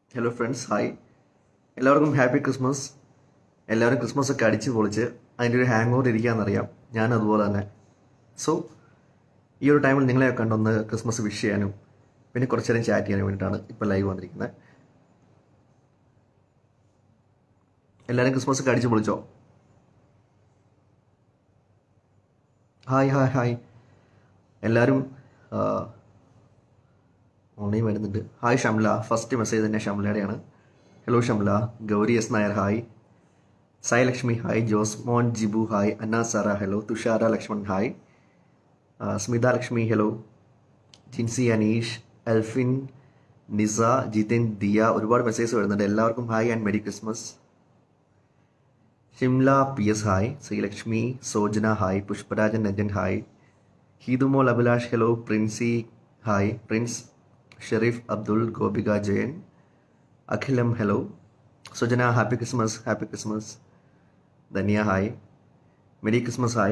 Hello friends hi എല്ലാവർക്കും happy Christmas എല്ലാവരും Christmas ഒക്കെ അടിച്ച് പൊളിച്ച് അതിൻ്റെ ഒരു ഹാങ് ഓവർ ഇരിക്കാമെന്നറിയാം ഞാൻ അതുപോലെ തന്നെ സോ ഈ ഒരു ടൈമിൽ നിങ്ങളെ കണ്ടൊന്ന് ക്രിസ്മസ് വിഷ് ചെയ്യാനും പിന്നെ കുറച്ച് നേരം ചാറ്റ് ചെയ്യാനും വേണ്ടിയിട്ടാണ് ഇപ്പോൾ ലൈവ് വന്നിരിക്കുന്നത് എല്ലാവരും ക്രിസ്മസ് ഒക്കെ അടിച്ച് പൊളിച്ചോ ഹായ് ഹായ് ഹായ് എല്ലാവരും ഓൺലൈൻ വരുന്നുണ്ട് ഹായ് ഷംല ഫസ്റ്റ് മെസ്സേജ് തന്നെ ഷംലയുടെയാണ് hello Shamla Gauri S Nair hi Sai Lakshmi hi Jose Mon Jibu hi Anna Sara hello Thushara Lakshman hi ആ, സ്മിത ലക്ഷ്മി ഹലോ ജിൻസി അനീഷ് എൽഫിൻ നിസ ജിതിൻ ദിയ ഒരുപാട് മെസ്സേജ് വരുന്നുണ്ട് എല്ലാവർക്കും hi and merry Christmas Shimla P S hi Sreelakshmi Sojana hi Pushparajan Ranjan hi Heethumol Abhilash hello Princy hi Prince Sharif Abdul Gopika Jayan Akhilam hello Sujana happy Christmas happy Christmas Dhanya hi merry Christmas hi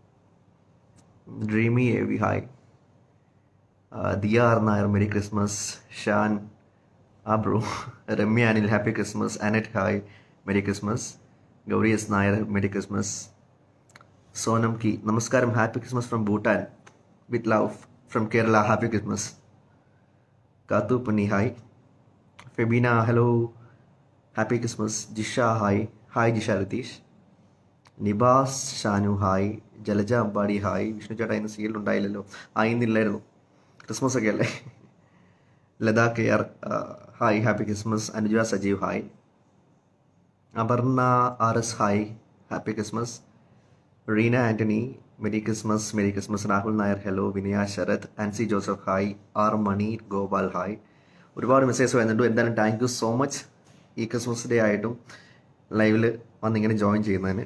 Dreamy A V hi Diya R Nair merry Christmas Shan ആ bro Ramya Anil happy Christmas Annette hi merry Christmas Gauri S Nair merry Christmas Sonam Ki നമസ്കാരം happy Christmas from Bhutan with love from Kerala happy Christmas Kathu Panni hi Febeena hello happy Christmas Jisha hi hi Jisha Ratheesh Nibas Shanu hi Jalaja Ambadi hi Vishnu ചേട്ടാ ഇന്ന് സീൽ ഉണ്ടായില്ലല്ലോ ആ ഇന്നില്ലായിരുന്നു Christmas ഒക്കെ അല്ലേ Latha K R hi happy Christmas Anuja Sajeev hi Aparna R S hi happy Christmas Reena Antony merry Christmas merry Christmas Rahul Nair hello Vinaya Sarath Ancy Joseph hi R Mani Gopal hi ഒരുപാട് message വരുന്നുണ്ട് എന്തായാലും താങ്ക് യു സോ മച്ച് ഈ ക്രിസ്മസ് ഡേ ആയിട്ടും ലൈവിൽ വന്നിങ്ങനെ ജോയിൻ ചെയ്യുന്നതിന്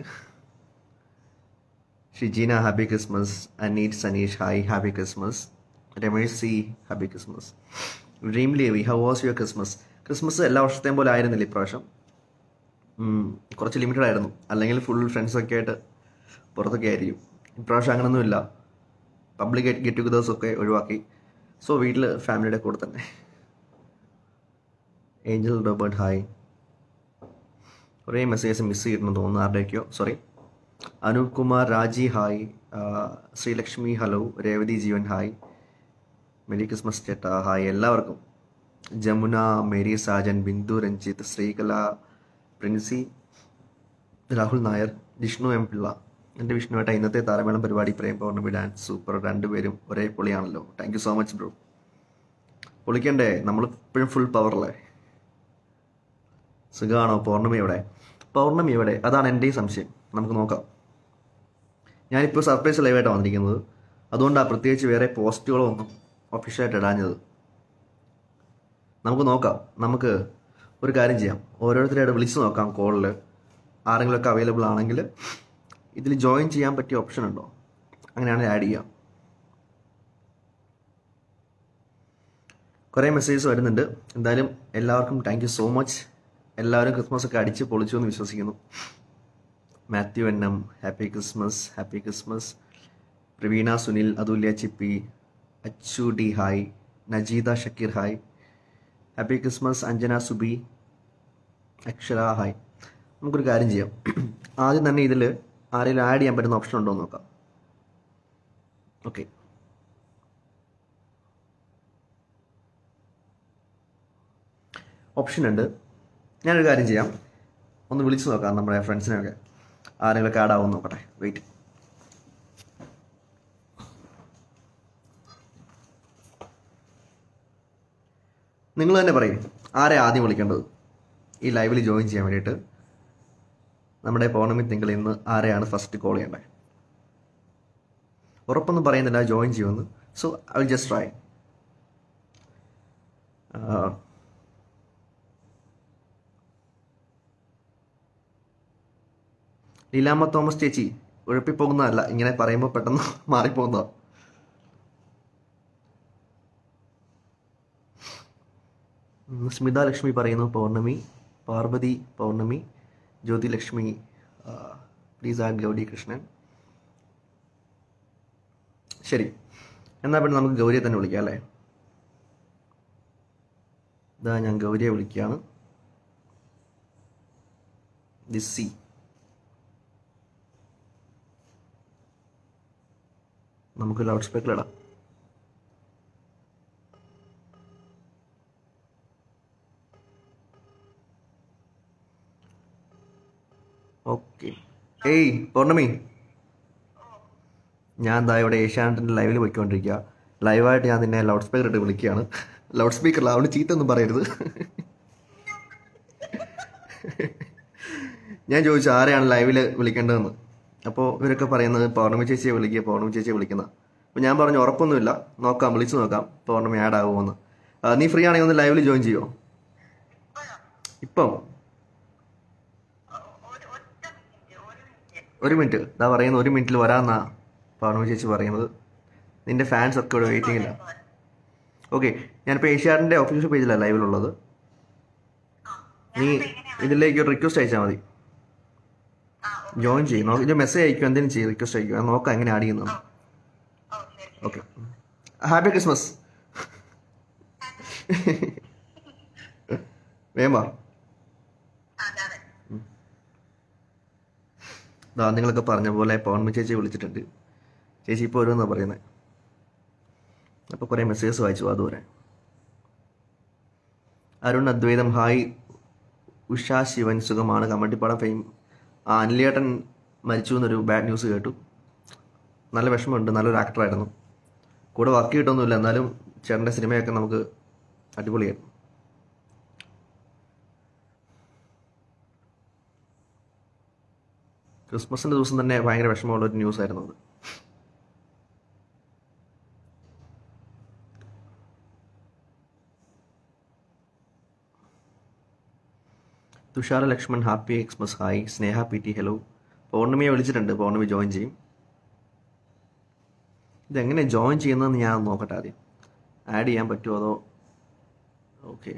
Shijeena happy Christmas Aneet Saneesh hi happy Christmas Ramesh C happy Christmas dream Levi how was your Christmas Christmas എല്ലാ വർഷത്തെയും പോലെ ആയിരുന്നില്ല ഇപ്രാവശ്യം ഉം, കുറച്ച് ലിമിറ്റഡ് ആയിരുന്നു അല്ലെങ്കിൽ ഫുൾ ഫ്രണ്ട്സൊക്കെ ആയിട്ട് പുറത്തൊക്കെ ആയിരിക്കും ഇപ്രാവശ്യം അങ്ങനൊന്നുമില്ല പബ്ലിക് ഗെറ്റ് ടുഗദേഴ്സ് ഒക്കെ ഒഴിവാക്കി സോ വീട്ടിൽ ഫാമിലിയുടെ കൂടെ തന്നെ ഏഞ്ചൽ റോബർട്ട് ഹായ് കുറേ മെസ്സേജസ് മിസ് ചെയ്തിട്ടുണ്ടെന്ന് തോന്നുന്നു ആരുടെയൊക്കെയോ സോറി അനൂപ് കുമാർ രാജി ഹായ് ആ, Sreelakshmi hello Revathi Jeevan hi merry Christmas ചേട്ടാ ഹായ് എല്ലാവർക്കും ജമുന മേരി സാജൻ ബിന്ദു രഞ്ജിത്ത് ശ്രീകല പ്രിൻസി രാഹുൽ നായർ വിഷ്ണു എം പിള്ള എൻ്റെ വിഷ്ണു ഏട്ടാ ഇന്നത്തെ താരമേളം പരിപാടി പ്രേം പൗർണമി ഡാൻസ് സൂപ്പർ രണ്ടുപേരും ഒരേ പൊളിയാണല്ലോ thank you so much bro പൊളിക്കണ്ടേ നമ്മൾ ഇപ്പോഴും ഫുൾ പവറല്ലേ സുഖമാണോ പൗർണമി എവിടെ പൗർണമി എവിടെ അതാണ് എൻ്റെ സംശയം നമുക്ക് നോക്കാം ഞാനിപ്പോൾ സർപ്രൈസ് ലൈവായിട്ടാണ് വന്നിരിക്കുന്നത് അതുകൊണ്ടാണ് പ്രത്യേകിച്ച് വേറെ പോസ്റ്റുകളോ ഒന്നും ഒഫീഷ്യലായിട്ട് ഇടാഞ്ഞത് നമുക്ക് നോക്കാം നമുക്ക് ഒരു കാര്യം ചെയ്യാം ഓരോരുത്തരായിട്ട് വിളിച്ച് നോക്കാം കോളിൽ ആരെങ്കിലുമൊക്കെ അവൈലബിൾ ആണെങ്കിൽ ഇതിൽ ജോയിൻ ചെയ്യാൻ പറ്റിയ ഓപ്ഷൻ ഉണ്ടോ അങ്ങനെയാണെങ്കിൽ ആഡ് ചെയ്യാം കുറേ മെസ്സേജസ് വരുന്നുണ്ട് എന്തായാലും എല്ലാവർക്കും താങ്ക് യു സോ മച്ച് എല്ലാവരും ക്രിസ്മസ് ഒക്കെ അടിച്ച് പൊളിച്ചു എന്ന് വിശ്വസിക്കുന്നു Mathew N M happy Christmas happy Christmas Praveena Sunil Athulya Chippi Achu D hi Najeeda Shakeer hi happy Christmas Anjana Subi Akshara hi നമുക്കൊരു കാര്യം ചെയ്യാം ആദ്യം തന്നെ ഇതിൽ ആരെങ്കിലും ആഡ് ചെയ്യാൻ പറ്റുന്ന ഓപ്ഷൻ ഉണ്ടോ എന്ന് നോക്കാം ഓക്കെ ഓപ്ഷൻ ഉണ്ട് ഞാനൊരു കാര്യം ചെയ്യാം ഒന്ന് വിളിച്ചു നോക്കാം നമ്മുടെ ഫ്രണ്ട്സിനെയൊക്കെ ആരെങ്കിലുമൊക്കെ ആഡ് ആവും നോക്കട്ടെ വെയിറ്റ് നിങ്ങൾ തന്നെ പറയും ആരെ ആദ്യം വിളിക്കേണ്ടത് ഈ ലൈവിൽ ജോയിൻ ചെയ്യാൻ വേണ്ടിയിട്ട് നമ്മുടെ പൗർണമി തിങ്കൾ ഇന്ന് ആരെയാണ് ഫസ്റ്റ് കോൾ ചെയ്യേണ്ടത് ഉറപ്പൊന്നും പറയുന്നില്ല ജോയിൻ ചെയ്യുമെന്ന് so I will just try Leelamma Thomas ചേച്ചി ഉഴപ്പിപ്പോകുന്നതല്ല ഇങ്ങനെ പറയുമ്പോൾ പെട്ടെന്ന് മാറിപ്പോകുന്നതാണ് ഉം, സ്മിത ലക്ഷ്മി പറയുന്നു പൗർണമി പാർവതി പൗർണമി ജ്യോതി ലക്ഷ്മി പ്ലീസ് ആഡ് ഗൗരി കൃഷ്ണൻ ശരി എന്നാൽ പിന്നെ നമുക്ക് ഗൗരിയെ തന്നെ വിളിക്കാം അല്ലേ ഇതാ ഞാൻ ഗൗരിയെ വിളിക്കുകയാണ് ദിസ്സി നമുക്ക് ലൗഡ് സ്പീക്കർ ഇടാം ഓക്കെ ഏയ് പൗർണമി ഞാൻ എന്താ ഇവിടെ ഏഷ്യാനെറ്റിൻ്റെ ലൈവിൽ പോയിക്കൊണ്ടിരിക്കുക ലൈവായിട്ട് ഞാൻ നിന്നെ ലൗഡ് സ്പീക്കർ ഇട്ട് വിളിക്കുകയാണ് ലൗഡ് സ്പീക്കറിൽ അവിടെ ചീത്ത ഒന്നും പറയരുത് ഞാൻ ചോദിച്ചു ആരെയാണ് ലൈവിൽ വിളിക്കേണ്ടതെന്ന് അപ്പോൾ ഇവരൊക്കെ പറയുന്നത് പൗർണമി ചേച്ചിയെ വിളിക്കുക പൗർണമി ചേച്ചിയെ വിളിക്കുന്ന അപ്പോൾ ഞാൻ പറഞ്ഞു ഉറപ്പൊന്നുമില്ല നോക്കാം വിളിച്ചു നോക്കാം പൗർണമി ആഡ് ആകുമെന്ന് ആ, നീ ഫ്രീ ആണെങ്കിൽ ഒന്ന് ലൈവിൽ ജോയിൻ ചെയ്യുമോ ഇപ്പം ഒരു മിനിറ്റ് ഇതാ പറയുന്നത് ഒരു മിനിറ്റിൽ വരാമെന്നാ പൗർണമി ചേച്ചി പറയുന്നത് നിന്റെ ഫാൻസ് ഒക്കെ ഇവിടെ വെയിറ്റിംഗില്ല ഓക്കെ ഞാനിപ്പോൾ ഏഷ്യാഡിൻ്റെ ഒഫീഷ്യൽ പേജിലാണ് ലൈവിലുള്ളത് നീ ഇതിലേക്ക് ഒരു റിക്വസ്റ്റ് അയച്ചാൽ മതി ജോയിൻ ചെയ്യും നോക്കി മെസ്സേജ് അയക്കും എന്തെങ്കിലും ചെയ്യും റിക്വസ്റ്റ് അയക്കും ഞാൻ നോക്കാം എങ്ങനെ ആഡ് ചെയ്യുന്നത് ഓക്കെ ഹാപ്പി ക്രിസ്മസ് വേഗം വാ ദാ നിങ്ങളൊക്കെ പറഞ്ഞ പോലെ പൗർണമി ചേച്ചി വിളിച്ചിട്ടുണ്ട് ചേച്ചി ഇപ്പോൾ വരുമെന്നാണ് പറയുന്നത് അപ്പോൾ കുറേ മെസ്സേജസ് വായിച്ചു അതുവരെ അരുൺ അദ്വൈതം ഹായ് ഉഷ ശിവൻ സുഖമാണ് കമ്മട്ടിപ്പാടം ഫെയിം ആ അനിലേട്ടൻ മരിച്ചു എന്നൊരു ബാഡ് ന്യൂസ് കേട്ടു നല്ല വിഷമമുണ്ട് നല്ലൊരു ആക്ടറായിരുന്നു കൂടെ വർക്ക് കിട്ടൊന്നുമില്ല എന്നാലും ചേട്ടൻ്റെ സിനിമയൊക്കെ നമുക്ക് അടിപൊളിയായിരുന്നു ക്രിസ്മസിൻ്റെ ദിവസം തന്നെ ഭയങ്കര വിഷമമുള്ള ഒരു ന്യൂസ് ആയിരുന്നു അത് Thushara Lakshman happy Xmas hi Sneha P T hello പൗർണമിയെ വിളിച്ചിട്ടുണ്ട് പൗർണമി ജോയിൻ ചെയ്യും ഇതെങ്ങനെ ജോയിൻ ചെയ്യുന്നതെന്ന് ഞാൻ നോക്കട്ടെ ആദ്യം ആഡ് ചെയ്യാൻ പറ്റുമോ അതോ ഓക്കെ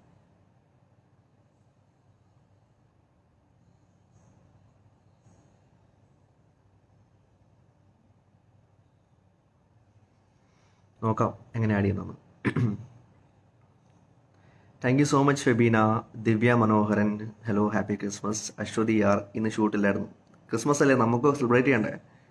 നോക്കാം എങ്ങനെ ആഡ് ചെയ്യുന്നതെന്ന് thank you so much Febeena Divya Manoharan hello happy Christmas Aswathy R ഇന്ന് ഷൂട്ടില്ലായിരുന്നു ക്രിസ്മസ് അല്ലേ നമുക്ക് സെലിബ്രേറ്റ് ചെയ്യണ്ടേ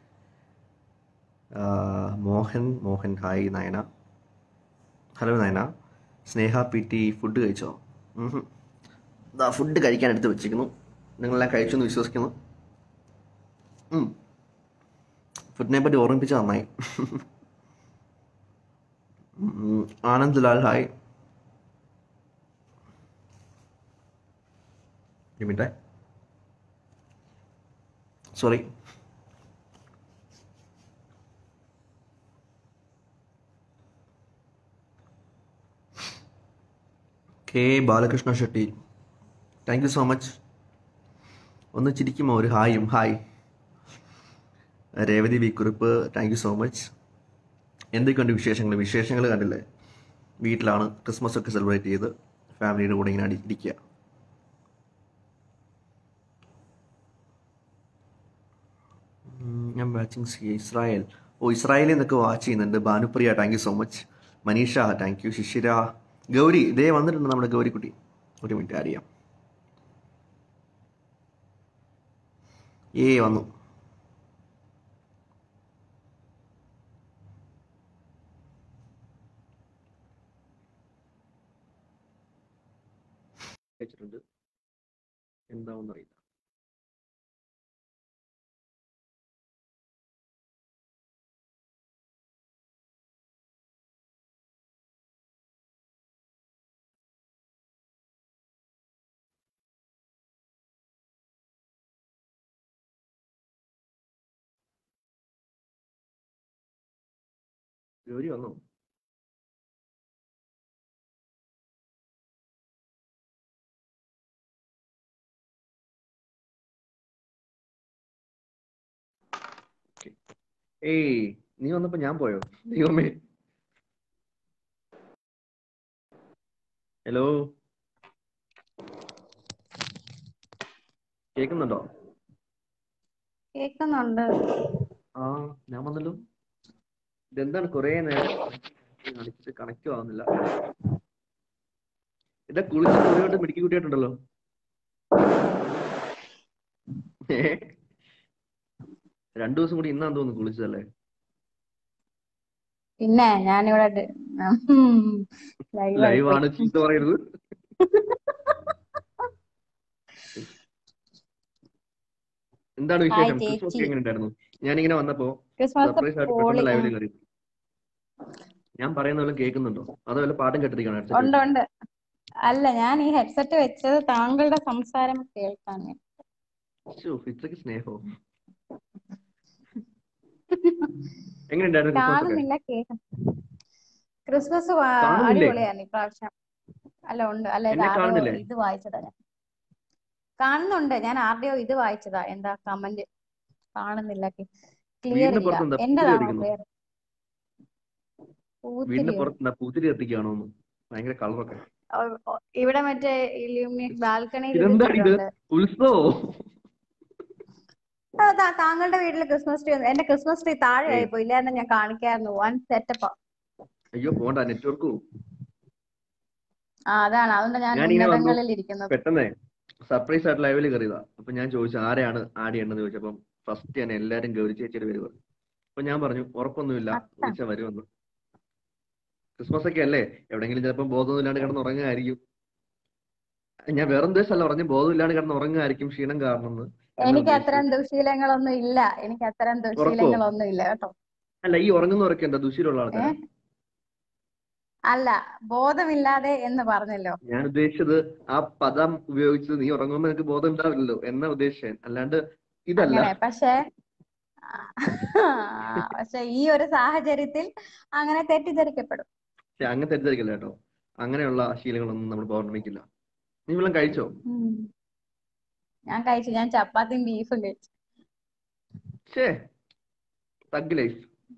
ആ, Mohan Mohan hi Nayana hello Nayana Sneha P T food കഴിച്ചോ ഉഹും. ദാ ഫുഡ് കഴിക്കാൻ എടുത്ത് വെച്ചിരിക്കുന്നു നിങ്ങളെല്ലാം കഴിച്ചു എന്ന് വിശ്വസിക്കുന്നു ഉം. ഫുഡിനെ പറ്റി ഓർമ്മിപ്പിച്ച നന്നായി ഉം. ആനന്ദ് ലാൽ ഹായ് ഒരു minute sorry K Balakrishna Shetty thank you so much ഒന്ന് ചിരിക്കുമോ ഒരു ഹായും hi Revathi V Kurup thank you so much എന്തൊക്കെയുണ്ട് വിശേഷങ്ങൾ വിശേഷങ്ങൾ കണ്ടില്ലേ വീട്ടിലാണ് ക്രിസ്മസ് ഒക്കെ സെലിബ്രേറ്റ് ചെയ്ത് ഫാമിലിയുടെ കൂടെ ഇങ്ങനെ അടി- ഇരിക്കുക ഉം, ഞാൻ വാച്ചിങ് സി ഇസ്രായേൽ ഓ ഇസ്രായേലിൽ നിന്നൊക്കെ വാച്ച് ചെയ്യുന്നുണ്ട് Bhanupriya thank you so much Maneesha thank you Shishira Gauri ഇതേ വന്നിട്ടുണ്ട് നമ്മുടെ ഗൗരിക്കുട്ടി ഒരു മിനിറ്റ് അറിയാം ഏ വന്നു വെച്ചിട്ടുണ്ട് എന്താണെന്ന് അറിയില്ല ഗൗരി വന്നോ ഏയ് നീ വന്നപ്പോ ഞാൻ പോയോ ദൈവമേ ഹലോ കേൾക്കുന്നുണ്ടോ കേക്കുന്നുണ്ട് ആ ഞാൻ വന്നല്ലോ ഇതെന്താണ് കുറേ നേരം അടിച്ചിട്ട് കണക്റ്റും ആവുന്നില്ല എന്റെ കുളിച്ചിട്ട് ഒരു വട്ടം മിടുക്കി കുട്ടിയായിട്ടുണ്ടല്ലോ ഏ രണ്ടു ദിവസം കൂടി ഇന്നാന്ന് തോന്നുന്നു കുളിച്ചതല്ലേ പിന്നെ ഞാനിവിടെ ലൈവായി ലൈവാണ് പോയി ചീത്ത പറയരുത് എന്താണ് ഹായ് വിശേഷം ക്രിസ്മസ് ചേച്ചി ഒക്കെ എങ്ങനെ ഉണ്ടായിരുന്നു ഞാനിങ്ങനെ വന്നപ്പോ ക്രിസ്മസ് സർപ്രൈസ് ആയിട്ട് പോളി പെട്ടെന്ന് ആ, ലൈവിൽ കയറി ഞാൻ പറയുന്ന വല്ലതും കേൾക്കുന്നുണ്ടോ അതോ വല്ല പാട്ടും കേട്ടിരിക്കണോ ഹെഡ്സെറ്റ് ഉണ്ട് വെച്ച് ഉണ്ട് അല്ല ഞാൻ ഈ ഹെഡ്സെറ്റ് വെച്ചത് താങ്കളുടെ സംസാരം കേൾക്കാൻ ശ്ശോ, ഇത്രയ്ക്ക് സ്നേഹോ എങ്ങനെ ഉണ്ടായിരുന്നു ക്രിസ്മസ് ഒക്കെ കാണുന്നില്ല കേൾക്കും ക്രിസ്മസ് വാ- കാണുന്നില്ലേ അടിപൊളിയായിരുന്നു ഇപ്രാവശ്യം അല്ല ഉണ്ട് അല്ല ഇത് എന്നെ ആരുടെയോ കാണുന്നില്ലേ ഇത് വായിച്ചതാ ഞാൻ കാണുന്നുണ്ട് ഞാൻ ആരുടെയോ ഇത് വായിച്ചതാ എന്താ കമന്റ് കാണുന്നില്ല ക്ലിയർ വീടിന് ഇല്ല പുറത്ത് എന്താ പൂത്തിരി എന്റേതാണോ കത്തിക്കുന്നു ക്ലിയർ വീടിന് പൂത്തിരിയോ പുറത്ത് എന്താ പൂത്തിരി കത്തിക്കുകയാണോന്ന് ഭയങ്കര കളറൊക്കെ ഓ- ഓ- ഇവിടെ മറ്റേ ഇല്യൂമിനേറ്റ് ബാൽക്കണിയിൽ ഇതെന്താണ് ഇത് ഇതിട്ടിട്ടുണ്ട് ഉത്സവോ ആ, താ- താങ്കളുടെ വീട്ടിൽ ക്രിസ്മസ് ട്രീ എന്റെ ക്രിസ്മസ് ട്രീ താഴെ ഏയ് ആയിപ്പോ ഇല്ലായിരുന്നു ഞാൻ കാണിക്കായിരുന്നു വൺ സെറ്റപ്പ് അയ്യോ പോണ്ട നെറ്റ്വർക്ക് ആ അതാണ് അതുകൊണ്ട് ഞാൻ ഞാനിങ്ങനെ വന്നു ഉന്നതങ്ങളിൽ ഇരിക്കുന്നത് പെട്ടെന്ന് സർപ്രൈസ് ആയിട്ട് ലൈവിൽ കയറിയതാ അപ്പൊ ഞാൻ ചോദിച്ചു ആരെയാണ് ആഡ് ചെയ്യേണ്ടത് ചോദിച്ചപ്പം ഫസ്റ്റ് ഞാൻ എല്ലാരും ഗൗരി ചേച്ചിയുടെ പേര് പറഞ്ഞു അപ്പൊ ഞാൻ പറഞ്ഞു ഉറപ്പൊന്നുമില്ല അത്ത വിളിച്ചാൽ വരുമെന്ന് ക്രിസ്മസ് ഒക്കെ അല്ലേ എവിടെയെങ്കിലും ചിലപ്പോൾ ബോധമൊന്നുമില്ലാണ്ട് കിടന്ന് ഉറങ്ങുമായിരിക്കും ഞാൻ വേറെ ഉദ്ദേശമല്ല പറഞ്ഞു ബോധമില്ലാണ്ട് കിടന്ന് ഉറങ്ങുമായിരിക്കും ക്ഷീണം കാരണം എന്ന് എന്നാ എനിക്ക് ഉദ്ദേശിച്ചത് അത്തരം ദുശീലങ്ങളൊന്നും ഇല്ല എനിക്ക് അത്തരം ഉറക്കോ ദുശീലങ്ങളൊന്നും ഇല്ല കേട്ടോ അല്ല ഈ ഉറങ്ങുന്നവരൊക്കെ എന്താ ദുശീലുള്ള ഏ ആൾക്കാരാ അല്ല ബോധമില്ലാതെ എന്ന് പറഞ്ഞല്ലോ ഞാൻ ഉദ്ദേശിച്ചത് ആ പദം ഉപയോഗിച്ച് നീ ഉറങ്ങുമ്പോൾ നിനക്ക് ബോധം ഉണ്ടാവില്ലല്ലോ എന്നാ ഉദ്ദേശിച്ചത് അല്ലാണ്ട് ഇതല്ല അങ്ങനെ പക്ഷേ ആ, പക്ഷെ ഈ ഒരു സാഹചര്യത്തിൽ അങ്ങനെ തെറ്റിദ്ധരിക്കപ്പെടും പക്ഷെ അങ്ങനെ തെറ്റിദ്ധരിക്കില്ല കേട്ടോ അങ്ങനെയുള്ള ശീലങ്ങളൊന്നും നമ്മൾ പൗർണമിക്കില്ല നീ വല്ലതും കഴിച്ചോ ഉം. ഞാൻ കഴിച്ചു ഞാൻ ചപ്പാത്തിയും ബീഫും കഴിച്ചു ഷേ തഗ് ലൈഫ്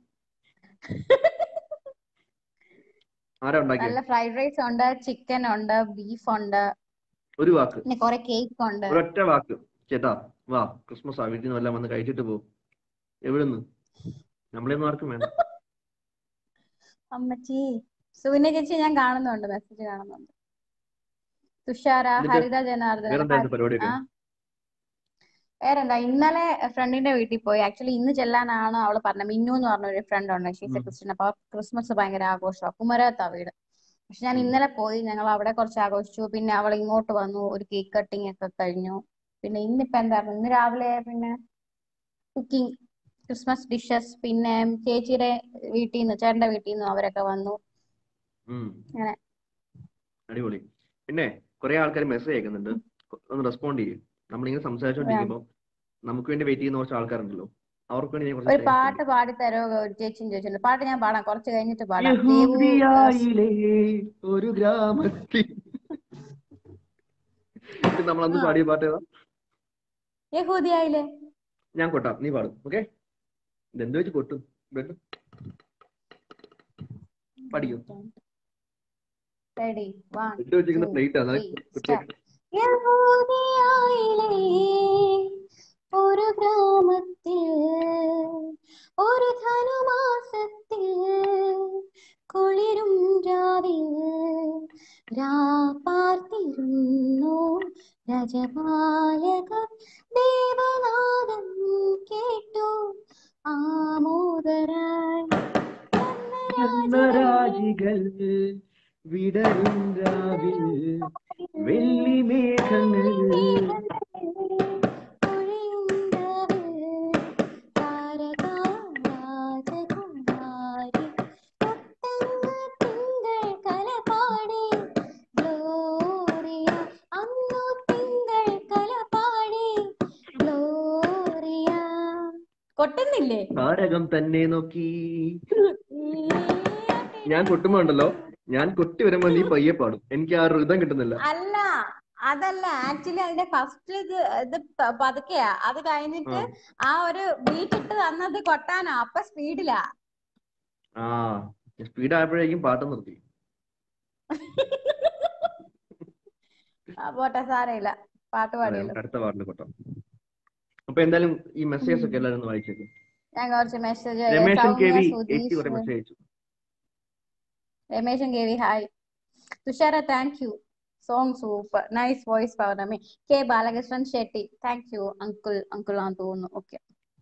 ആരാ ഉണ്ടാക്കിയേ നല്ല ഫ്രൈഡ് റൈസ് ഉണ്ട് ചിക്കൻ ഉണ്ട് ബീഫ് ഉണ്ട് ഒരു വാക്ക് പിന്നെ കുറെ കേക്ക് ഉണ്ട് ഒരൊറ്റ വാക്ക് ചേട്ടാ വാ ക്രിസ്മസ് ആ വീട്ടിൽ നിന്ന് വല്ലതും വന്ന് കഴിച്ചിട്ട് പോ എവിടുന്ന് നമ്മളെയൊന്നും ആർക്കും വേണ്ട അമ്മച്ചി സുവിനെ ചേച്ചി ഞാൻ കാണുന്നുണ്ട് മെസ്സേജ് കാണുന്നുണ്ട് തുഷാര എന്നിട്ട് ഹരിത ജനാർദ്ദനൻ വേറെന്തായിരുന്നു ഹരി ആ പരിപാടിയൊക്കെ വേറെന്താ ഇന്നലെ ഫ്രണ്ടിന്റെ വീട്ടിൽ പോയി ആക്ച്വലി ഇന്ന് ചെല്ലാനാണ് അവള് പറഞ്ഞത് മിന്നു എന്ന് പറഞ്ഞ ഒരു ഫ്രണ്ട് ഉണ്ട് ഷീസ് എ ഉം, ക്രിസ്ത്യൻ അപ്പൊ ക്രിസ്മസ് ഭയങ്കര ആഘോഷമാണ് കുമരകത്താ വീട് പക്ഷെ ഞാൻ ഉം, ഇന്നലെ പോയി ഞങ്ങൾ അവിടെ കുറച്ച് ആഘോഷിച്ചു പിന്നെ അവൾ ഇങ്ങോട്ട് വന്നു ഒരു കേക്ക് കട്ടിങ് ഒക്കെ കഴിഞ്ഞു പിന്നെ ഇന്നിപ്പോ എന്തായിരുന്നു ഇന്ന് രാവിലെ പിന്നെ കുക്കിംഗ് ക്രിസ്മസ് ഡിഷസ് പിന്നെ ചേച്ചിയുടെ വീട്ടിൽ നിന്ന് ചേട്ടന്റെ വീട്ടിൽ നിന്ന് അവരൊക്കെ വന്നു ഉം. അങ്ങനെ അടിപൊളി പിന്നെ കുറെ ആൾക്കാർ മെസ്സേജ് അയക്കുന്നുണ്ട് ഒന്ന് റെസ്പോണ്ട് ചെയ്യും നമ്മളിങ്ങനെ സംസാരിച്ചുകൊണ്ടിരിക്കുമ്പോൾ നമുക്ക് വേണ്ടി വെയിറ്റ് ചെയ്യുന്ന കുറച്ച് ആൾക്കാരുണ്ടല്ലോ അവർക്ക് വേണ്ടി ഞാൻ കുറച്ച് ഒരു സ്നേഹം പാട്ട് ചോദിക്കും പാടി തരുമോ ഒരു ചേച്ചിയും ചോദിച്ചിട്ടുണ്ട് പാട്ട് ഞാൻ പാടാം കുറച്ച് കഴിഞ്ഞിട്ട് പാടാം ദേവു ഏഹ്, യഹൂദിയായിലെ ഒരു ഗ്രാമത്തിൽ ഇത് നമ്മൾ അന്ന് ആ പാടിയ പാട്ട് ഏതാ യഹൂദിയായില്ലേ ഞാൻ കൊട്ടാം നീ പാടും ഓക്കെ ഇതെന്ത് വെച്ച് കൊട്ടും ബെഡ് പഠിക്കും റെഡി വൺ ബെഡ് വെച്ചിരിക്കുന്ന ടു പ്ലേറ്റ് ആണ് ത്രീ കുട്ടിയൊക്കെ സ്റ്റാർട്ട് യഹൂദിയായിലെ ഒരു ഗ്രാമത്തിൽ ഒരു ധനുമാസത്തിൽ കുളിരും രാവിൽ രാപ്പാർത്തിരുന്നു രജപാലകർ ദേവനാദം കേട്ടു ആമോദരായി രാജികൾ വിടരും രാവിൽ വെള്ളി മേഘങ്ങൾ കൊട്ടുന്നില്ലേ താരകം തന്നെ നോക്കി ഞാൻ കൊട്ടുമ്പോ ഉണ്ടല്ലോ ഞാൻ കൊട്ടി വരുമ്പോ നീ പയ്യെ പാടും എനിക്ക് ആ ഋതം കിട്ടുന്നില്ല അല്ല അതല്ല ആക്ച്വലി അതിന്റെ ഫസ്റ്റ് ഇത് ഇത് പ- പതുക്കെയാ അത് ആ കഴിഞ്ഞിട്ട് ആ ഒരു ബീറ്റ് ഇട്ട് തന്നത് കൊട്ടാനാ അപ്പൊ സ്പീഡിലാ ആ സ്പീഡ് ആയപ്പോഴേക്കും പാട്ട് നിർത്തി ആ, പോട്ടെ സാരമില്ല പാട്ട് അതെ പാടിയല്ലോ നമുക്ക് അടുത്ത പാട്ടിൽ കൊട്ടാം അപ്പൊ എന്തായാലും ഈ മെസ്സേജസ് ഒക്കെ എല്ലാവരും ഒന്ന് വായിച്ചേക്കും ഞാൻ കുറച്ച് message Rameshan K Soumya V എത്തി സുധീഷ് കുറെ മെസ്സേജ് അയച്ചു Rameshan K V hi Thushara thank you song super nice voice Pournami K Balakrishnan Shetty thank you uncle uncle ആണെന്ന് തോന്നുന്നു ഓക്കെ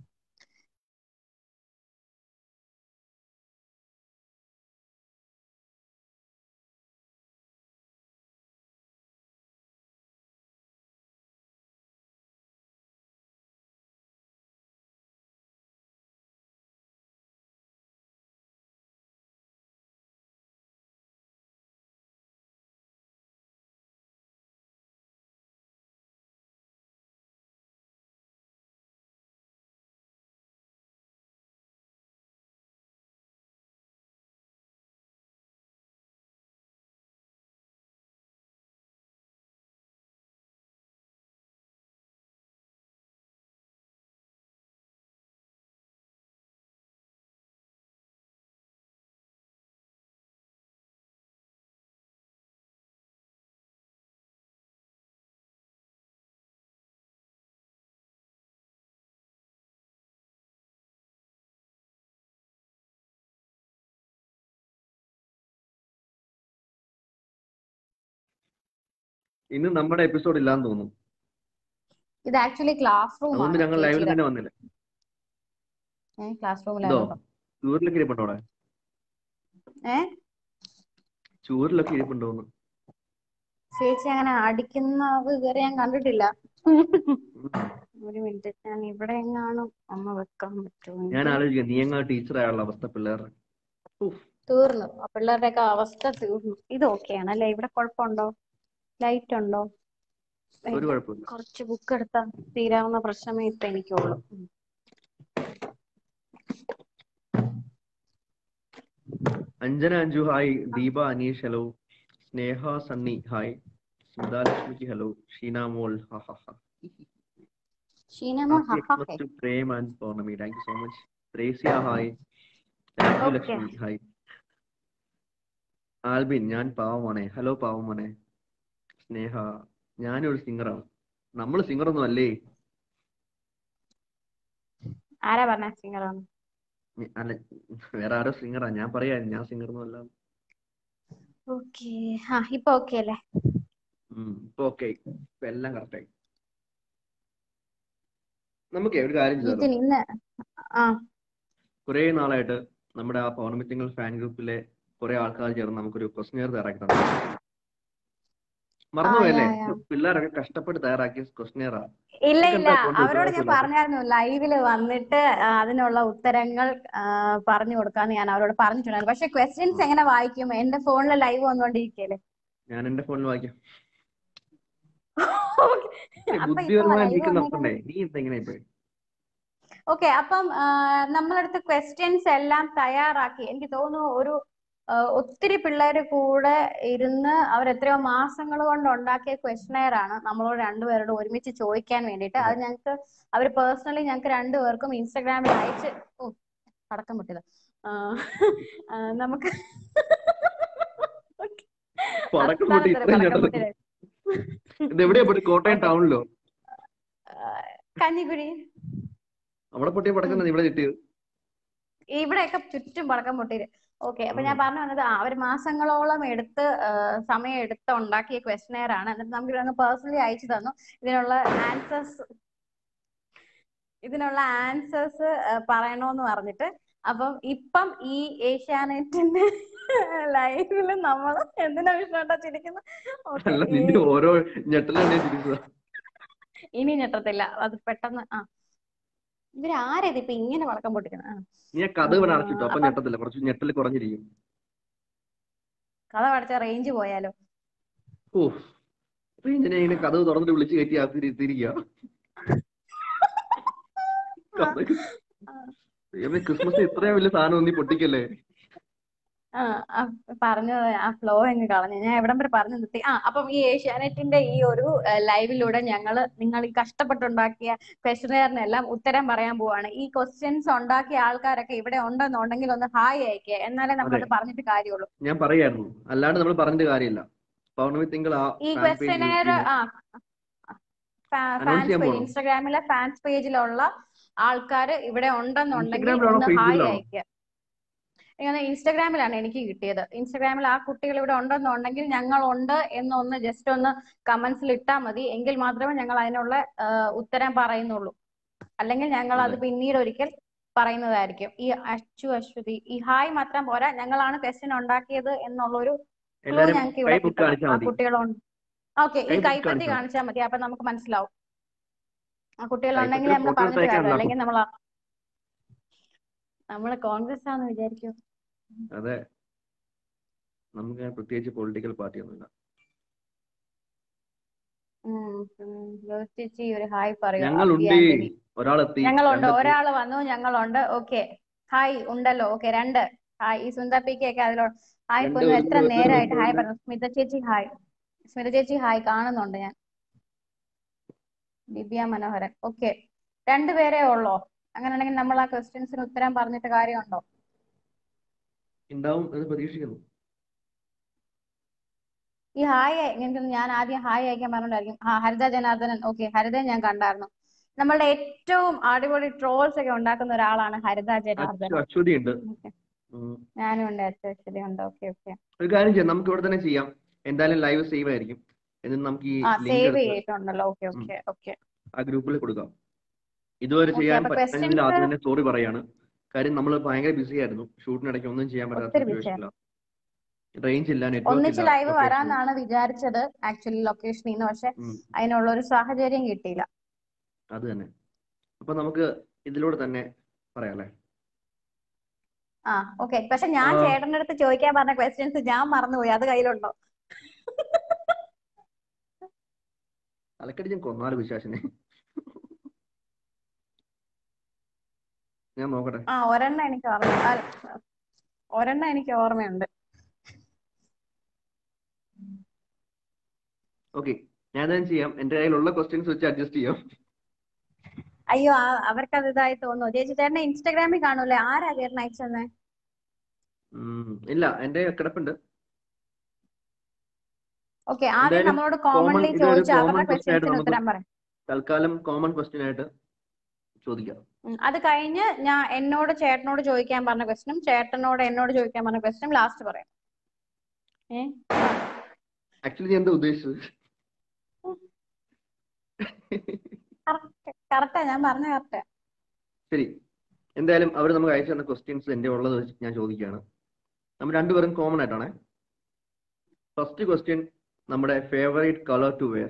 ഇന്ന് നമ്മുടെ എപ്പിസോഡ് ഇല്ലാന്ന് തോന്നുന്നു ഇത് ആക്ച്വലി ക്ലാസ് റൂം അതുകൊണ്ട് ആണ് ഞങ്ങൾ ലൈവിൽ ചേച്ചിയുടെ തന്നെ വന്നില്ല ക്ലാസ് എന്തോ റൂമിലായിരുന്നു ചൂരിലൊക്കെ ഇരിപ്പുണ്ടോ അവിടെ ഏ ചൂരിലൊക്കെ ഇരിപ്പുണ്ടോന്ന് ചേച്ചി അങ്ങനെ അടിക്കുന്നത് ഇതുവരെ ഞാൻ കണ്ടിട്ടില്ല ഉം. ഒരു മിനിറ്റ് ഞാൻ ഇവിടെ എങ്ങാനും ഒന്ന് വെക്കാൻ ഞാൻ പറ്റുമെങ്കിൽ ആലോചിക്കാം നീ എങ്ങാ ടീച്ചർ ആയുള്ള അവസ്ഥ പിള്ളേരുടെ ഉഫ്. തീർന്നു ആ പിള്ളേരുടെയൊക്കെ അവസ്ഥ തീർന്നു ഇത് ഓക്കെ ആണല്ലേ ഇവിടെ കുഴപ്പമുണ്ടോ ലൈറ്റ് ഉണ്ടോ ഒരു വേണ്ട കുഴപ്പമില്ല കുറച്ച് ബുക്ക് എടുത്താൽ തീരാവുന്ന പ്രശ്നമേ ഇപ്പൊ എനിക്കുള്ളൂ ഉം. Anjana Anju hi Deepa Aneesh hello Sneha Sunny hi സ്മിതാലക്ഷ്മിക്ക് ഹലോ ഷീന മോൾ ഹാ ഹാ ഹാ ഷീനമോൾ ഹാപ്പി ഹഹ Christmas to Prem and Pournami thank you so much Thresya hi Raju okay Lakshmi hi Albin ഞാൻ പാവമാണേ ഹലോ പാവമാണേ സ്നേഹ ഞാനൊരു സിംഗറാണ് നമ്മൾ സിംഗറൊന്നും അല്ലേ ആരാ പറഞ്ഞ സിംഗറാണ് ഞ- അല്ല വേറെ ആരോ സിംഗറാ ഞാൻ പറയാ ഞാൻ സിംഗറൊന്നും അല്ല ഓക്കെ ആ ഇപ്പൊ ഓക്കെ അല്ലേ ഉം, ഇപ്പൊ ഓക്കെ ഇപ്പൊ എല്ലാം കറക്റ്റായി നമുക്ക് ഒരു കാര്യം ചെയ്താലോ ജിതിൻ ഇന്ന് ആ കുറെ നാളായിട്ട് നമ്മുടെ ആ പൗർണമി തിങ്കൾ ഫാൻ ഗ്രൂപ്പിലെ കുറെ ആൾക്കാർ ചേർന്ന് നമുക്കൊരു ക്വസ്റ്റ്യൻ തയ്യാറാക്കി തന്നു ആ മറന്നുപോയല്ലേ യാ യാ പിള്ളേരൊക്കെ കഷ്ടപ്പെട്ട് തയ്യാറാക്കിയ ക്വസ്റ്റ്യനാ ഇല്ല നിങ്ങൾക്ക് ഇല്ല എന്താ കൊണ്ട് അവരോട് ഞാൻ ഉത്തരവാദിത്തമില്ലാത്ത പറഞ്ഞായിരുന്നു ലൈവില് വന്നിട്ട് ആ, അതിനുള്ള ഉത്തരങ്ങൾ ആ, പറഞ്ഞു കൊടുക്കാന്ന് ഞാൻ അവരോട് പറഞ്ഞിട്ടുണ്ടായിരുന്നു പക്ഷെ ക്വസ്റ്റ്യൻസ് ഉം. എങ്ങനെ വായിക്കും എന്റെ ഫോണിൽ ലൈവ് വന്നുകൊണ്ടിരിക്കല്ലേ ഞാൻ എന്റെ ഫോണിൽ വായിക്കാം അപ്പൊ ഇപ്പൊ ബുദ്ധിപരമായി ലൈവ് എനിക്ക് വന്നേക്കുന്നത് നിർത്തണ്ടേ നീ എന്തെങ്ങനെ ഇപ്പൊ ഓക്കെ അപ്പം ആ, നമ്മളടുത്ത് ക്വസ്റ്റ്യൻസ് എല്ലാം തയ്യാറാക്കി എനിക്ക് തോന്നുന്നു ഒരു ആ, ഒത്തിരി പിള്ളേര് കൂടെ ഇരുന്ന് അവർ എത്രയോ മാസങ്ങൾ കൊണ്ട് ഉണ്ടാക്കിയ ക്വസ്റ്റനെയർ ആണ് നമ്മളോട് രണ്ടുപേരോട് ഒരുമിച്ച് ചോദിക്കാൻ വേണ്ടിയിട്ട് അതെ അത് ഞങ്ങൾക്ക് അവർ പേഴ്സണലി ഞങ്ങൾക്ക് രണ്ടുപേർക്കും ഇൻസ്റ്റാഗ്രാമിൽ അയച്ച് ഓ പടക്കം പൊട്ടിയത് ആ, ആ, നമുക്ക് പടക്കം പൊട്ടി അസ്ഥാനത്തൊരു ഇത്രയും പടക്കം ചേട്ടത് പൊട്ടിയത് ഇത് എവിടെയാ പൊട്ടി കോട്ടയം ഓക്കെ ടൗണിലോ കഞ്ഞിക്കുഴി അവിടെ പൊട്ടിയ പടക്കം ഉം. തന്നെ ഇവിടെ കിട്ടിയത് ഇവിടെയൊക്കെ ചുറ്റും പടക്കം പൊട്ടിയത് ഓക്കെ അപ്പൊ ഉം. ഞാൻ പറഞ്ഞു വന്നത് ആ ഒരു മാസങ്ങളോളം എടുത്ത് ആ, സമയം എടുത്ത് ഉണ്ടാക്കിയ ക്വസ്റ്റനെയർ ആണ് എന്നിട്ട് നമുക്ക് ഇതങ്ങ് പേഴ്സണലി അയച്ചു തന്നു ഇതിനുള്ള ആൻസേഴ്സ് ഇതിനുള്ള ആൻസേഴ്സ് പറയണോന്ന് പറഞ്ഞിട്ട് അപ്പം ഇപ്പം ഈ ഏഷ്യാനെറ്റിന്റെ ലൈവില് നമ്മൾ എന്തിനാ വിഷ്ണുട്ടാ ചിരിക്കുന്നത് ഓക്കെ അല്ല ഈ നിന്റെ ഓരോ ഞെട്ടലാണ് ചിരിച്ചത് ഇനി ഞെട്ടത്തില്ല അത് പെട്ടെന്ന് ആ ഇവരാരത് ഇപ്പൊ ഇങ്ങനെ പടക്കം പൊട്ടിക്കുന്നത് ആ നീ ആ കഥ ഇവിടെ അടച്ചിട്ടോ അപ്പൊ അപ്പം ഞെട്ടത്തില്ല കുറച്ച് ഞെട്ടൽ കുറഞ്ഞിരിക്കും കഥ പഠിച്ച റേഞ്ച് പോയാലോ ഓ റേഞ്ചിനെ ഇങ്ങനെ കഥ തുറന്നിട്ട് വിളിച്ച് കയറ്റി അകത്തിരിക്കുക ആ, ആ, ക്രിസ്മസ് ഇത്രയും വലിയ സാധനം നീ പൊട്ടിക്കല്ലേ ആ, ആ, പറഞ്ഞു ആ ഫ്ലോ അങ്ങ് കളഞ്ഞു ഞാൻ എവിടം വരെ പറഞ്ഞു നിർത്തി ആ അപ്പം ഈ ഏഷ്യാനെറ്റിന്റെ ഈ ഒരു ലൈവിലൂടെ ഞങ്ങള് നിങ്ങൾ ഈ കഷ്ടപ്പെട്ടുണ്ടാക്കിയ ക്വസ്റ്റനെയറിനെല്ലാം ഉത്തരം പറയാൻ പോവാണ് ഈ ക്വസ്റ്റ്യൻസ് ഉണ്ടാക്കിയ ആൾക്കാരൊക്കെ ഇവിടെ ഉണ്ടെന്നുണ്ടെങ്കിൽ ഒന്ന് ഹായ് അയക്കുക എന്നാലേ അതെ നമ്മളത് പറഞ്ഞിട്ട് കാര്യമുള്ളൂ ഞാൻ പറയായിരുന്നു അല്ലാണ്ട് നമ്മൾ പറഞ്ഞിട്ട് കാര്യമില്ല പൗർണമി തിങ്കൾ ആ ഈ ഫാൻ പേജ് യൂസ് ക്വസ്റ്റനെയർ ചെയ്യുന്നു ആ അനൗൺസ് ഫാൻസ് ചെയ്യാൻ പേജ് പോണോ ഇൻസ്റ്റാഗ്രാമിലെ ഫാൻസ് പേജിലുള്ള ആൾക്കാർ ഇവിടെ ഉണ്ടെന്നുണ്ടെങ്കിൽ ഇൻസ്റ്റഗ്രാമിലാണോ ഒന്ന് ഹായ് ഫേസ്ബുക്കിലാണോ അയക്കുക ഇങ്ങനെ ഇൻസ്റ്റാഗ്രാമിലാണ് എനിക്ക് കിട്ടിയത് ഇൻസ്റ്റാഗ്രാമിൽ ആ കുട്ടികൾ ഇവിടെ ഉണ്ടെന്നുണ്ടെങ്കിൽ ഞങ്ങൾ ഉണ്ട് എന്നൊന്ന് ജസ്റ്റ് ഒന്ന് കമന്റ്സിൽ ഇട്ടാൽ മതി എങ്കിൽ മാത്രമേ ഞങ്ങൾ അതിനുള്ള ആ, ഉത്തരം പറയുന്നുള്ളൂ അല്ലെങ്കിൽ ഞങ്ങൾ അത് അതെ. പിന്നീട് ഒരിക്കൽ പറയുന്നതായിരിക്കും ഈ അച്ചു അശ്വതി ഈ ഹായ് മാത്രം പോരാ ഞങ്ങളാണ് ക്വസ്റ്റ്യൻ ഉണ്ടാക്കിയത് എന്നുള്ളൊരു ക്ലൂ എല്ലാരും ഞങ്ങൾക്ക് ഇവിടെ കൈ ബുക്ക് കിട്ടണം കാണിച്ചാൽ ആ മതി കുട്ടികളുണ്ട് ഓക്കെ ഈ കൈ ബുക്ക് കൈപ്പത്തി കാണിച്ചാൽ മതി കാണിച്ചാൽ മതി അപ്പൊ നമുക്ക് മനസ്സിലാവും ആ കുട്ടികൾ കൈപ്പത്തിൽ ഉണ്ടെങ്കിൽ നമ്മൾ ഫോട്ടോ പറഞ്ഞിട്ട് എടുത്തയക്കാൻ കാര്യമില്ല ഉണ്ടാക്കും അല്ലെങ്കിൽ നമ്മൾ നമ്മള് കോൺഗ്രസ് ആണെന്ന് വിചാരിക്കും അതെ നമുക്ക് പ്രത്യേകിച്ച് പൊളിറ്റിക്കൽ പാർട്ടിയൊന്നുമില്ല ഉം, ഉം. ജോസ് ചേച്ചി ഒരു ഹായ് പറയൂ അബ്ദി ഞങ്ങളുണ്ട് ആന്റണി ഒരാളെത്തി ഞങ്ങളുണ്ട് രണ്ടെത്തി ഒരാൾ വന്നു ഞങ്ങളുണ്ട് ഓക്കെ ഹായ് ഉണ്ടല്ലോ ഓക്കെ രണ്ട് ഹായ് ഈ സുന്ദർ പി കെ ഒക്കെ അതിലോ ഹായ് രണ്ട് പൊന്നു ഉണ്ട് എത്ര ഉണ്ട് നേരമായിട്ട് ഉണ്ട് ഹായ് ഉണ്ട് പറഞ്ഞു സ്മിത ചേച്ചി ഹായ് സ്മിത ചേച്ചി ഹായ് കാണുന്നുണ്ട് ഞാൻ ദിവ്യ മനോഹരൻ ഓക്കെ രണ്ടുപേരേ ഉള്ളോ അങ്ങനെയാണെങ്കിൽ നമ്മൾ ആ ക്വസ്റ്റ്യൻസിന് ഉത്തരം പറഞ്ഞിട്ട് കാര്യമുണ്ടോ ഉണ്ടാവും എന്ന് പ്രതീക്ഷിക്കുന്നു ഈ ഹായ് എനിക്ക് ഞാൻ ആദ്യം ഹായ് അയക്കാൻ പറഞ്ഞിട്ടായിരിക്കും ആ ഹരിത ജനാർദ്ദനൻ ഓക്കെ ഹരിത ഞാൻ കണ്ടായിരുന്നു നമ്മളുടെ ഏറ്റവും അടിപൊളി ട്രോൾസ് ഒക്കെ ഉണ്ടാക്കുന്ന ഒരാളാണ് ഹരിത അച്ചു ജനാർദ്ദനൻ അശ്വതി ഉണ്ട് ഓക്കെ ഉം. ഞാനും ഉണ്ട് അച്ഛശ്ശേരി ഉണ്ട് ഓക്കെ ഓക്കെ ഒരു കാര്യം ചെയ്യാം നമുക്ക് ഇവിടെ തന്നെ ചെയ്യാം എന്തായാലും ലൈവ് സേവ് ആയിരിക്കും എന്നിട്ട് നമുക്ക് ഈ ആ ലിങ്ക് സേവ് എടുത്ത് ചെയ്തിട്ടുണ്ടല്ലോ ഓക്കെ ഉം, ഓക്കെ ഓക്കെ ആ ഗ്രൂപ്പിൽ കൊടുക്കാം ഇതുവരെ ഓക്കെ ചെയ്യാൻ അപ്പൊ പറ്റുന്നതിൽ ക്വസ്റ്റ്യൻസ് ആദ്യം തന്നെ സോറി പറയാണ് കാര്യം നമ്മൾ ഭയങ്കര ബിസി ആയിരുന്നു ഷൂട്ടിനിടയ്ക്ക് ഒന്നും ചെയ്യാൻ പറ്റാത്ത ഒത്തിരി ബിസിയാണ് സിറ്റുവേഷനില്ല റേഞ്ച് ഇല്ല നെറ്റ്വർക്ക് ഒന്നിച്ച് ഇല്ല ലൈവ് ലൊക്കേഷനിൽ വരാന്നാണ് വിചാരിച്ചത് ആക്ച്വലി ലൊക്കേഷനിൽ നിന്ന് പക്ഷെ അതിനുള്ള ഒരു സാഹചര്യം കിട്ടിയില്ല അത് തന്നെ അപ്പൊ നമുക്ക് ഇതിലൂടെ തന്നെ പറയാം അല്ലേ ആ ഓക്കെ പക്ഷെ ഞാൻ ആ, ചേട്ടന്റെ അടുത്ത് ചോദിക്കാൻ പറഞ്ഞ ക്വസ്റ്റ്യൻസ് ഞാൻ മറന്നുപോയി അത് കയ്യിലുണ്ടോ തലക്കടിച്ചും കൊന്നാല് വിശ്വാസിനെ ഞാൻ നോക്കട്ടെ ആ ഒരെണ്ണം എനിക്ക് ഓർമ്മ ആ, ഒരെണ്ണം എനിക്ക് ഓർമ്മയുണ്ട് ഓക്കെ ഞാൻ തന്നെ ചെയ്യാം എന്റെ കയ്യിലുള്ള ക്വസ്റ്റ്യൻസ് വെച്ച് അഡ്ജസ്റ്റ് ചെയ്യാം അയ്യോ ആ- അവർക്കത് ഇതായി തോന്നുന്നു ചേച്ചി ചേട്ടനെ ഇൻസ്റ്റാഗ്രാമിൽ കാണൂലേ ആരാ ചേട്ടൻ അയച്ചെന്ന് ഉം, ഇല്ല എന്റെ കിടപ്പുണ്ട് ഓക്കെ ആദ്യം എന്തായാലും നമ്മളോട് കോമൺ കോമൺലി ഇതൊരു ചോദിച്ച കോമൺ അവരുടെ ക്വസ്റ്റ്യൻ ആയിട്ട് ക്വസ്റ്റ്യൻസിന് നമുക്ക് ഉത്തരം പറയാം തൽക്കാലം കോമൺ ക്വസ്റ്റ്യൻ ആയിട്ട് ചോദിക്കാം ഉം, അത് കഴിഞ്ഞ് ഞാൻ എന്നോട് ചേട്ടനോട് ചോദിക്കാൻ പറഞ്ഞ ക്വസ്റ്റ്യനും ചേട്ടനോട് എന്നോട് ചോദിക്കാൻ പറഞ്ഞ ക്വസ്റ്റ്യനും ലാസ്റ്റ് പറയാം ഏ ആക്ച്വലി ഞാൻ എന്താ ഉദ്ദേശിച്ചത് കറക്റ്റാ ഞാൻ പറഞ്ഞ കറക്റ്റാ ശരി എന്തായാലും അവർ നമുക്ക് അയച്ചു തന്ന ക്വസ്റ്റ്യൻസ് എന്റെ ഉള്ളത് വെച്ച് ഞാൻ ചോദിക്കുകയാണ് നമ്മൾ രണ്ടുപേരും കോമൺ ആയിട്ടാണ് ഫസ്റ്റ് ക്വസ്റ്റ്യൻ നമ്മുടെ ഫേവറേറ്റ് കളർ ടു വെയർ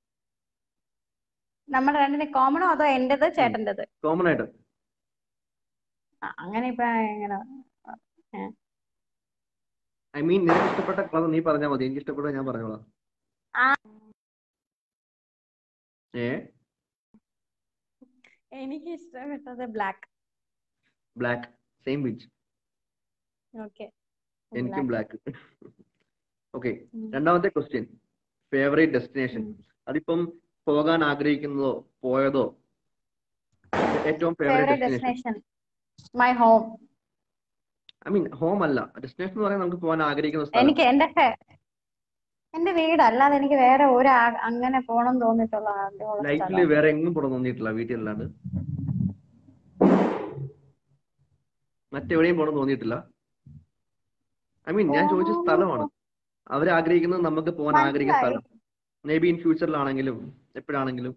നമ്മുടെ രണ്ടിന് കോമണോ അതോ എന്റേത് ചേട്ടന്റേത് കോമൺ ആയിട്ട് ആ, അങ്ങനെ ഇപ്പൊ എങ്ങനെ ഏ. ഐ മീൻ നിനക്ക് ഇഷ്ടപ്പെട്ട കളർ നീ പറഞ്ഞാൽ മതി എനിക്ക് ഇഷ്ടപ്പെട്ട ഞാൻ പറഞ്ഞോളാം ആ ഏ എനിക്ക് ഇഷ്ടപ്പെട്ടത് black black same pitch okay എനിക്കും ബ്ലാക്ക് ബ്ലാക്ക് ഓക്കെ രണ്ടാമത്തെ ക്വസ്റ്റ്യൻ ഫേവറേറ്റ് ഡെസ്റ്റിനേഷൻ അതിപ്പം പോകാൻ ആഗ്രഹിക്കുന്നതോ പോയതോ ഏറ്റവും favourite favourite destination destination my home I mean home അല്ല ഡെസ്റ്റിനേഷൻ എന്ന് പറയാൻ നമുക്ക് പോകാൻ ആഗ്രഹിക്കുന്ന സ്ഥലം എനിക്ക് എന്റെ ഫെ- എന്റെ വീട് അല്ലാതെ എനിക്ക് വേറെ ഒരു ആ- അങ്ങനെ പോണം തോന്നിയിട്ടുള്ള ആഗ്രഹമുള്ള ലൈഫിൽ സ്ഥലം വേറെ എങ്ങും പോകണം തോന്നിയിട്ടില്ല വീട്ടിലല്ലാണ്ട് മറ്റെവിടെയും പോകണം തോന്നിയിട്ടില്ല ഐ മീൻ ഞാൻ ചോദിച്ച സ്ഥലമാണ് അവർ ആഗ്രഹിക്കുന്നത് നമുക്ക് പോകാൻ ആഗ്രഹിക്കുന്ന മനസ്സിലായി സ്ഥലം മേ ബി ഇൻ ഫ്യൂച്ചറിലാണെങ്കിലും എപ്പോഴാണെങ്കിലും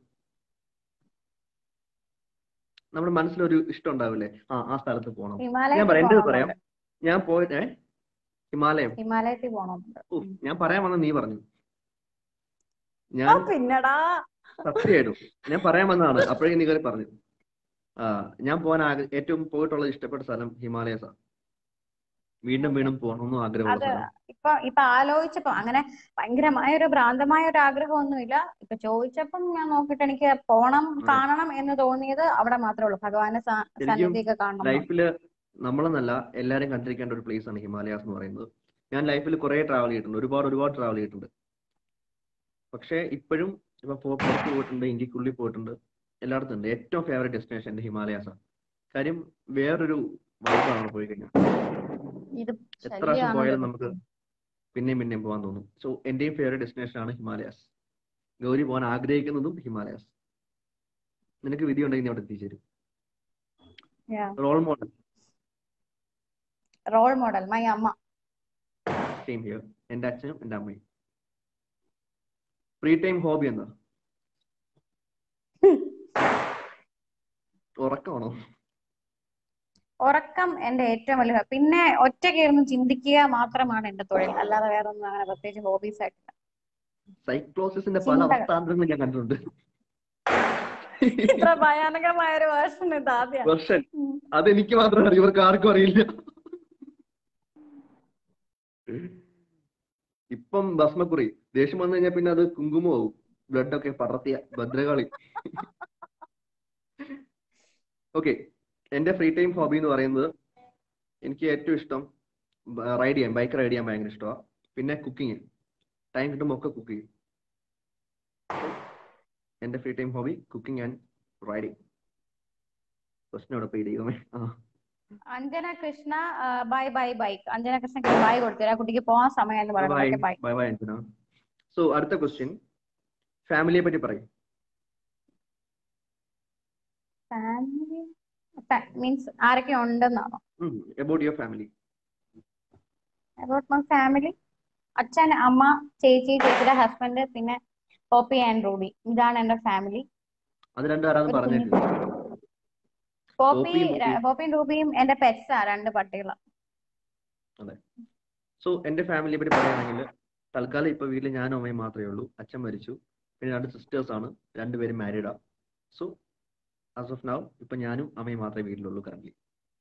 നമ്മുടെ മനസ്സിലൊരു ഇഷ്ടം ഉണ്ടാവില്ലേ ആ ആ സ്ഥലത്ത് പോകണം ഞാൻ ഹിമാലയത്തിൽ പറയാം എന്റെ പറയാം പോണമെന്നുണ്ട് ഞാൻ പോയിട്ട് ഹിമാലയം ഹിമാലയത്തിൽ പോണമെന്നുണ്ട് ഓ ഞാൻ പറയാൻ വന്ന നീ പറഞ്ഞു ഓ ഞാൻ പിന്നടാ സത്യമായിട്ടും ഞാൻ പറയാൻ വന്നതാണ് അപ്പോഴേക്കും നീ കയറി പറഞ്ഞു ആ ഞാൻ പോകാൻ ആഗ്ര ഏറ്റവും പോയിട്ടുള്ള ഇഷ്ടപ്പെട്ട സ്ഥലം ഹിമാലയസാ വീണ്ടും വീണ്ടും പോകണമെന്നും ആഗ്രഹമുള്ള അത് സ്ഥലം ഇപ്പൊ ഇപ്പൊ ആലോചിച്ചപ്പോ അങ്ങനെ ഭയങ്കരമായ ഒരു ഭ്രാന്തമായ ഒരു ആഗ്രഹമൊന്നുമില്ല ഇപ്പൊ ചോദിച്ചപ്പം ഞാൻ നോക്കിയിട്ട് എനിക്ക് പോണം അതെ. കാണണം എന്ന് തോന്നിയത് അവിടെ മാത്രമേ ഉള്ളൂ ഭഗവാന്റെ സ- ശരിക്കും സന്നിധിയൊക്കെ കാണണം എന്ന്. ലൈഫിൽ നമ്മളെന്നല്ല എല്ലാവരും കണ്ടിരിക്കേണ്ട ഒരു പ്ലേസ് ആണ് ഹിമാലയാസ് എന്ന് പറയുന്നത് ഞാൻ ലൈഫിൽ കുറെ ട്രാവൽ ചെയ്തിട്ടുണ്ട് ഒരുപാട് ഒരുപാട് ട്രാവൽ ചെയ്തിട്ടുണ്ട് പക്ഷേ ഇപ്പോഴും ഇപ്പൊ പോ- പുറത്ത് പോയിട്ടുണ്ട് ഇന്ത്യക്കുള്ളിൽ പോയിട്ടുണ്ട് എല്ലായിടത്തും ഉണ്ട് ഏറ്റവും ഫേവറേറ്റ് ഡെസ്റ്റിനേഷൻ എൻ്റെ ഹിമാലയാസ് ആണ് കാര്യം വേറൊരു വൈബാണ് പോയി കഴിഞ്ഞാൽ ഇത് എത്ര പ്രാവശ്യം ശല്യമാണോ പോയാലും നമുക്ക് പിന്നെയും പിന്നെയും പോകാൻ തോന്നും സോ എന്റെയും ഫേവറേറ്റ് ഡെസ്റ്റിനേഷൻ ആണ് ഹിമാലയാസ് ഗൗരി പോകാൻ ആഗ്രഹിക്കുന്നതും ഹിമാലയാസ് നിനക്ക് വിധി ഉണ്ടെങ്കിൽ നീ അവിടെ എത്തിച്ചേരും Yeah. Role model role model my amma same here എൻ്റെ അച്ഛനും എൻ്റെ അമ്മയും ഫ്രീ ടൈം ഹോബി എന്താ ഉറക്കമാണോ ഉറക്കം എന്റെ ഏറ്റവും വലിയ പിന്നെ ഒറ്റയ്ക്ക് ഇരുന്ന് ചിന്തിക്കുക മാത്രമാണ് എന്റെ തൊഴിൽ അല്ലാതെ വേറെ ഒന്നും അങ്ങനെ പ്രത്യേകിച്ച് ഹോബീസ് ആയിട്ടില്ല സൈക്ലോസിന്റെ പല ചിന്തകൾ. അവസ്ഥാന്തരങ്ങളും ഞാൻ കണ്ടിട്ടുണ്ട് ഇത്ര ഭയാനകമായ ഒരു വേർഷൻ ഇത് ആദ്യം വെർഷൻ അതെനിക്ക് മാത്രമേ അറിയൂ ഇവർക്ക് ആർക്കും അറിയില്ല ഇപ്പം ഭസ്മക്കുറി ദേഷ്യം വന്നു കഴിഞ്ഞാൽ പിന്നെ അത് കുങ്കുമമാവും ബ്ലഡ് ഒക്കെ പടർത്തിയ ഭദ്രകാളി ഓക്കെ എന്റെ ഫ്രീ ടൈം ഹോബി എന്ന് പറയുന്നത് എനിക്ക് ഏറ്റവും ഇഷ്ടം റൈഡ് ചെയ്യാൻ ബൈക്ക് റൈഡ് ചെയ്യാൻ ഭയങ്കര ഇഷ്ടമാണ് പിന്നെ കുക്കിങ് ടൈം കിട്ടുമ്പോൾ ഒക്കെ കുക്ക് ചെയ്യും എന്റെ free time hobby cooking and riding question അവിടെ പെയ്ഡ് ചെയ്യുമേ ആ Anjana Krishna bye bye bike Anjana കൃഷ്ണക്ക് ബൈ കൊടുത്തില്ല ആ കുട്ടിക്ക് പോകാൻ സമയം എന്ന് ബൈ പറയുന്നത് bye bye bye Anjana so അടുത്ത ക്വസ്റ്റ്യൻ ഫാമിലിയെ പറ്റി പറയും ഫാമിലി മീൻസ് ആരൊക്കെ ഉണ്ടെന്നാണോ about your family about my family അച്ഛൻ അമ്മ ചേച്ചി ചേച്ചിയുടെ ഹസ്ബൻഡ് പിന്നെ പോപ്പി ആൻഡ് റൂബി ഇതാണ് എന്റെ ഫാമിലി അത് രണ്ടും ആരാന്ന് ഒരു പറഞ്ഞേക്ക് പോപ്പി പോപ്പിയും റൂബിയും. പോപ്പിയും റൂബിയും എന്റെ പെറ്റ്സാ രണ്ട് പട്ടികളാ സോ എന്റെ ഫാമിലിയെ പറ്റി പറയുകയാണെങ്കിൽ തൽക്കാലം ഇപ്പൊ വീട്ടിൽ ഞാനും അമ്മയും മാത്രമേ ഉള്ളൂ അച്ഛൻ മരിച്ചു പിന്നെ രണ്ട് സിസ്റ്റേഴ്സ് ആണ് രണ്ടുപേരും മാരീഡാ സോ ആസ് ഓഫ് നൗ ഇപ്പൊ ഞാനും അമ്മയും മാത്രമേ വീട്ടിലുള്ളൂ കറന്റ്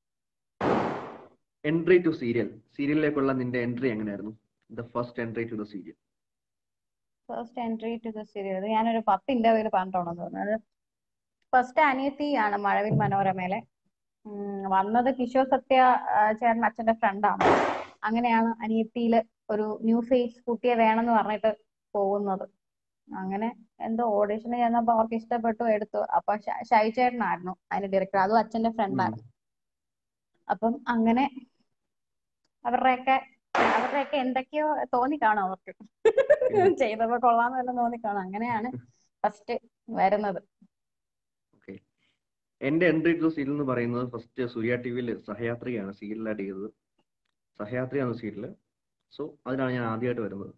എൻട്രി ടു സീരിയൽ സീരിയലിലേക്കുള്ള നിന്റെ എൻട്രി എങ്ങനെയായിരുന്നു the first entry to the serial first entry to the serial ഞാനൊരു പത്ത് ഇന്റർവ്യൂല് പറഞ്ഞിട്ടുണ്ടെന്ന് തോന്നുന്നത് ഫസ്റ്റ് അനിയത്തി ആണ് മഴവിൽ മനോരമയിലെ ഉം, വന്നത് കിഷോർ സത്യ ആ, ചേട്ടൻ അച്ഛന്റെ ഫ്രണ്ടാണ് അങ്ങനെയാണ് അനിയത്തിയില് ഒരു ന്യൂ ഫേസ് കുട്ടിയെ വേണമെന്ന് പറഞ്ഞിട്ട് പോകുന്നത് അങ്ങനെ എന്തോ ഓഡിഷന് ചെന്നപ്പോ അവർക്ക് ഇഷ്ടപ്പെട്ടു എടുത്തു അപ്പൊ ഷ- ഷൈ ചേട്ടനായിരുന്നു അതിന്റെ ഡയറക്ടർ അതും അച്ഛന്റെ ഫ്രണ്ടായിരുന്നു അപ്പം അങ്ങനെ അവരുടെയൊക്കെ അവരുടെയൊക്കെ എന്തൊക്കെയോ തോന്നി കാണും അവർക്ക് ചെയ്തപ്പോ കൊള്ളാന്ന് വല്ലതും തോന്നി കാണും അങ്ങനെയാണ് ഫസ്റ്റ് വരുന്നത് ഓക്കെ എന്റെ എൻട്രി ടു സീരിയൽ എന്ന് പറയുന്നത് ഫസ്റ്റ് സൂര്യ ടി വിയിൽ സഹയാത്രികയാണ് സീരിയലായിട്ട് ചെയ്തത് സഹയാത്രിയാണ് സീരിയല് സോ അതിലാണ് ഞാൻ ആദ്യമായിട്ട് വരുന്നത്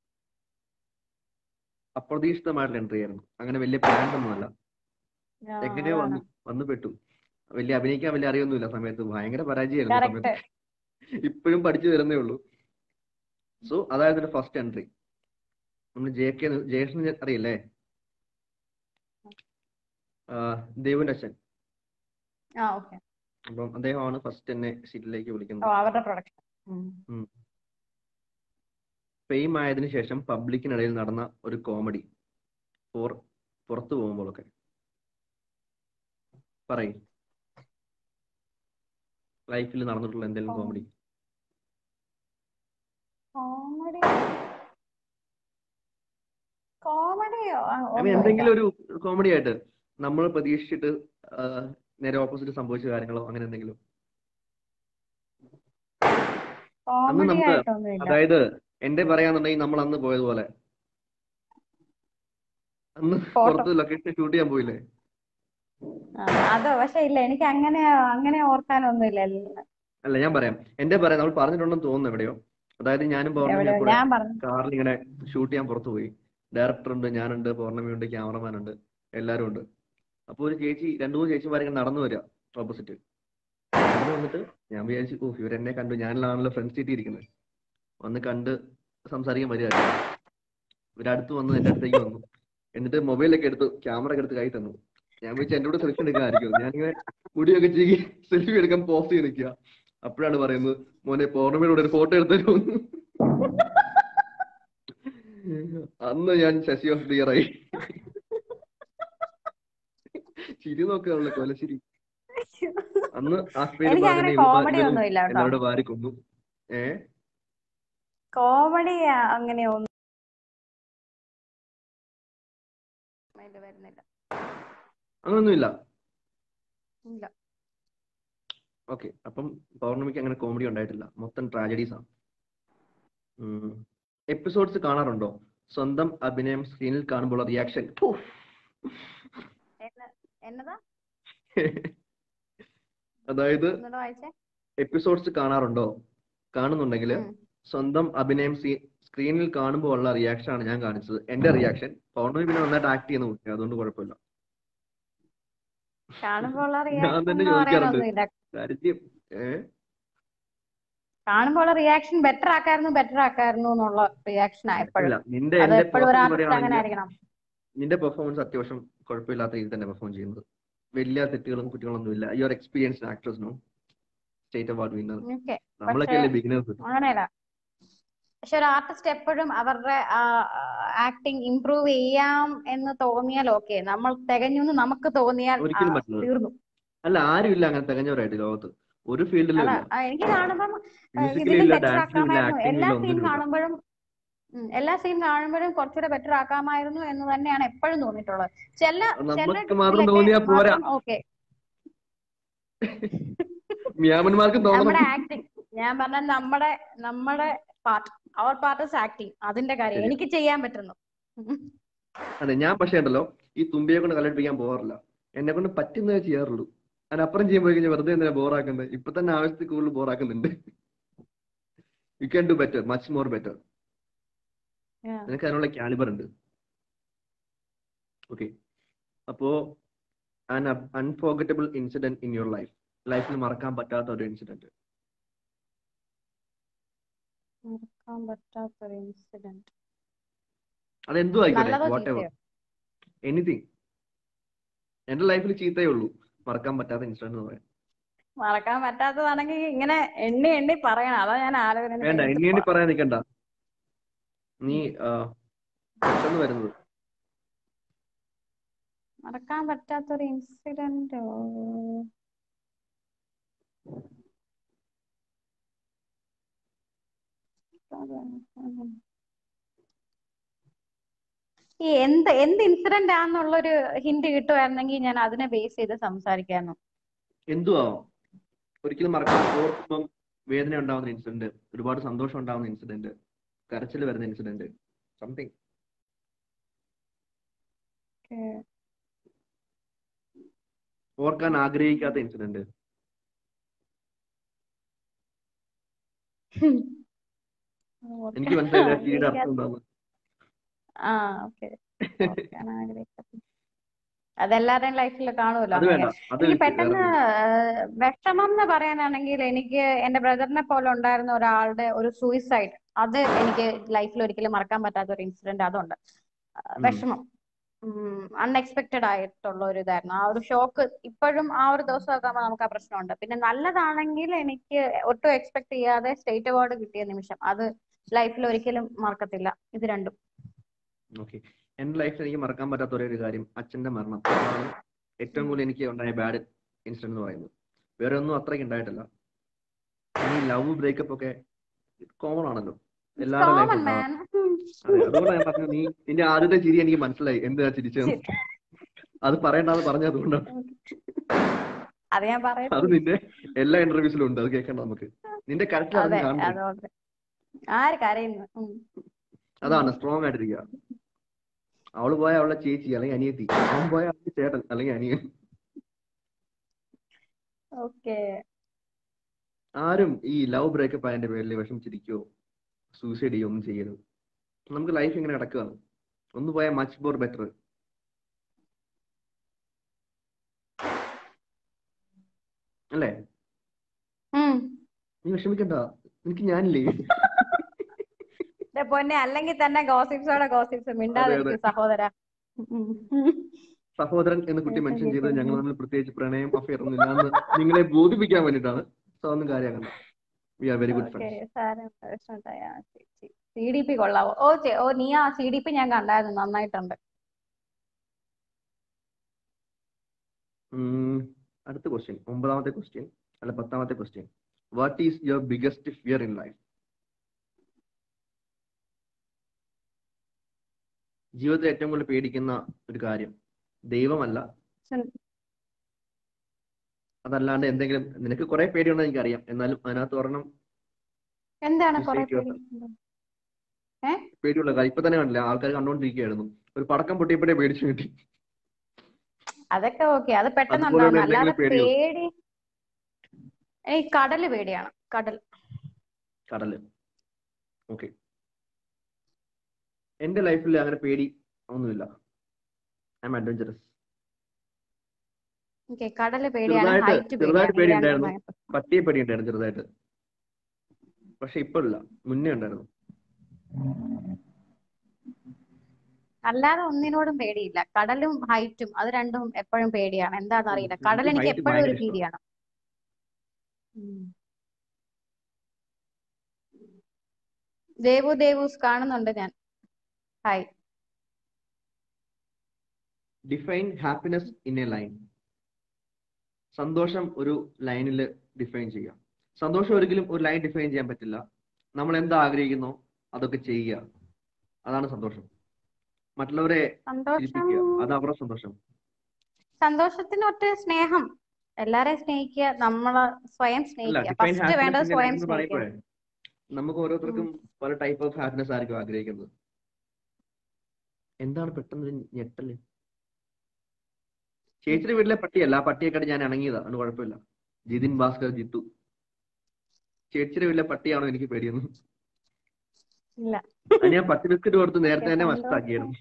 അപ്രതീക്ഷിതമായിട്ടുള്ള എൻട്രി ആയിരുന്നു അങ്ങനെ വലിയ പ്ലാൻ ഒന്നുമല്ല ആ, എങ്ങനെയോ അതാണ് വന്നു വന്നു പെട്ടു വലിയ അഭിനയിക്കാൻ വലിയ അറിയൊന്നുമില്ല സമയത്ത് ഭയങ്കര പരാജയമായിരുന്നു ആ കറക്റ്റ് സമയത്ത് ഇപ്പോഴും പഠിച്ചു വരുന്നേ ഉള്ളൂ സോ അതായത് എന്റെ ഫസ്റ്റ് എൻട്രി നമ്മൾ ജെ കെ ജയേഷന് അറിയില്ലേ ദേവുന്റെ അച്ഛൻ ആ ഓക്കെ അപ്പം അദ്ദേഹമാണ് ഫസ്റ്റ് എന്നെ സീറ്റിലേക്ക് ഓ വിളിക്കുന്നത് അവരുടെ പ്രൊഡക്ഷൻ ഫെയിം ആയതിനു ശേഷം പബ്ലിക്കിനിടയിൽ നടന്ന ഒരു കോമഡി ഫോർ പുറത്തു പോകുമ്പോഴൊക്കെ പറയും ലൈഫിൽ നടന്നിട്ടുള്ള എന്തെങ്കിലും കോമഡി കോമഡി കോമഡിയോ ഐ മീൻ എന്തെങ്കിലും ഒരു കോമഡി ആയിട്ട് നമ്മൾ പ്രതീക്ഷിച്ചിട്ട് ആ, നേരെ ഓപ്പോസിറ്റ് സംഭവിച്ച കാര്യങ്ങളോ അങ്ങനെ എന്തെങ്കിലും കോമഡി നമുക്ക് ആയിട്ടൊന്നുമില്ല അതായത് എന്റെ പറയാന്നുണ്ടെങ്കിൽ നമ്മൾ അന്ന് പോയതുപോലെ അന്ന് Photo. പുറത്ത് ലൊക്കേഷൻ ഷൂട്ട് ചെയ്യാൻ പോയില്ലേ ആ, അതോ പക്ഷെ ഇല്ല എനിക്ക് അങ്ങനെ അങ്ങനെ ഓർക്കാനൊന്നുമില്ല അല്ല ഞാൻ പറയാം എന്റെ പറയാം നമ്മൾ പറഞ്ഞിട്ടുണ്ടെന്ന് തോന്നുന്നു എവിടെയോ അതായത് ഞാനും പൗർണമിയും എവിടെയോ കൂടെ ഞാൻ പറഞ്ഞു കാറിൽ ഇങ്ങനെ ഷൂട്ട് ചെയ്യാൻ പുറത്തു പോയി ഡയറക്ടർ ഉണ്ട് ഞാനുണ്ട് പൗർണമിയുണ്ട് ക്യാമറമാൻ ഉണ്ട് എല്ലാവരും ഉണ്ട് അപ്പൊ ഒരു ചേച്ചി രണ്ടു മൂന്ന് ചേച്ചിമാർ ഇങ്ങനെ നടന്നു വരിക ഓപ്പോസിറ്റ് നടന്നു വന്നിട്ട് ഞാൻ വിചാരിച്ചു ഓ ഇവരെന്നെ കണ്ടു ഞാനിലാണല്ലോ ഫ്രണ്ട് സീറ്റ് ഇരിക്കുന്നത് വന്ന് കണ്ട് സംസാരിക്കാൻ വരികയായിരുന്നു ഇവരടുത്ത് വന്ന് എന്റെ അടുത്തേക്ക് വന്നു എന്നിട്ട് മൊബൈലൊക്കെ എടുത്തു ക്യാമറ ഒക്കെ എടുത്ത് കൈ തന്നു ഞാൻ വിളിച്ചു എന്റെ കൂടെ സെൽഫി എടുക്കാനായിരിക്കും ഞാനിങ്ങനെ മുടിയൊക്കെ ചെയ്യി സെൽഫി എടുക്കാൻ പോസ്റ്റ് ചെയ്ത് നിൽക്കുക അപ്പോഴാണ് പറയുന്നത് മോനെ പൗർണമിയുടെ കൂടെ ഒരു ഫോട്ടോ എടുത്തു അന്ന് ഞാൻ ശശി ഓഫ് ദിയർ ആയി ചിരി നോക്കാനുള്ള കൊലച്ചിരി അന്ന് ആ പേര് എനിക്ക് അങ്ങനെ കോമഡി ഒന്നും ഇല്ല കേട്ടോ എന്നോട് വാരി കൊന്നു ഏ കോമഡി അങ്ങനെ ഒന്നും ഇത് വരുന്നില്ല അങ്ങനൊന്നുമില്ല ഇല്ല ഓക്കെ അപ്പം പൗർണമിക്ക് അങ്ങനെ കോമഡി ഉണ്ടായിട്ടില്ല മൊത്തം ട്രാജഡീസ് ആണ് എപ്പിസോഡ്സ് കാണാറുണ്ടോ സ്വന്തം അഭിനയം സ്ക്രീനിൽ കാണുമ്പോൾ റിയാക്ഷൻ എന്ന- എന്നതാ അതായത് ഒന്നുകൂടെ വായിച്ചേ എപ്പിസോഡ്സ് കാണാറുണ്ടോ കാണുന്നുണ്ടെങ്കിൽ ഉം. സ്വന്തം അഭിനയം സ്ക്രീനിൽ കാണുമ്പോൾ ഉള്ള റിയാക്ഷൻ ആണ് ഞാൻ കാണിച്ചത് എന്റെ റിയാക്ഷൻ പൗർണമി പിന്നെ നന്നായിട്ട് ആക്ട് ചെയ്യുന്ന കുട്ടി അതുകൊണ്ട് കുഴപ്പമില്ല കാണുമ്പോൾ ഉള്ള ഞാൻ റിയാക്ഷൻ തന്നെ എന്ന് ചോദിക്കാറുണ്ട് പറയാനൊന്നുമില്ല കാര്യം ഏഹ് കാണുമ്പോൾ ഉള്ള റിയാക്ഷൻ ബെറ്റർ ആക്കായിരുന്നു ബെറ്റർ ആക്കായിരുന്നു എന്നുള്ള റിയാക്ഷൻ എപ്പോഴും ഇല്ല നിന്റെ അത് എന്റെ എപ്പോഴും ഒരു പെർഫോമൻസ് ആർട്ടിസ്റ്റ് അങ്ങനെ പറയുകയാണെങ്കിൽ ആയിരിക്കണം നിന്റെ പെർഫോമൻസ് അത്യാവശ്യം കുഴപ്പമില്ലാത്ത രീതിയിൽ തന്നെ പെർഫോം ചെയ്യുന്നത് വലിയ തെറ്റുകളും കുറ്റങ്ങളൊന്നും ഇല്ല your experienced actors no state award winner okay നമ്മളൊക്കെ പക്ഷെ അല്ലേ ബിഗിനേഴ്സ് അങ്ങനെയല്ല പക്ഷെ ഒരു ആർട്ടിസ്റ്റ് എപ്പോഴും അവരുടെ ആക്ടിങ് ഇംപ്രൂവ് ചെയ്യാം എന്ന് തോന്നിയാൽ ഓക്കെ നമ്മൾ തികഞ്ഞു എന്ന് നമുക്ക് തോന്നിയാൽ ആ, ഒരിക്കലും പറ്റില്ല തീർന്നു അല്ല ആരും ഇല്ല അങ്ങനെ തികഞ്ഞവരായിട്ട് ലോകത്ത് ഒരു ഫീൽഡിലും അല്ല ഇല്ല ആ, എനിക്ക് കാണുമ്പം ആ, മ്യൂസിക്കിലും ഇതിലും ഇല്ല ബെറ്റർ ഡാൻസിലും ഇല്ല ആക്കാമായിരുന്നു എല്ലാ ആക്ടിങ്ങിലും സീൻ ഒന്നിലും ഇല്ല കാണുമ്പോഴും ഉം, എല്ലാ സീൻ കാണുമ്പോഴും കുറച്ചുകൂടെ ബെറ്റർ ആക്കാമായിരുന്നു എന്ന് തന്നെയാണ് എപ്പോഴും തോന്നിയിട്ടുള്ളത് ചില ചില നമുക്ക് മാത്രം ഇതിലൊക്കെ തോന്നിയാ പോരാ മാത്രം ഓക്കെ മ്യാമന്മാർക്ക് തോന്നണം നമ്മുടെ ആക്ടിങ് ഞാൻ പറഞ്ഞ നമ്മുടെ നമ്മുടെ പാർട്ട് അവർ പാർട്ട് ഇസ് ആക്ടിങ് അതിന്റെ കാര്യം ശരി എനിക്ക് ചെയ്യാൻ പറ്റുന്നു ഉം. അതെ ഞാൻ പക്ഷേ ഉണ്ടല്ലോ ഈ തുമ്പിയെ കൊണ്ട് കല്ലെടുപ്പിക്കാൻ പോകാറില്ല എന്നെ കൊണ്ട് പറ്റുന്നതേ ചെയ്യാറുള്ളൂ അതിനപ്പുറം ചെയ്യുമ്പോൾ കഴിഞ്ഞാൽ വെറുതെ എന്തിനാ ബോറാക്കുന്നത് ഇപ്പൊ തന്നെ ആവശ്യത്തിൽ കൂടുതൽ ബോറാക്കുന്നുണ്ട് you can do better much more better Yeah. നിനക്ക് അതിനുള്ള കാലിബർ ഉണ്ട് ഓക്കെ അപ്പോ an unforgettable incident in your life ലൈഫിൽ മറക്കാൻ പറ്റാത്ത ഒരു ഇൻസിഡന്റ് മറക്കാൻ പറ്റാത്തൊരു ഇൻസിഡന്റ് അതെന്തും ആയിക്കോട്ടെ നല്ലതോ വാട്ട് എവർ ചീത്തയോ എനിത്തിങ് എന്റെ ലൈഫിൽ ചീത്തയേ ഉള്ളൂ മറക്കാൻ പറ്റാത്ത ഇൻസിഡന്റ് എന്ന് പറയാം മറക്കാൻ പറ്റാത്തതാണെങ്കിൽ ഇങ്ങനെ എണ്ണി എണ്ണി പറയണം അതാ ഞാൻ ആലോചന വേണ്ട എണ്ണി എണ്ണി പറയാൻ നിൽക്കണ്ട നീ ആ, പെട്ടെന്ന് വരുന്നത് മറക്കാൻ പറ്റാത്തൊരു ഇൻസിഡന്റ് ഈ എന്ത് എന്ത് ഇൻസിഡന്റ് ആണെന്നുള്ളൊരു ഹിന്റ് കിട്ടുമായിരുന്നെങ്കിൽ ഞാൻ അതിനെ ബേസ് ചെയ്ത് സംസാരിക്കായിരുന്നു എന്തും ആവാം ഒരിക്കലും മറക്കാൻ ഓർക്കുമ്പം വേദന ഉണ്ടാവുന്ന ഇൻസിഡന്റ് ഒരുപാട് സന്തോഷം ഉണ്ടാവുന്ന ഇൻസിഡന്റ് കരച്ചിൽ വരുന്ന ഇൻസിഡന്റ് സംതിങ് ഓർക്കാൻ ആഗ്രഹിക്കാത്ത ഇൻസിഡന്റ് എനിക്ക് മനസ്സിലായില്ല ടിയുടെ അർത്ഥം എന്താന്ന് ആ ഓക്കെ ഓർക്കാൻ ആഗ്രഹിക്കുന്നു അതെല്ലാവരുടെയും ലൈഫിൽ കാണുമല്ലോ അത് വേണ്ട അങ്ങനെ അത് എനിക്ക് വിട്ട് പെട്ടെന്ന് വേറെ ഏഹ്, വിഷമം എന്ന് പറയാനാണെങ്കിൽ എനിക്ക് എന്റെ ബ്രദറിനെ പോലെ ഉണ്ടായിരുന്ന ഒരാളുടെ ഒരു സൂയിസൈഡ് അത് എനിക്ക് ലൈഫിൽ ഒരിക്കലും മറക്കാൻ പറ്റാത്ത ഒരു ഇൻസിഡന്റ് അതുണ്ട് ആ, ഉം. വിഷമം അൺഎക്സ്പെക്റ്റഡ് ആയിട്ടുള്ള ഒരു ഇതായിരുന്നു ആ ഒരു ഷോക്ക് ഇപ്പോഴും ആ ഒരു ദിവസമൊക്കെ ആകുമ്പോൾ നമുക്ക് ആ പ്രശ്നമുണ്ട് പിന്നെ നല്ലതാണെങ്കിൽ എനിക്ക് ഒട്ടും എക്സ്പെക്ട് ചെയ്യാതെ സ്റ്റേറ്റ് അവാർഡ് കിട്ടിയ നിമിഷം അത് ലൈഫിൽ ഒരിക്കലും മറക്കത്തില്ല ഇത് രണ്ടും ഓക്കെ എന്റെ ലൈഫിൽ എനിക്ക് മറക്കാൻ പറ്റാത്ത ഒരേ ഒരു കാര്യം അച്ഛന്റെ മരണം അതാണ് ഏറ്റവും കൂടുതൽ എനിക്ക് ഉണ്ടായ ബാഡ് ഇൻസിഡന്റ് എന്ന് പറയുന്നത് വേറെ ഒന്നും അത്രയ്ക്ക് ഉണ്ടായിട്ടില്ല ഈ ലവ് ബ്രേക്കപ്പ് ഒക്കെ കോമൺ ആണല്ലോ എല്ലാവരുടെ ലൈഫിൽ കോമൺ ഉണ്ടാവാം മാൻ അതെ അതുകൊണ്ടാണ് ഞാൻ പറഞ്ഞത് നീ നിന്റെ ആദ്യത്തെ ചിരി എനിക്ക് മനസ്സിലായി എന്തിനാ ചിരിച്ചതെന്ന് അത് പറയണ്ടാന്ന് പറഞ്ഞത് അതുകൊണ്ടാണ് അത് ഞാൻ അത് പറയുന്നത് നിന്റെ എല്ലാ ഇന്റർവ്യൂസിലും ഉണ്ട് അത് കേൾക്കണ്ട നമുക്ക് നിന്റെ കരച്ചിൽ അതെ അറിഞ്ഞ് കാണണ്ടേ അതുകൊണ്ട് ആര് കരയുന്നു ഉം. അതാണ് സ്ട്രോങ് ആയിട്ടിരിക്കുക അവള് പോയ അവളുടെ ചേച്ചി അല്ലെങ്കിൽ അനിയത്തി അവൻ പോയ അവന്റെ ചേട്ടൻ അല്ലെങ്കിൽ അനിയൻ ഓക്കെ ആരും ഈ ലവ് ബ്രേക്കപ്പ് ആയതിന്റെ പേരിൽ വിഷമിച്ചിരിക്കുകയോ സൂസൈഡ് ചെയ്യുകയോ ഒന്നും ചെയ്യരുത് നമുക്ക് ലൈഫ് ഇങ്ങനെ കിടക്കുകയാണ് ഒന്ന് പോയാൽ മച്ച് മോർ ബെറ്റർ അല്ലേ ഉം നീ വിഷമിക്കണ്ട എനിക്ക് ഞാനില്ലേ ദേ പൊന്നെ അല്ലെങ്കിൽ തന്നെ ഗോസിപ്സോടെ ഗോസിപ്സ് മിണ്ടാതിരിക്കും സഹോദര ഉം. സഹോദരൻ എന്ന് കുട്ടി മെൻഷൻ ചെയ്തത് ഞങ്ങൾ തമ്മിൽ പ്രത്യേകിച്ച് പ്രണയം അഫയർ ഒന്നും ഇല്ലാന്ന് നിങ്ങളെ ബോധിപ്പിക്കാൻ വേണ്ടിയിട്ടാണ് സോ ഒന്നും കാര്യമാക്കണ്ട we are very good okay friends സാരം സി ഡി പി കൊള്ളാവോ ഓ ചെ ഓ നീ ആ സി ഡി പി ഞാൻ കണ്ടായിരുന്നു നന്നായിട്ടുണ്ട് അടുത്ത ക്വസ്റ്റ്യൻ ഒമ്പതാമത്തെ ക്വസ്റ്റ്യൻ അല്ല പത്താമത്തെ question what is your biggest fear in life ജീവിതത്തിൽ ഏറ്റവും കൂടുതൽ പേടിക്കുന്ന ഒരു കാര്യം ദൈവമല്ല ഉം. അതല്ലാണ്ട് എന്തെങ്കിലും നിനക്ക് കുറെ പേടിയുണ്ടെന്ന് എനിക്കറിയാം എന്നാലും അതിനകത്ത് ഒരെണ്ണം എന്താണ് കുറെ Mistake പേടി പേടിയുള്ള കാര്യം ഇപ്പൊ തന്നെ കണ്ടില്ല ആൾക്കാർ കണ്ടോണ്ടിരിക്കുകയായിരുന്നു ഒരു പടക്കം പൊട്ടിയപ്പോഴേ പേടിച്ചു കിട്ടി അതൊക്കെ ഓക്കെ അത് പെട്ടെന്ന് അതുപോലെയുള്ള ഉണ്ടാവും അല്ലാതെ എന്തെങ്കിലും പേടിയോ? പേടി എനിക്ക് കടല് പേടിയാണ് കടൽ കടല് ഓക്കെ എന്റെ ലൈഫിൽ അങ്ങനെ പേടി ഒന്നുമില്ല ഐ എം അഡ്വഞ്ചറസ് ഓക്കെ കടല് പേടിയാണ് ചെറുതായിട്ട് ഹൈറ്റ് ചെറുതായിട്ട് പേടിയാണ് ഈ പേടി രണ്ടും ഉണ്ടായിരുന്നു ഭയങ്കര- പട്ടിയെ പേടി ഉണ്ടായിരുന്നു ചെറുതായിട്ട് പക്ഷെ ഇപ്പൊ ഇല്ല മുന്നേ ഉണ്ടായിരുന്നു അല്ലാതെ ഒന്നിനോടും പേടിയില്ല കടലും ഹൈറ്റും അത് രണ്ടും എപ്പോഴും പേടിയാണ് എന്താണെന്ന് അറിയില്ല എനിക്ക് കടൽ എനിക്ക് height എപ്പോഴും ഒരു ഭയങ്കര ഇഷ്ടമാണ്. ഭീതിയാണ് ഉം. ദേവു ദേവൂസ് കാണുന്നുണ്ട് ഞാൻ hi define happiness in a line സന്തോഷം ഒരു ലൈനിൽ ഡിഫൈൻ ചെയ്യാം സന്തോഷം ഒരിക്കലും ഒരു ലൈൻ ഡിഫൈൻ ചെയ്യാൻ പറ്റില്ല നമ്മൾ എന്താ ആഗ്രഹിക്കുന്നോ അതൊക്കെ ചെയ്യുക അതാണ് സന്തോഷം മറ്റുള്ളവരെ സന്തോഷം ചിരിപ്പിക്കുക അത് അവരുടെ സന്തോഷം സന്തോഷത്തിന് ഒറ്റ സ്നേഹം എല്ലാരെയും സ്നേഹിക്കുക നമ്മളെ സ്വയം അല്ല സ്നേഹിക്കുക ഡിഫൈൻ ഫസ്റ്റ് വേണ്ടത് ഹാപ്പിനെസ് സ്വയം എന്ന് സ്നേഹിക്കുക പറയുമ്പോഴേ നമുക്ക് ഓരോരുത്തർക്കും പല ടൈപ്പ് ഓഫ് ഹാപ്പിനെസ് ആയിരിക്കും ആഗ്രഹിക്കുന്നത് എന്താണ് പെട്ടെന്ന് ഒരു ഞെട്ടല് ചേച്ചിയുടെ വീട്ടിലെ പട്ടിയല്ല ആ പട്ടിയെക്കാട്ട് ഞാൻ ഇണങ്ങിയതാ അതുകൊണ്ട് കുഴപ്പമില്ല ജിതിൻ ഭാസ്കർ ജിത്തു ചേച്ചിയുടെ വീട്ടിലെ പട്ടിയാണോ എനിക്ക് പേടിയെന്ന് ഇല്ല അത് ഞാൻ പത്ത് ബിസ്ക്കറ്റ് കൊടുത്ത് നേരത്തെ തന്നെ മനസ്സിലാക്കിയായിരുന്നു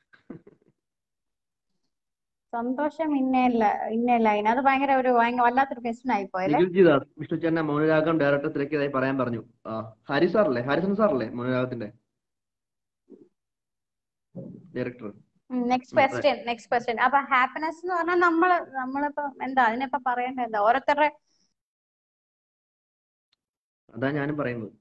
സന്തോഷം ഇന്നല്ല ഇന്നല്ല ലൈൻ അത് ഭയങ്കര ഒരു ഭയങ്കര വല്ലാത്തൊരു ക്വസ്റ്റ്യൻ ആയിപ്പോയല്ലേ നിഖിൽ ജി ദാസ് വിഷ്ണു ചേട്ടനെ മൗനരാഗം ഡയറക്ടർ തിരക്കിയതായി പറയാൻ പറഞ്ഞു ആ ഹരി സാറല്ലേ ഹരിസൺ സാറല്ലേ മൗനരാഗത്തിന്റെ director next question next question അപ്പൊ ഹാപ്പിനെസ് എന്ന് പറഞ്ഞാൽ നമ്മള് നമ്മളിപ്പോ എന്താ അതിനിപ്പോ പറയേണ്ടത് എന്താ ഓരോരുത്തരുടെ അതാ ഞാനും പറയുന്നത്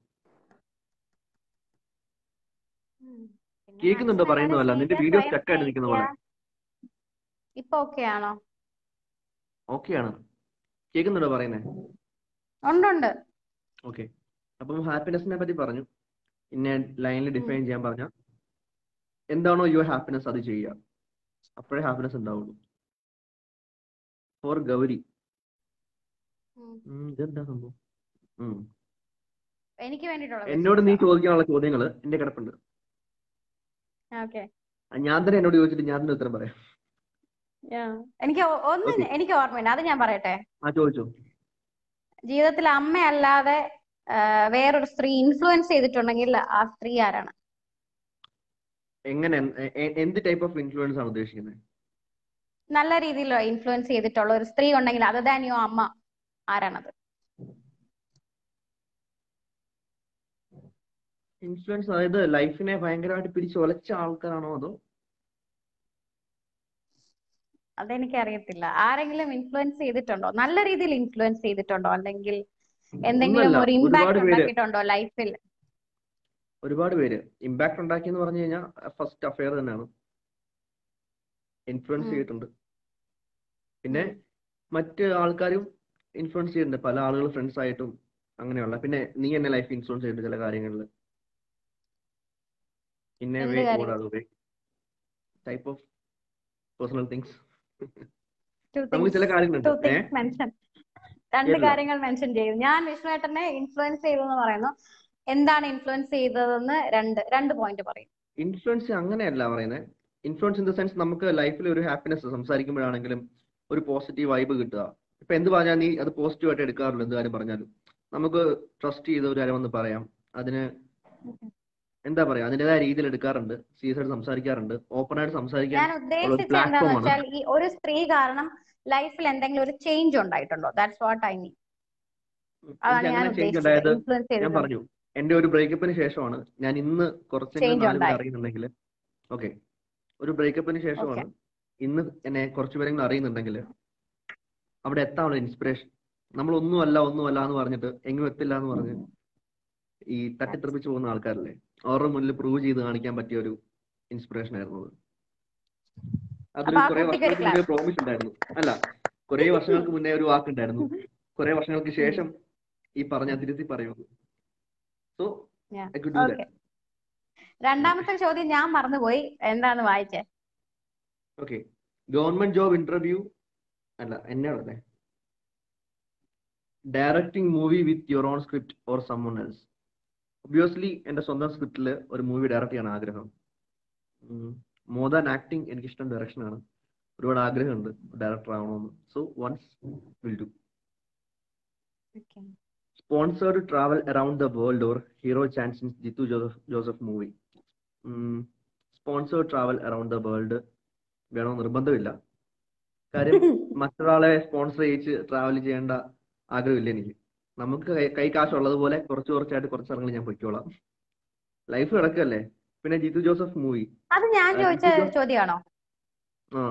ഉം. പിന്നെ കേൾക്കുന്നുണ്ടോ maximum എല്ലാവരെയും പറയുന്നതല്ല നിന്റെ സ്നേഹിക്കുക, വീഡിയോ സ്വയം സ്റ്റക്ക് ആയിട്ട് നിൽക്കുന്ന പോലെ സ്നേഹിക്കുക. ഇപ്പൊ ഓക്കെ ആണോ ഓക്കെയാണ് കേൾക്കുന്നുണ്ടോ പറയുന്നേ ഉണ്ടുണ്ട് ഓക്കെ അപ്പം ഹാപ്പിനെസിനെ പറ്റി പറഞ്ഞു ഇന്ന ലൈനിൽ ഡിഫൈൻ ചെയ്യാൻ പറഞ്ഞ എന്താണോ യുവർ ഹാപ്പിനെസ് അത് ചെയ്യുക അപ്പോഴേ ഹാപ്പിനെസ് ഉണ്ടാവുള്ളൂ ഫോർ ഗൗരി ഉം. ഉം, ഇതെന്താ സംഭവം ഉം. എനിക്ക് വേണ്ടിയിട്ടുള്ള എന്നോട് നീ ചോദിക്കാനുള്ള ചോദ്യങ്ങൾ എന്റെ കിടപ്പുണ്ട് ഓക്കെ ആ, ഞാൻ തന്നെ എന്നോട് ചോദിച്ചിട്ട് ഞാൻ തന്നെ ഉത്തരം പറയാം എനിക്ക് ഒ- ഒന്ന് Okay. എനിക്ക് ഓർമ്മയുണ്ട് അത് ഞാൻ പറയട്ടെ ആ ചോദിച്ചോ ജീവിതത്തിൽ അമ്മയല്ലാതെ ആ, വേറൊരു സ്ത്രീ ഇൻഫ്ലുവൻസ് ചെയ്തിട്ടുണ്ടെങ്കിൽ ആ സ്ത്രീ ആരാണ് എങ്ങനെ എ- എ- എന്ത് ടൈപ്പ് ഓഫ് ഇൻഫ്ലുവൻസ് ആണ് ഉദ്ദേശിക്കുന്നത് നല്ല രീതിയിൽ ഇൻഫ്ലുവൻസ് ചെയ്തിട്ടുള്ള ഒരു സ്ത്രീ ഉണ്ടെങ്കിൽ അത് ദാനിയോ അമ്മ ആരാണത് ഇൻഫ്ലുവൻസ് അതായത് ലൈഫിനെ ഭയങ്കരമായിട്ട് പിടിച്ച് ഒലച്ച ആൾക്കാരാണോ അതോ അതെനിക്ക് അറിയത്തില്ല ആരെങ്കിലും ഇൻഫ്ലുവൻസ് ചെയ്തിട്ടുണ്ടോ നല്ല രീതിയിൽ ഇൻഫ്ലുവൻസ് ചെയ്തിട്ടുണ്ടോ അല്ലെങ്കിൽ എന്തെങ്കിലും ഒന്നുമല്ല, ഒരു ഒരുപാട് ഇമ്പാക്ട് പേര് ഉണ്ടാക്കിയിട്ടുണ്ടോ ലൈഫിൽ ഒരുപാട് പേര് ഇമ്പാക്ട് ഉണ്ടാക്കി എന്ന് പറഞ്ഞു കഴിഞ്ഞാൽ ഫസ്റ്റ് അഫെയർ തന്നെയാണ് ഇൻഫ്ലുവൻസ് ഉം. ചെയ്തിട്ടുണ്ട് പിന്നെ മറ്റ് ആൾക്കാരും ഇൻഫ്ലുവൻസ് ചെയ്തിട്ടുണ്ട് പല ആളുകൾ ഫ്രണ്ട്സ് ആയിട്ടും അങ്ങനെയുള്ള പിന്നെ നീ എന്നെ ലൈഫ് ഇൻഫ്ലുവൻസ് ചെയ്തിട്ടുണ്ട് ചില കാര്യങ്ങളിൽ പിന്നെ എന്ത് വേ കാര്യം? ഓടാതെ way type of personal things Two നമുക്ക് things- ചില two കാര്യങ്ങളുണ്ട് ഏ things mention. രണ്ട് കേട്ടില്ല. കാര്യങ്ങൾ മെൻഷൻ ചെയ്തു ഞാൻ വിഷ്ണുവേട്ടനെ ഇൻഫ്ലുവൻസ് ചെയ്തു എന്ന് പറയുന്നു എന്താണ് ഇൻഫ്ലുവൻസ് ചെയ്തതെന്ന് രണ്ട് രണ്ട് പോയിന്റ് പറയും ഇൻഫ്ലുവൻസ് അങ്ങനെയല്ല പറയുന്നത് ഇൻഫ്ലുവൻസ് ഇൻ ദ സെൻസ് നമുക്ക് ലൈഫിൽ ഒരു ഹാപ്പിനെസ് സംസാരിക്കുമ്പോഴാണെങ്കിലും ഒരു പോസിറ്റീവ് വൈബ് കിട്ടുക ഇപ്പൊ എന്ത് പറഞ്ഞാൽ നീ അത് പോസിറ്റീവ് ആയിട്ട് എടുക്കാറുള്ളൂ എന്ത് കാര്യം പറഞ്ഞാലും നമുക്ക് ട്രസ്റ്റ് ചെയ്ത ഒരു കാര്യം ഒന്ന് പറയാം അതിന് എന്താ പറയാ അതിൻ്റെതായ രീതിയിൽ എടുക്കാറുണ്ട് സീരിയസ് ആയിട്ട് സംസാരിക്കാറുണ്ട് ഓപ്പൺ ആയിട്ട് സംസാരിക്കാൻ ഞാൻ ഉദ്ദേശിച്ചത് platform എന്താന്ന് ആണ്. വെച്ചാൽ ഈ ഒരു സ്ത്രീ കാരണം ലൈഫിൽ എന്തെങ്കിലും ഒരു ചേഞ്ച് ഉണ്ടായിട്ടുണ്ടോ ദാറ്റ്സ് വാട്ട് ഐ മീൻ അതാണ് എനിക്ക് ഞാൻ അങ്ങനെ ചേഞ്ച് ഉദ്ദേശിച്ചത് ഉണ്ടായത് ഇൻഫ്ലുവൻസ് ഞാൻ ചെയ്തത് പറഞ്ഞു എന്റെ ഒരു ബ്രേക്കപ്പിന് ശേഷമാണ് ഞാൻ ഇന്ന് കുറച്ചെങ്കിലും Change നാല് പേര് ഉണ്ടായി. അറിയുന്നുണ്ടെങ്കിൽ ഓക്കെ ഒരു ബ്രേക്കപ്പിന് ശേഷമാണ് ഇന്ന് എന്നെ കുറച്ച് പേരെങ്കിലും അറിയുന്നുണ്ടെങ്കിൽ അവിടെ എത്താനുള്ള ഇൻസ്പിറേഷൻ നമ്മൾ ഒന്നുമല്ല ഒന്നുമല്ല എന്ന് പറഞ്ഞിട്ട് എങ്ങും എത്തില്ല എന്ന് പറഞ്ഞ് ഈ തട്ടിത്തെറിപ്പിച്ച് പോകുന്ന ആൾക്കാരല്ലേ അവരുടെ മുന്നിൽ പ്രൂവ് ചെയ്ത് കാണിക്കാൻ പറ്റിയ ഒരു ഇൻസ്പിറേഷൻ ആയിരുന്നു അത് അതൊരു അപ്പൊ ആ കുറെ കുട്ടിക്ക് ഒരു വർഷങ്ങൾക്ക് മുന്നേ പ്രോമിസ് ഉണ്ടായിരുന്നു അല്ല കുറെ വർഷങ്ങൾക്ക് മുന്നേ ഒരു വാക്കുണ്ടായിരുന്നു കുറെ വർഷങ്ങൾക്ക് ശേഷം ഈ പറഞ്ഞ തിരുത്തി പറയുമെന്ന് so Yeah. I could do okay രണ്ടാമത്തെ ചോദ്യം ഞാൻ മറന്നുപോയി എന്താന്ന് വായിച്ചേ ഓക്കെ ഗവൺമെന്റ് ജോബ് ഇന്റർവ്യൂ അല്ല എന്നോടല്ലേ directing movie with your own script or someone else obviously എന്റെ സ്വന്തം സ്ക്രിപ്റ്റിൽ ഒരു മൂവി ഡയറക്റ്റ് ചെയ്യാൻ ആഗ്രഹം മോർ ദാൻ ആക്ടിങ് എനിക്ക് ഇഷ്ടം ഡയറക്ഷൻ ആണ് ഒരുപാട് ആഗ്രഹമുണ്ട് ഡയറക്ടർ ആവണമെന്ന് so once will do Okay. Sponsored travel around the world or hero chance in Jeethu Joseph Joseph movie sponsored travel around the world വേണോ നിർബന്ധമില്ല കാര്യം മറ്റൊരാളെ സ്പോൺസർ ചെയ്യിച്ച് ട്രാവൽ ചെയ്യേണ്ട ആഗ്രഹമില്ല എനിക്ക് നമുക്ക് കൈ- കൈ കാശുള്ളതുപോലെ കുറച്ച് കുറച്ചായിട്ട് കുറച്ച് സ്ഥലങ്ങൾ ഞാൻ പൊയ്ക്കോളാം ലൈഫ് കിടക്കല്ലേ പിന്നെ ജിത്തു ജോസഫ് മൂവി അത് ഞാൻ ആ, ചോദിച്ച ജിത്തു ജോ- ചോദ്യമാണോ ആ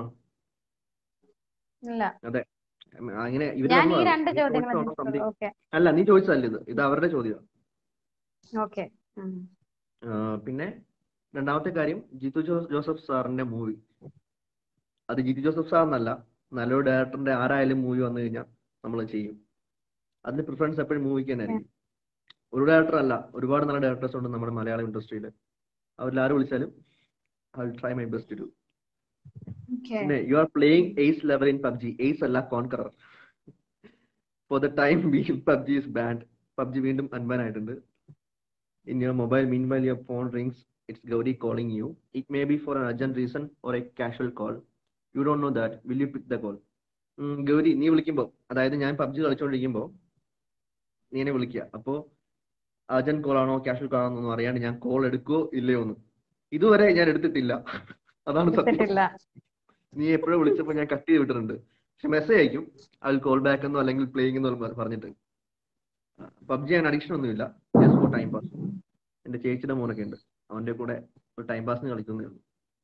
ഇല്ല അതെ ഉം, അങ്ങനെ ഇവര് ഞാൻ ഈ തന്നതാണ്. രണ്ട് നീ ചോദ്യങ്ങൾ ചോദിച്ചതാണോ something? ഓക്കെ അല്ല നീ ചോദിച്ചതല്ല ഇത് ഇത് അവരുടെ ചോദ്യം ഓക്കെ പിന്നെ രണ്ടാമത്തെ കാര്യം ജിത്തു ജോ- ജോസഫ് സാറിന്റെ മൂവി അത് ജിത്തു ജോസഫ് സാർ എന്നല്ല നല്ലൊരു ഡയറക്ടറിന്റെ ആരായാലും മൂവി വന്നു കഴിഞ്ഞാൽ നമ്മൾ ചെയ്യും അതിന്റെ പ്രിഫറൻസ് എപ്പോഴും മൂവിക്ക് തന്നെ ആയിരിക്കും ഒരു ഡയറക്ടർ അല്ല ഒരുപാട് നല്ല ഡയറക്ടേഴ്സ് ഉണ്ട് നമ്മുടെ മലയാളം ഇൻഡസ്ട്രിയിൽ അവരിൽ ആര് വിളിച്ചാലും I will try my best to okay പിന്നെ you are playing ace level in PUBG ace അല്ല conqueror for the time being PUBG is banned PUBG വീണ്ടും അൻബാൻ ആയിട്ടുണ്ട് in your mobile meanwhile your phone rings it's Gauri calling you it may be for an urgent reason or a casual call you don't know that will you pick the call Gauri നീ വിളിക്കുമ്പോൾ അതായത് ഞാൻ PUBG കളിച്ചുകൊണ്ടിരിക്കുമ്പോൾ നീ എന്നെ വിളിക്കുക അപ്പോൾ urgent call ആണോ casual call ആണോ എന്നൊന്നും അറിയാണ്ട് ഞാൻ കോൾ എടുക്കുവോ ഇല്ലയോ എന്ന് ഇതുവരെ ഞാൻ എടുത്തിട്ടില്ല അതാണ് സത്യം എടുത്തിട്ടില്ല നീ എപ്പോഴും വിളിച്ചപ്പോൾ ഞാൻ കട്ട് ചെയ്ത് വിട്ടിട്ടുണ്ട് പക്ഷെ മെസ്സേജ് അയക്കും ഐ കോൾ ബാക്ക് എന്നോ അല്ലെങ്കിൽ പ്ലേയിങ് എന്നോ പ- പറഞ്ഞിട്ട് പബ്ജി ഞാൻ അഡിക്ഷൻ ഒന്നുമില്ല ജസ്റ്റ് ഫോർ ടൈം പാസ് എന്റെ ചേച്ചിയുടെ മോനൊക്കെ ഉണ്ട് അവന്റെ കൂടെ ഒരു ടൈം പാസിന് കളിക്കുന്നേ ഉള്ളൂ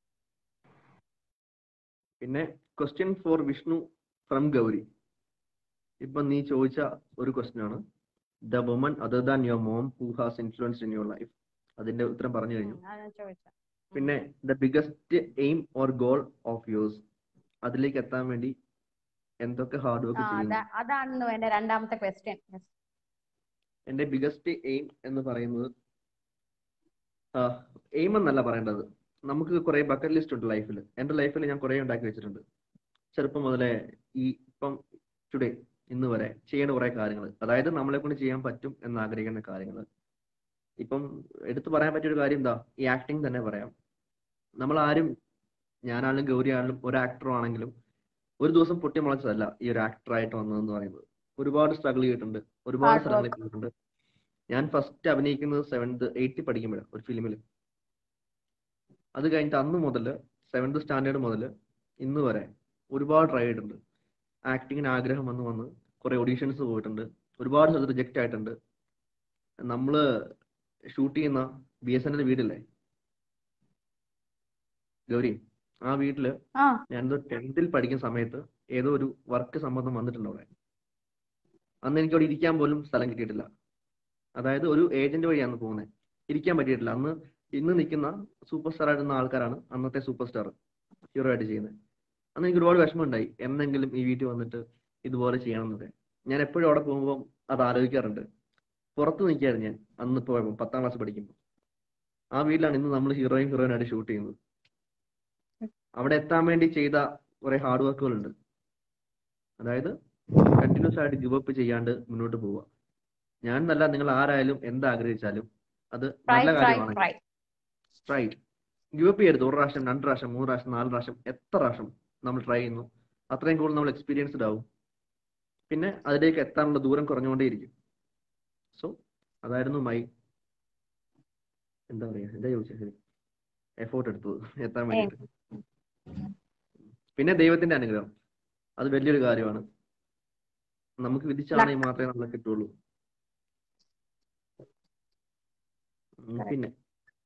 പിന്നെ question for Vishnu from Gauri ഇപ്പൊ നീ ചോദിച്ച ഒരു ക്വസ്റ്റ്യൻ ആണ് the woman other than your mom who has influence in your life അതിന്റെ ഉത്തരം പറഞ്ഞു കഴിഞ്ഞു അതാണ് ചോദിച്ചത് പിന്നെ the biggest aim or goal of yours അതിലേക്ക് എത്താൻ വേണ്ടി എന്തൊക്കെ ഹാർഡ് ആ വർക്ക് ചെയ്യുന്നു അതാ അതാണ് എന്റെ രണ്ടാമത്തെ ക്വസ്റ്റ്യൻ എന്റെ ബിഗസ്റ്റ് എയിം എന്ന് പറയുന്നത് എയിം എന്നല്ല പറയേണ്ടത് നമുക്ക് കുറെ ബക്കറ്റ് ലിസ്റ്റ് ഉണ്ട് ലൈഫിൽ എന്റെ ലൈഫിൽ ഞാൻ കുറെ ഉണ്ടാക്കി വെച്ചിട്ടുണ്ട് ചെറുപ്പം മുതലേ ഈ ഇപ്പം ടുഡേ ഇന്ന് വരെ ചെയ്യേണ്ട കുറെ കാര്യങ്ങൾ അതായത് നമ്മളെ കൊണ്ട് ചെയ്യാൻ പറ്റും എന്ന് ആഗ്രഹിക്കുന്ന കാര്യങ്ങൾ ഇപ്പം എടുത്തു പറയാൻ പറ്റിയ ഒരു കാര്യം എന്താ ഈ ആക്ടിങ് തന്നെ പറയാം നമ്മൾ ആരും ഞാനാണെങ്കിലും ഗൗരി ആണെങ്കിലും ഒരു ആക്ടർ ആണെങ്കിലും ഒരു ദിവസം പൊട്ടി മുളച്ചതല്ല ഈ ഒരു ആക്ടറായിട്ട് വന്നതെന്ന് പറയുന്നത് ഒരുപാട് സ്ട്രഗിൾ ചെയ്തിട്ടുണ്ട് ഒരുപാട് Hard സ്ഥലങ്ങളിൽ work. പോയിട്ടുണ്ട് ഞാൻ ഫസ്റ്റ് അഭിനയിക്കുന്നത് സെവൻത് എയ്ത്തിൽ പഠിക്കുമ്പോഴാണ് ഒരു ഫിലിമിൽ അത് കഴിഞ്ഞിട്ട് അന്ന് മുതൽ സെവൻത് സ്റ്റാൻഡേർഡ് മുതൽ ഇന്ന് വരെ ഒരുപാട് ട്രൈ ചെയ്തിട്ടുണ്ട് ആക്ടിങ്ങിന് ആഗ്രഹം വന്ന് വന്ന് കുറെ ഓഡീഷൻസ് പോയിട്ടുണ്ട് ഒരുപാട് സ്ഥലത്ത് റിജക്റ്റ് ആയിട്ടുണ്ട് നമ്മള് ഷൂട്ട് ചെയ്യുന്ന ബി എസ് എൻ്റെ വീടില്ലേ ഗൗരി ആ വീട്ടില് ആ ഞാനെന്തോ ടെൻത്തിൽ പഠിക്കുന്ന സമയത്ത് ഏതോ ഒരു വർക്ക് സംബന്ധം വന്നിട്ടുണ്ട് അവിടെ അന്ന് എനിക്ക് അവിടെ ഇരിക്കാൻ പോലും സ്ഥലം കിട്ടിയിട്ടില്ല അതായത് ഒരു ഏജന്റ് വഴിയാണ് പോകുന്നത് ഇരിക്കാൻ പറ്റിയിട്ടില്ല അന്ന് ഇന്ന് നിൽക്കുന്ന സൂപ്പർ സ്റ്റാർ ആയിരുന്ന ആൾക്കാരാണ് അന്നത്തെ സൂപ്പർ സ്റ്റാർ ഹീറോ ആയിട്ട് ചെയ്യുന്നത് അന്ന് എനിക്ക് ഒരുപാട് വിഷമം ഉണ്ടായി എന്നെങ്കിലും ഈ വീട്ടിൽ വന്നിട്ട് ഇതുപോലെ ചെയ്യണം എന്നൊക്കെ ഞാൻ എപ്പോഴും അവിടെ പോകുമ്പോൾ അത് ആലോചിക്കാറുണ്ട് പുറത്ത് നിൽക്കായിരുന്നു ഞാൻ അന്ന് പോയപ്പോൾ പത്താം ക്ലാസ് പഠിക്കുമ്പോൾ ആ വീട്ടിലാണ് ഇന്ന് നമ്മൾ ഹീറോയും ഹീറോയിനായിട്ട് ഷൂട്ട് ചെയ്യുന്നത് അവിടെ എത്താൻ വേണ്ടി ചെയ്ത കുറെ ഹാർഡ് വർക്കുകളുണ്ട് അതായത് കണ്ടിന്യൂസ് ആയിട്ട് ഗിവ് അപ്പ് ചെയ്യാണ്ട് മുന്നോട്ട് പോവുക ഞാൻ എന്നല്ല നിങ്ങൾ ആരായാലും എന്താഗ്രഹിച്ചാലും അത് ട്രൈ നല്ല ട്രൈ കാര്യമാണ് ട്രൈ റൈറ്റ് ഗിവ് അപ്പ് ചെയ്യരുത് ഒരു പ്രാവശ്യം രണ്ട് പ്രാവശ്യം മൂന്ന് പ്രാവശ്യം നാല് പ്രാവശ്യം എത്ര പ്രാവശ്യം നമ്മൾ ട്രൈ ചെയ്യുന്നു അത്രയും കൂടുതൽ നമ്മൾ എക്സ്പീരിയൻസ്ഡ് ആവും പിന്നെ അതിലേക്ക് എത്താനുള്ള ദൂരം കുറഞ്ഞുകൊണ്ടേയിരിക്കും സോ അതായിരുന്നു മൈ എന്താ പറയാ എന്താ ചോദിച്ചത് എഫോർട്ട് എടുത്തത് എത്താൻ വേണ്ടിയിട്ട് പിന്നെ ദൈവത്തിന്റെ അനുഗ്രഹം അത് വലിയൊരു കാര്യമാണ് നമുക്ക് വിധിച്ചാണെങ്കിൽ മാത്രമേ നമ്മളെ കിട്ടുള്ളൂ ഉം, Correct. പിന്നെ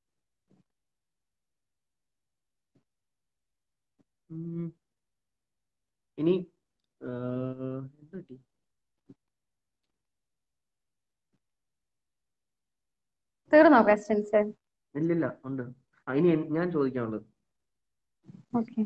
ഉം, ഇനി ആ, എന്താ പറ്റി? തീർന്നോ ക്വസ്റ്റ്യൻസ് ഇല്ലില്ല ഉണ്ട് ആ, ഇനി എൻ- ഞാൻ ചോദിക്കാനുള്ളത് okay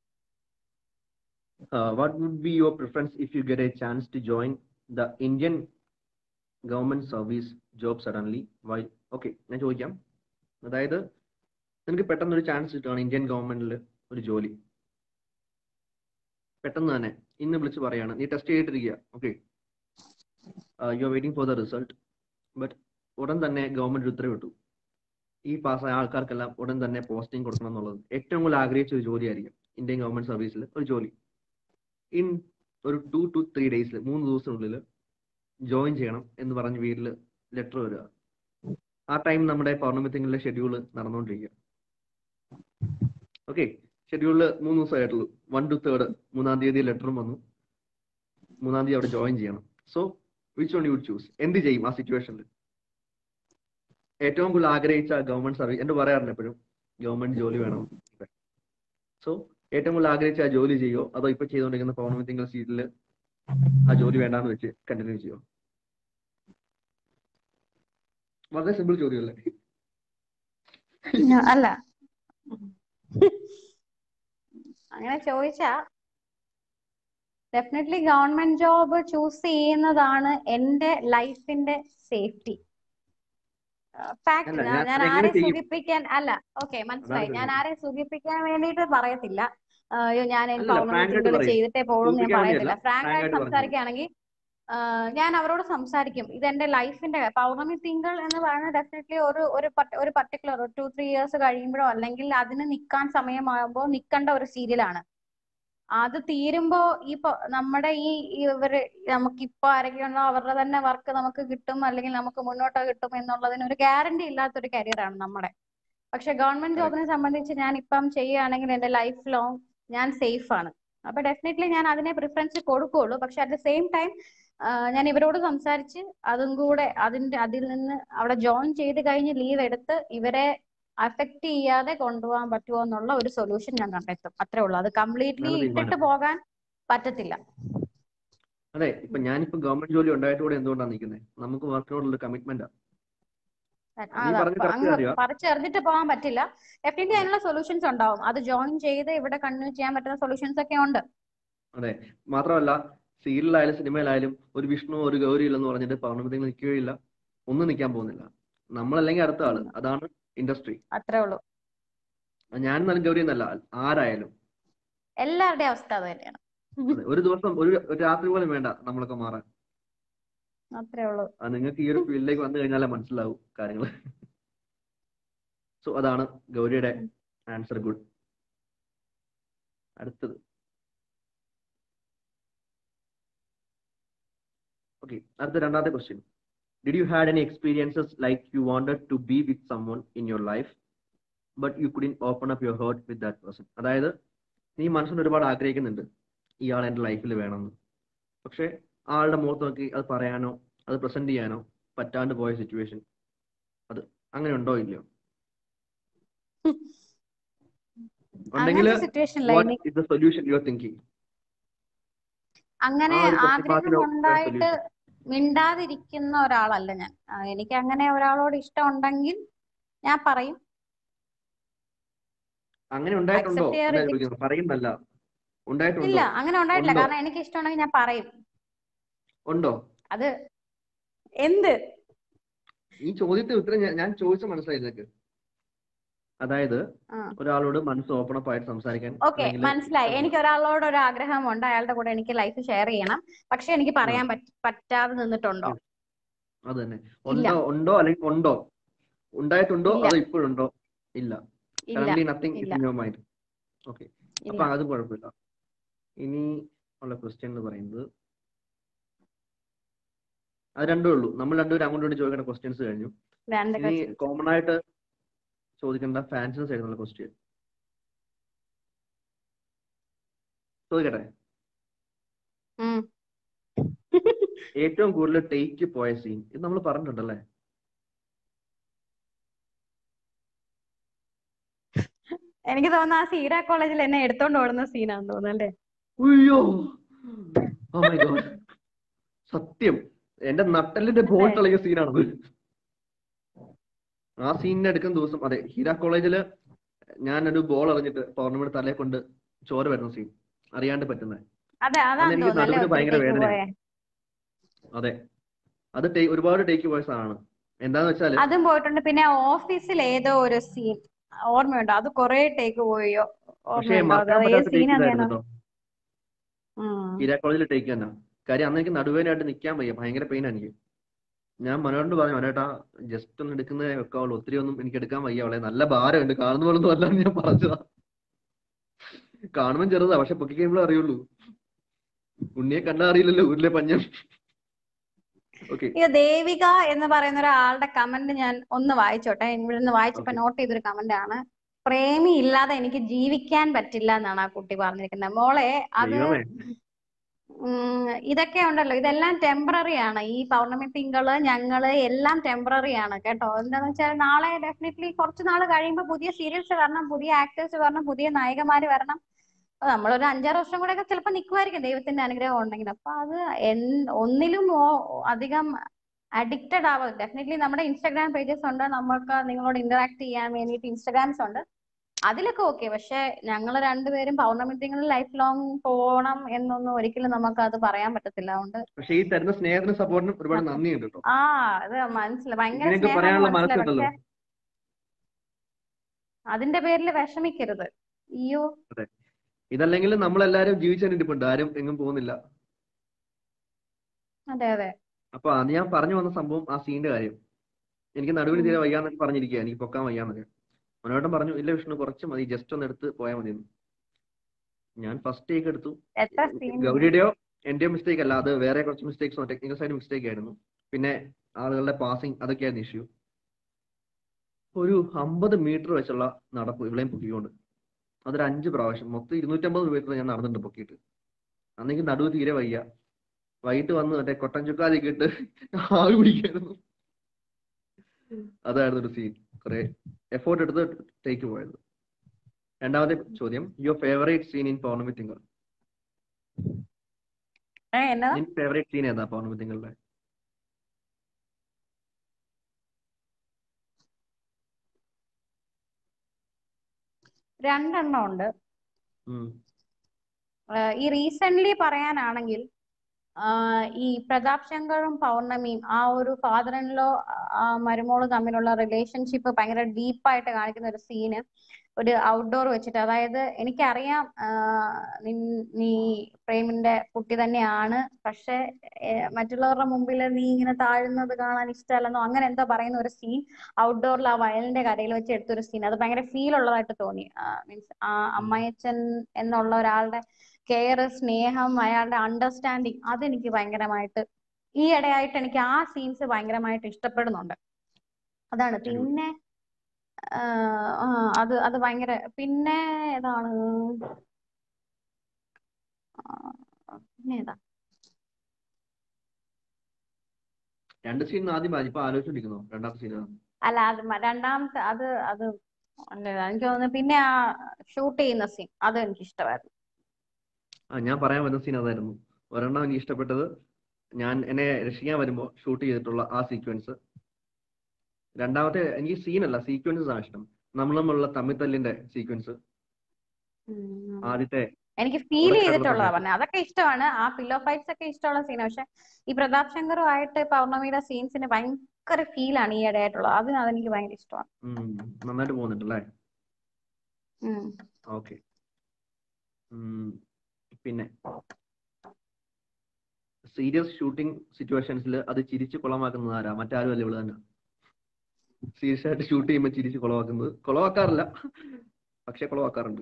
Uh, what would be your preference if you get a chance to join the Indian government service job suddenly? Why? Okay, ഞാൻ ചോദിക്കാം അതായത് നിനക്ക് പെട്ടെന്ന് ഒരു ചാൻസ് കിട്ടുകയാണ് ഇന്ത്യൻ ഗവൺമെന്റിൽ ഒരു ജോലി പെട്ടെന്ന് തന്നെ ഇന്ന് വിളിച്ച് പറയാണ് നീ ടെസ്റ്റ് ചെയ്തിട്ടിരിക്കുക okay you are waiting for the result but ഉടൻ തന്നെ ഗവൺമെന്റ് ഉത്തരവിട്ടു ഈ പാസ്സായ ആൾക്കാർക്കെല്ലാം ഉടൻ തന്നെ പോസ്റ്റിംഗ് കൊടുക്കണം എന്നുള്ളത് ഏറ്റവും കൂടുതൽ ആഗ്രഹിച്ച ഒരു ജോലിയായിരിക്കും ഇന്ത്യൻ ഗവൺമെന്റ് സർവീസിൽ ഒരു ജോലി ഇൻ ഒരു ടു ടു ത്രീ ഡേയ്സിൽ മൂന്ന് ദിവസത്തിനുള്ളിൽ ജോയിൻ ചെയ്യണം എന്ന് പറഞ്ഞ് വീട്ടിൽ ലെറ്റർ വരിക ആ ടൈം നമ്മുടെ പൗർണമി തിങ്കളിലെ ഷെഡ്യൂൾ നടന്നുകൊണ്ടിരിക്കുക ഓക്കെ ഷെഡ്യൂളിൽ മൂന്ന് ദിവസമായിട്ടുള്ളൂ വൺ ടു തേർഡ് മൂന്നാം തീയതി ലെറ്ററും വന്നു മൂന്നാം തീയതി അവിടെ ജോയിൻ ചെയ്യണം so which one you choose എന്ത് ചെയ്യും ആ സിറ്റുവേഷനിൽ ഏറ്റവും കൂടുതൽ ആഗ്രഹിച്ച ഗവൺമെന്റ് സർവീസ് എന്ന് പറയാറുണ്ട് എപ്പോഴും ഗവൺമെന്റ് ജോലി വേണം സോ ഏറ്റവും കൂടുതൽ ആഗ്രഹിച്ച ആ ജോലി ചെയ്യോ അതോ ഇപ്പൊ ചെയ്തുകൊണ്ടിരിക്കുന്ന പൗർണമി തിങ്കൾ സീറ്റിൽ ആ ജോലി വേണ്ടാന്ന് വെച്ച് കണ്ടിന്യൂ ചെയ്യോ വളരെ സിമ്പിൾ ചോദ്യമല്ലേ അല്ല അങ്ങനെ ചോദിച്ചാ ഡെഫിനറ്റ്ലി ഗവൺമെന്റ് ജോബ് ചൂസ് ചെയ്യുന്നതാണ് എന്റെ ലൈഫിന്റെ സേഫ്റ്റി ഫാക്ട് അല്ല, ഞാൻ ഞാൻ ഞാൻ അതെങ്ങനെ ആരെ ചെയ്യും? സുഖിപ്പിക്കാൻ അല്ല ഓക്കെ മനസ്സിലായി അതാണ് ഞാൻ ആരെ സുഖിപ്പിക്കാൻ വേണ്ടിയിട്ട് പറയത്തില്ല ആ, അയ്യോ ഞാൻ അല്ല, പൗർണമി frank ആയിട്ട് തിങ്കൾ പറയൂ. ചെയ്തിട്ടേ പോകുള്ളൂ ഞാൻ സുഖിപ്പിക്കാൻ പറയത്തില്ല വേണ്ടിയല്ല, ഫ്രാങ്ക് frank ആയിട്ട് ആയിട്ട് പറഞ്ഞോ. സംസാരിക്കുകയാണെങ്കിൽ ആ, ഞാൻ അവരോട് സംസാരിക്കും ഇത് എന്റെ ലൈഫിന്റെ പൗർണമി തിങ്കൾ എന്ന് പറയുന്നത് ഡെഫിനറ്റ്ലി ഒരു ഒരു പർട്ടി- ഒരു പർട്ടിക്കുലർ ഒരു ടു ത്രീ ഇയേഴ്സ് കഴിയുമ്പോഴോ അല്ലെങ്കിൽ അതിന് നിൽക്കാൻ സമയമാകുമ്പോൾ നിൽക്കേണ്ട ഒരു സീരിയലാണ് അത് തീരുമ്പോ ഈ പ- നമ്മുടെ ഈ ഇവര് നമുക്കിപ്പോ ആരൊക്കെയുണ്ടോ അവരുടെ തന്നെ വർക്ക് നമുക്ക് കിട്ടും അല്ലെങ്കിൽ നമുക്ക് മുന്നോട്ട് കിട്ടും എന്നുള്ളതിന് ഒരു ഗ്യാരണ്ടി ഇല്ലാത്തൊരു കരിയറാണ് നമ്മുടെ പക്ഷെ ഗവൺമെന്റ് ജോബിനെ സംബന്ധിച്ച് ഞാൻ ഇപ്പം ചെയ്യുകയാണെങ്കിൽ എന്റെ ലൈഫ് ലോങ് ഞാൻ സേഫ് ആണ് അപ്പൊ ഡെഫിനറ്റ്ലി ഞാൻ അതിനെ പ്രിഫറൻസ് കൊടുക്കുകയുള്ളൂ പക്ഷെ അറ്റ് ദ സെയിം ടൈം ഞാൻ ഇവരോട് സംസാരിച്ച് അതും കൂടെ അതിന്റെ അതിൽ നിന്ന് അവിടെ ജോയിൻ ചെയ്ത് കഴിഞ്ഞ് ലീവ് എടുത്ത് ഇവരെ അഫക്റ്റ് ചെയ്യാതെ കൊണ്ടുപോകാൻ പറ്റുമോ എന്നുള്ള ഒരു സൊല്യൂഷൻ ഞാൻ കണ്ടെത്തും അത്രേ ഉള്ളൂ അത് കംപ്ലീറ്റ്ലി അതാണ് ഇട്ടിട്ട് തീരുമാനം. പോകാൻ പറ്റത്തില്ല അതെ ഇപ്പൊ ഞാനിപ്പോ ഗവൺമെന്റ് ജോലി ഉണ്ടായിട്ട് കൂടെ എന്തുകൊണ്ടാണ് നിൽക്കുന്നത് നമുക്ക് വർക്കിനോടുള്ള കമ്മിറ്റ്മെന്റ് ആ, നീ അതാ. പറഞ്ഞത് അപ്പൊ correct അങ്ങ് കാര്യമാ. പറിച്ചെറിഞ്ഞിട്ട് പോകാൻ പറ്റില്ല ഡെഫിനറ്റ്ലി അതിനുള്ള സൊല്യൂഷൻസ് ഉണ്ടാവും അത് ജോയിൻ ചെയ്ത് ഇവിടെ കണ്ടിന്യൂ ചെയ്യാൻ പറ്റുന്ന സൊല്യൂഷൻസ് ഒക്കെ ഉണ്ട് അതെ മാത്രമല്ല സീരിയലായാലും സിനിമയിലായാലും ഒരു വിഷ്ണു ഒരു ഗൗരി ഇല്ലെന്ന് പറഞ്ഞിട്ട് പൗർണമി നിൽക്കുകയില്ല ഒന്നും നിൽക്കാൻ പോകുന്നില്ല നമ്മളല്ലെങ്കിൽ അടുത്ത ആള് അതാണ് ഇൻഡസ്ട്രി അത്രേ ഉള്ളൂ ഞാൻ എന്നാലും ഗൗരി എന്നല്ല ആരായാലും എല്ലാവരുടെയും അവസ്ഥ അത് തന്നെയാണ് അതെ, ഒരു ദിവസം ഒരു ഒരു രാത്രി പോലും വേണ്ട നമ്മളൊക്കെ മാറാൻ അത്രേ ഉള്ളൂ അത് നിങ്ങൾക്ക് ഈ ഒരു ഫീൽഡിലേക്ക് വന്നു കഴിഞ്ഞാലേ മനസ്സിലാവും കാര്യങ്ങൾ സോ അതാണ് ഗൗരിയുടെ ആൻസർ ഗുഡ് അടുത്തത് ഓക്കെ അടുത്ത രണ്ടാമത്തെ question did you had any experiences like you wanted to be with someone in your life but you couldn't open up your heart with that person അതായത് നീ മനസ്സിന് ഒരുപാട് ആഗ്രഹിക്കുന്നുണ്ട് ഇയാൾ എൻ്റെ ലൈഫിൽ വേണമെന്ന് പക്ഷെ ആളുടെ മുഖത്ത് നോക്കി അത് പറയാനോ അത് പ്രസന്റ് ചെയ്യാനോ പറ്റാണ്ട് പോയ സിറ്റുവേഷൻ അത് അങ്ങനെ ഉണ്ടോ ഇല്ലയോ ഉണ്ടെങ്കിൽ അങ്ങനത്തെ സിറ്റുവേഷനിൽ what is the solution you are thinking അങ്ങനെ ആ ഒരു ആഗ്രഹം പ്രശ്നത്തിനോ ഉണ്ടായിട്ട് solution. മിണ്ടാതിരിക്കുന്ന ഒരാളല്ല ഞാൻ ആ, എനിക്ക് അങ്ങനെ ഒരാളോട് ഇഷ്ടം ഉണ്ടെങ്കിൽ ഞാൻ പറയും അങ്ങനെ ഉണ്ടായിട്ടുണ്ടോ Accept ചെയ്യാൻ എന്നാ ready. ചോദിക്കുന്നത് പറയുന്നല്ല ഉണ്ടായിട്ടുണ്ടോ ഇല്ല അങ്ങനെ ഉണ്ടായിട്ടില്ല ഉണ്ടോ? കാരണം എനിക്ക് ഇഷ്ടമുണ്ടെങ്കിൽ ഞാൻ പറയും ഉണ്ടോ അത് എന്ത് ഈ ചോദ്യത്തിന് ഉത്തരം ഞാൻ- ഞാൻ ചോദിച്ച മനസ്സിലായി നിനക്ക് അതായത് ആ. ഒരാളോട് മനസ്സ് ഓപ്പൺ അപ്പ് ആയിട്ട് സംസാരിക്കാൻ ഓക്കെ അല്ലെങ്കിൽ മനസ്സിലായി എനിക്ക് ഒരാളോട് ഒരു ആഗ്രഹമുണ്ട് അയാളുടെ കൂടെ എനിക്ക് ലൈഫ് ഷെയർ ചെയ്യണം പക്ഷെ എനിക്ക് പറയാൻ പറ്റ- പറ്റാതെ നിന്നിട്ടുണ്ടോ അത് തന്നെ ഇല്ല. ഉണ്ടോ ഉണ്ടോ അല്ലെങ്കിൽ ഉണ്ടോ ഉണ്ടായിട്ടുണ്ടോ ഇല്ല. അതോ ഇപ്പോഴുണ്ടോ ഇല്ല ഇല്ല കറന്റ് നത്തിങ് ഇസ് ഇല്ല. ഇൻ യുവർ മൈൻഡ് ഓക്കെ ഇല്ല അപ്പൊ അതും കുഴപ്പമില്ല ഇനി ഉള്ള ക്വസ്റ്റ്യൻ എന്ന് പറയുന്നത് അത് രണ്ടേ ഉള്ളൂ നമ്മൾ രണ്ടുപേരും അങ്ങോട്ടും ഇങ്ങോട്ടും ചോദിക്കേണ്ട ക്വസ്റ്റ്യൻസ് കഴിഞ്ഞു രണ്ട് ഇനി കോമൺ ആയിട്ട് ചോദിക്കേണ്ട ഫാൻസിന് സൈഡിലുള്ള ക്വസ്റ്റ്യൻ ചോദിക്കട്ടെ ഉം. ഏറ്റവും കൂടുതൽ ടേക്ക് പോയ സീൻ ഇത് നമ്മൾ പറഞ്ഞിട്ടുണ്ടല്ലേ എനിക്ക് തോന്നുന്നു ആ സീര കോളേജിൽ എന്നെ എടുത്തോണ്ട് ഓടുന്ന സീനാന്ന് തോന്നുന്നു അല്ലേ അയ്യോ Oh my God. സത്യം എന്റെ നട്ടലിന്റെ ബോൾട്ട് ഇളകിയ സീനാണത് ആ സീനിനെ എടുക്കുന്ന ദിവസം അതെ ഹീര കോളേജില് ഞാനൊരു ബോൾ എറിഞ്ഞിട്ട് ടൂർണമെന്റ് തലയെ കൊണ്ട് ചോര വരുന്ന സീൻ അറിയാണ്ട് പറ്റുന്നത് അതെ അതാന്ന് അതെനിക്ക് തോന്നുന്നു അല്ലേ നടുവിന് ഒത്തിരി ഭയങ്കര take വേദനയാ. പോയെ. അതെ അത് ടേ- ഒരുപാട് ടേക്ക് വോയിസ് ആണ് എന്താന്ന് വെച്ചാല് അതും പോയിട്ടുണ്ട് പിന്നെ ഓഫീസിൽ ഏതോ ഒരു സീൻ ഓർമ്മയുണ്ടോ അത് കൊറേ ടേക്ക് പോയോ പക്ഷേ ഓർമ്മയുണ്ടോ മറക്കാൻ അത് ഏത് പറ്റാത്ത ടേക്ക് സീനാന്ന് ഇതായിരുന്നു കേട്ടോ ഉം. ഹീര കോളേജിൽ ടേക്ക് തന്നെ കാര്യം അന്ന് എനിക്ക് നടുവേനായിട്ട് നിൽക്കാൻ വയ്യ ഭയങ്കര പെയിൻ എനിക്ക് ഞാൻ മനോരോട് പറഞ്ഞു മനോട്ടാ ജസ്റ്റ് ഒന്ന് എടുക്കുന്നതേ വെക്കാവുള്ളൂ ഒത്തിരി ഒന്നും എനിക്ക് എടുക്കാൻ വയ്യ അവളെ നല്ല ഭാരമുണ്ട് കാണുന്ന പോലെ ഒന്നും അല്ലാന്ന് ഞാൻ പറഞ്ഞതാ കാണുമ്പോൾ ചെറുതാ പക്ഷെ പൊക്കി കഴിയുമ്പോഴേ അറിയുള്ളൂ ഉണ്ണിയെ കണ്ടാ അറിയില്ലല്ലോ ഊരിലെ പഞ്ഞം ഓക്കെ ഈ ദേവിക എന്ന് പറയുന്ന ഒരാളുടെ കമന്റ് ഞാൻ ഒന്ന് വായിച്ചോട്ടെ ഇവിടെ നിന്ന് വായിച്ചപ്പോ ഓക്കെ നോട്ട് ചെയ്തൊരു കമന്റ് ആണ് പ്രേമി ഇല്ലാതെ എനിക്ക് ജീവിക്കാൻ പറ്റില്ല എന്നാണ് ആ കുട്ടി പറഞ്ഞിരിക്കുന്നത് മോളെ അത് ദൈവമേ ഉം, ഇതൊക്കെ ഉണ്ടല്ലോ ഇതെല്ലാം ടെമ്പററി ആണ് ഈ പൗർണമി തിങ്കള് ഞങ്ങള് എല്ലാം ടെമ്പററി ആണ് കേട്ടോ എന്താന്ന് വെച്ചാൽ നാളെ ഡെഫിനറ്റ്ലി കുറച്ച് നാൾ കഴിയുമ്പോൾ പുതിയ സീരിയൽസ് വരണം പുതിയ ആക്ടേഴ്സ് വരണം പുതിയ നായികമാര് വരണം അപ്പൊ നമ്മളൊരു അഞ്ചാറ് വർഷം കൂടെ ഒക്കെ ചിലപ്പോൾ നിൽക്കുമായിരിക്കും ദൈവത്തിന്റെ അനുഗ്രഹം ഉണ്ടെങ്കിൽ അപ്പൊ അത് എൻ- ഒന്നിലും ഓ- അധികം അഡിക്റ്റഡ് ആവാതെ ഡെഫിനറ്റ്ലി നമ്മുടെ ഇൻസ്റ്റാഗ്രാം പേജസ് ഉണ്ട് നമ്മൾക്ക് നിങ്ങളോട് ഇന്ററാക്ട് ചെയ്യാൻ വേണ്ടിയിട്ട് ഇൻസ്റ്റാഗ്രാംസ് ഉണ്ട് അതിലൊക്കെ ഓക്കെ പക്ഷെ ഞങ്ങൾ രണ്ടുപേരും പൗർണമി തിങ്കളിൽ ലൈഫ് ലോങ് പോകണം എന്നൊന്നും ഒരിക്കലും നമുക്ക് അത് പറയാൻ പറ്റത്തില്ല അതുകൊണ്ട് പക്ഷെ ഈ തരുന്ന സ്നേഹത്തിനും സപ്പോർട്ടിനും ഒരുപാട് അപ്പൊ നന്ദിയുണ്ട് കേട്ടോ ആ അത് മനസ്സിലായി ഭയങ്കര ഇങ്ങനെയൊക്കെ സ്നേഹമാണ് പറയാനുള്ള മനസ്സിലായി മനസ്സുണ്ടല്ലോ പക്ഷെ അതിന്റെ പേരിൽ വിഷമിക്കരുത് അയ്യോ അതെ ഇതല്ലെങ്കിൽ നമ്മളെല്ലാരും ജീവിച്ചതിനിപ്പുണ്ട് ആരും എങ്ങും പോകുന്നില്ല അതെ അതെ അപ്പൊ അത് ഞാൻ പറഞ്ഞു വന്ന സംഭവം ആ സീന്റെ കാര്യം എനിക്ക് നടുവിന് ഉം. തീരെ വയ്യാന്നൊക്കെ പറഞ്ഞിരിക്കുക എനിക്ക് പൊക്കാൻ വയ്യാന്നൊക്കെ മനോട്ടം പറഞ്ഞു ഇല്ല വിഷ്ണു കുറച്ച് മതി ജസ്റ്റ് ഒന്ന് എടുത്ത് പോയാൽ മതി എന്ന് ഞാൻ ഫസ്റ്റ് ടേക്ക് എടുത്തു എത്ര സീൻ ഗൗരിയുടെയോ എന്റെയോ മിസ്റ്റേക്ക് അല്ല അത് വേറെ കുറച്ച് മിസ്റ്റേക്സ് ടെക്നിക്കൽ സൈഡ് മിസ്റ്റേക്ക് ആയിരുന്നു പിന്നെ ആളുകളുടെ പാസിങ് അതൊക്കെയായിരുന്നു ഇഷ്യൂ ഒരു അമ്പത് മീറ്റർ വെച്ചുള്ള നടപ്പ് ഇവിടെയും പൊക്കിക്കൊണ്ട് അതൊരു അഞ്ച് പ്രാവശ്യം മൊത്തം ഇരുന്നൂറ്റമ്പത് മീറ്റർ ഞാൻ നടന്നിട്ടുണ്ട് പൊക്കിയിട്ട് അന്നെങ്കിൽ നടുവ് തീരെ വയ്യ വൈകിട്ട് വന്ന് മറ്റേ കൊട്ടൻ ചുക്കാതിയൊക്കെ ഇട്ട് ആവി പിടിക്കായിരുന്നു അതായിരുന്നു ഒരു സീൻ കുറെ എഫോർട്ട് എടുത്ത് ടേക്ക് പോയത് രണ്ടാമത്തെ ചോദ്യം your favourite scene in Pournami Thinkal ഏ എന്നാ നിൻ ഫേവറേറ്റ് സീൻ ഏതാ പൗർണമി തിങ്കളുടെ രണ്ടെണ്ണം ഉണ്ട് ഉം. ഏഹ് ഈ റീസെന്റ് പറയാനാണെങ്കിൽ ആഹ് ഈ പ്രതാപ് ശങ്കറും പൗർണമിയും ആ ഒരു ഫാദർ ഇൻ ലോ മരുമോള് തമ്മിലുള്ള റിലേഷൻഷിപ്പ് ഭയങ്കര ഡീപ്പായിട്ട് കാണിക്കുന്ന ഒരു സീന് ഒരു ഔട്ട്ഡോർ വെച്ചിട്ട് അതായത് എനിക്കറിയാം ആഹ് നിൻ- നീ പ്രേമിന്റെ കുട്ടി തന്നെയാണ് പക്ഷെ ഏഹ് മറ്റുള്ളവരുടെ മുമ്പിൽ നീ ഇങ്ങനെ താഴുന്നത് കാണാൻ ഇഷ്ടമല്ലെന്നോ അങ്ങനെ എന്തോ പറയുന്ന ഒരു സീൻ ഔട്ട്ഡോറിൽ ആ വയലിന്റെ കരയിൽ വെച്ച് എടുത്തൊരു സീൻ അത് ഭയങ്കര ഫീൽ ഉള്ളതായിട്ട് തോന്നി മീൻസ് ആ അമ്മയച്ചൻ എന്നുള്ള ഒരാളുടെ കെയർ സ്നേഹം അയാളുടെ അണ്ടർസ്റ്റാൻഡിങ് അതെനിക്ക് ഭയങ്കരമായിട്ട് ഈ ഇടയായിട്ട് എനിക്ക് ആ സീൻസ് ഭയങ്കരമായിട്ട് ഇഷ്ടപ്പെടുന്നുണ്ട് അതാണ് അടിപൊളി പിന്നെ ആഹ് ആ അത് അത് ഭയങ്കര പിന്നെ ഏതാണ് ആ, പിന്നെ ഏതാ രണ്ട് സീൻ ആദ്യം ഇപ്പൊ ആലോചിച്ചോണ്ടിരിക്കുന്നു രണ്ടാമത്തെ സീൻ അല്ല അത് മ- രണ്ടാമത്തെ അത് അത് അല്ല, എനിക്ക് തോന്നുന്നു പിന്നെ ആ ഷൂട്ട് ചെയ്യുന്ന സീൻ അത് എനിക്ക് ഇഷ്ടമായിരുന്നു ആ ഞാൻ പറയാൻ വരുന്ന സീൻ അതായിരുന്നു ഒരെണ്ണം എനിക്ക് ഇഷ്ടപ്പെട്ടത് ഞാൻ എന്നെ രക്ഷിക്കാൻ വരുമ്പോൾ ഷൂട്ട് ചെയ്തിട്ടുള്ള ആ സീക്വൻസ് രണ്ടാമത്തെ എനിക്ക് സീനല്ല സീക്വൻസസ് ആണ് ഇഷ്ടം നമ്മൾ തമ്മിലുള്ള തമ്മിൽ തല്ലിന്റെ സീക്വൻസ് ഉം. ആദ്യത്തെ എനിക്ക് ഫീൽ അവിടെ കിടക്കുന്ന ചെയ്തിട്ടുള്ളതാ സമയത്ത് പറഞ്ഞത് അതൊക്കെ ഇഷ്ടമാണ് ആ പില്ലോ ഫൈറ്റ്സ് ഒക്കെ ഇഷ്ടമുള്ള സീനാണ് പക്ഷെ ഈ പ്രതാപ് ശങ്കറുമായിട്ട് പൗർണമിയുടെ സീൻസിന് ഭയങ്കര ഫീലാണ് ഈ ഇടയായിട്ടുള്ളത് അത് അതെനിക്ക് ഭയങ്കര ഇഷ്ടമാണ് ഉം, നന്നായിട്ട് പോകുന്നുണ്ടല്ലേ ഉം. ഓക്കെ പിന്നെ സീരിയസ് ഷൂട്ടിംഗ് സിറ്റുവേഷൻസിൽ അത് ചിരിച്ച് കുളമാക്കുന്നത് ആരാ മറ്റാരും അല്ല ഇവള് തന്നെ സീരിയസ് ആയിട്ട് ഷൂട്ട് ചെയ്യുമ്പോൾ ചിരിച്ച് കുളമാക്കുന്നത് കുളമാക്കാറില്ല പക്ഷെ കുളമാക്കാറുണ്ട്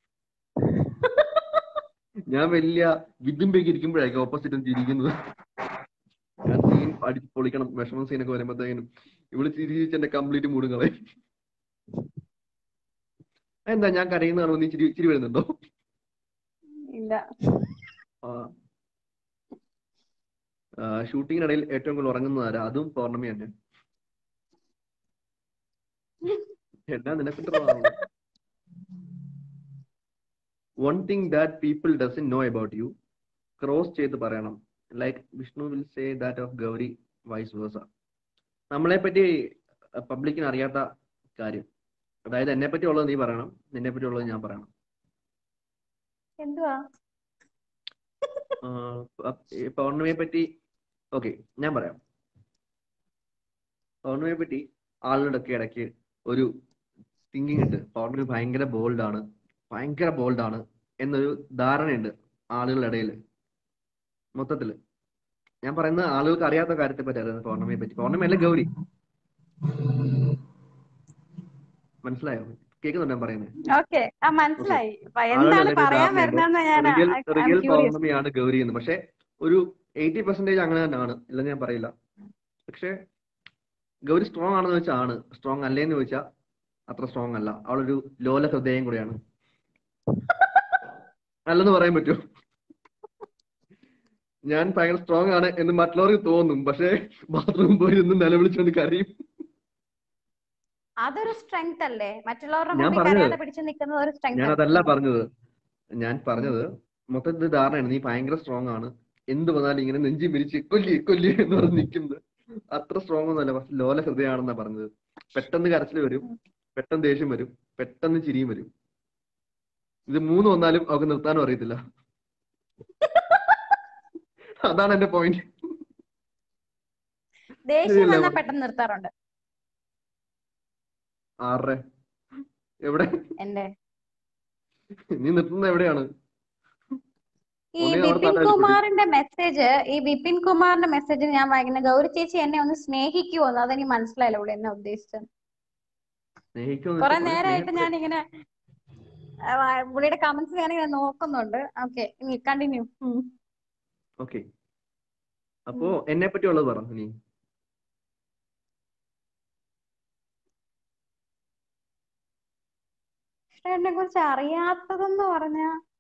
ഞാൻ വലിയ വിതുമ്പേക്ക് ഇരിക്കുമ്പോഴായിരിക്കും ഓപ്പോസിറ്റ് ചിരിക്കുന്നത് ഞാൻ സീൻ അടിച്ച് പൊളിക്കണം വിഷമം സീനൊക്കെ വരുമ്പോഴത്തേനും ഇവള് ചിരിച്ച് എന്റെ കംപ്ലീറ്റ് മൂടുകളെ എന്താ ഞാൻ കരയുന്ന കാണുമ്പോൾ നീ ചിരി ചിരി വരുന്നുണ്ടോ ഇല്ല ആ ഷൂട്ടിങ്ങിനിടയിൽ ഏറ്റവും കൂടുതൽ ഉറങ്ങുന്നത് ആരാ അതും പൗർണമി തന്നെ എല്ലാം നിനക്കിട്ടുള്ളതാണ് one thing that people doesn't know about you cross ചെയ്ത് പറയണം like Vishnu will say that of Gauri vice versa നമ്മളെ പറ്റി പബ്ലിക്കിന് അറിയാത്ത കാര്യം അതായത് എന്നെ പറ്റി ഉള്ളത് നീ പറയണം നിന്നെ പറ്റി ഉള്ളത് ഞാൻ പറയണം എന്തുവാ ആഹ് പ- ഈ പൗർണമിയെ പറ്റി ഓക്കെ ഞാൻ പറയാം പൗർണമിയെ പറ്റി ആളുകളുടെ ഒക്കെ ഇടയ്ക്ക് ഒരു തിങ്കിങ് ഉണ്ട് പൗർണമി ഭയങ്കര ബോൾഡ് ആണ് ഭയങ്കര ബോൾഡ് ആണ് എന്നൊരു ധാരണയുണ്ട് ആളുകളുടെ ഇടയിൽ മൊത്തത്തില് ഞാൻ പറയുന്നത് ആളുകൾക്ക് അറിയാത്ത കാര്യത്തെ പറ്റി അറിയുന്നത് പൗർണമിയെ പറ്റി പൗർണമി അല്ല ഗൗരി മനസ്സിലായോ കേൾക്കുന്നുണ്ടോ ഞാൻ പറയുന്നത് ഓക്കെ ആ മനസ്സിലായി അപ്പൊ ആളുകളുടെ എന്താണ് ഇടയിൽ പറയാൻ ധാരണയുണ്ട് വരുന്നതെന്ന് ഞാൻ റിയൽ റിയൽ ക്യൂരിയസ് പൗർണമിയാണ് ഗൗരി എന്ന് പക്ഷെ ഒരു എയ്റ്റി പെർസെന്റേജ് അങ്ങനെ തന്നെയാണ് ഇല്ലെന്ന് ഞാൻ പറയില്ല പക്ഷെ ഗൗരി സ്ട്രോങ് ആണെന്ന് വെച്ചാൽ ആണ് സ്ട്രോങ് അല്ലേന്ന് ചോദിച്ചാൽ അത്ര സ്ട്രോങ് അല്ല അവളൊരു ലോല ഹൃദയം കൂടെയാണ് അല്ലെന്ന് പറയാൻ പറ്റുമോ ഞാൻ ഭയങ്കര സ്ട്രോങ് ആണ് എന്ന് മറ്റുള്ളവർക്ക് തോന്നും പക്ഷെ ബാത്റൂമിൽ പോയി നിന്ന് നിലവിളിച്ചുകൊണ്ട് കരയും അതൊരു സ്ട്രെങ്ത് അല്ലേ മറ്റുള്ളവരുടെ ഞാൻ മുമ്പിൽ പറഞ്ഞത് കരയാതെ പിടിച്ചു നിൽക്കുന്നത് ഒരു സ്ട്രെങ്ത് ഞാൻ അതല്ല പറഞ്ഞത് ഞാൻ പറഞ്ഞത് മൊത്തത്തിൽ ധാരണയാണ് നീ ഭയങ്കര സ്ട്രോങ് ആണ് എന്ത് വന്നാലും ഇങ്ങനെ നെഞ്ചി മിരിച്ച് കൊല്ലി കൊല്ലി എന്ന് പറഞ്ഞ് നിൽക്കുന്നത് അത്ര സ്ട്രോങ് ഒന്നുമല്ല പക്ഷെ ലോല ഹൃദയമാണെന്നാ പറഞ്ഞത് പെട്ടെന്ന് കരച്ചിൽ വരും പെട്ടെന്ന് ദേഷ്യം വരും പെട്ടെന്ന് ചിരിയും വരും ഇത് മൂന്ന് വന്നാലും അവർക്ക് നിർത്താനും അറിയത്തില്ല അതാണ് എന്റെ പോയിന്റ് ദേഷ്യം ശരിയല്ലേ വന്നാൽ പറഞ്ഞത്? പെട്ടെന്ന് നിർത്താറുണ്ട് ആറര എവിടെ എന്റെ നീ നിർത്തുന്നത് എവിടെയാണ് ഈ ഒന്നേ അവിടെ വിപിൻ തട്ടാൻ കുമാറിന്റെ മെസ്സേജ് ഈ വിപിൻ കുമാറിന്റെ മെസ്സേജ് ഞാൻ വായിക്കുന്ന ഗൗരി ചേച്ചി എന്നെ ഒന്ന് സ്നേഹിക്കുമോന്ന് അതെനിക്ക് മനസ്സിലായില്ല ഇവിടെ എന്നെ ഉദ്ദേശിച്ചത് സ്നേഹിക്കുമെന്ന് കുറെ വെച്ചാൽ കുറെ നേരമായിട്ട് സ്നേഹം ഞാനിങ്ങനെ ആ, പുള്ളിയുടെ കമന്റ്സ് ഞാനിങ്ങനെ നോക്കുന്നുണ്ട് ഓക്കെ ഇനി കണ്ടിന്യൂ ഓക്കെ അപ്പോ എന്നെ പറ്റിയുള്ളത് പറ നീ കൃഷ്ണനെ കുറിച്ച് അറിയാത്തതെന്ന് പറഞ്ഞ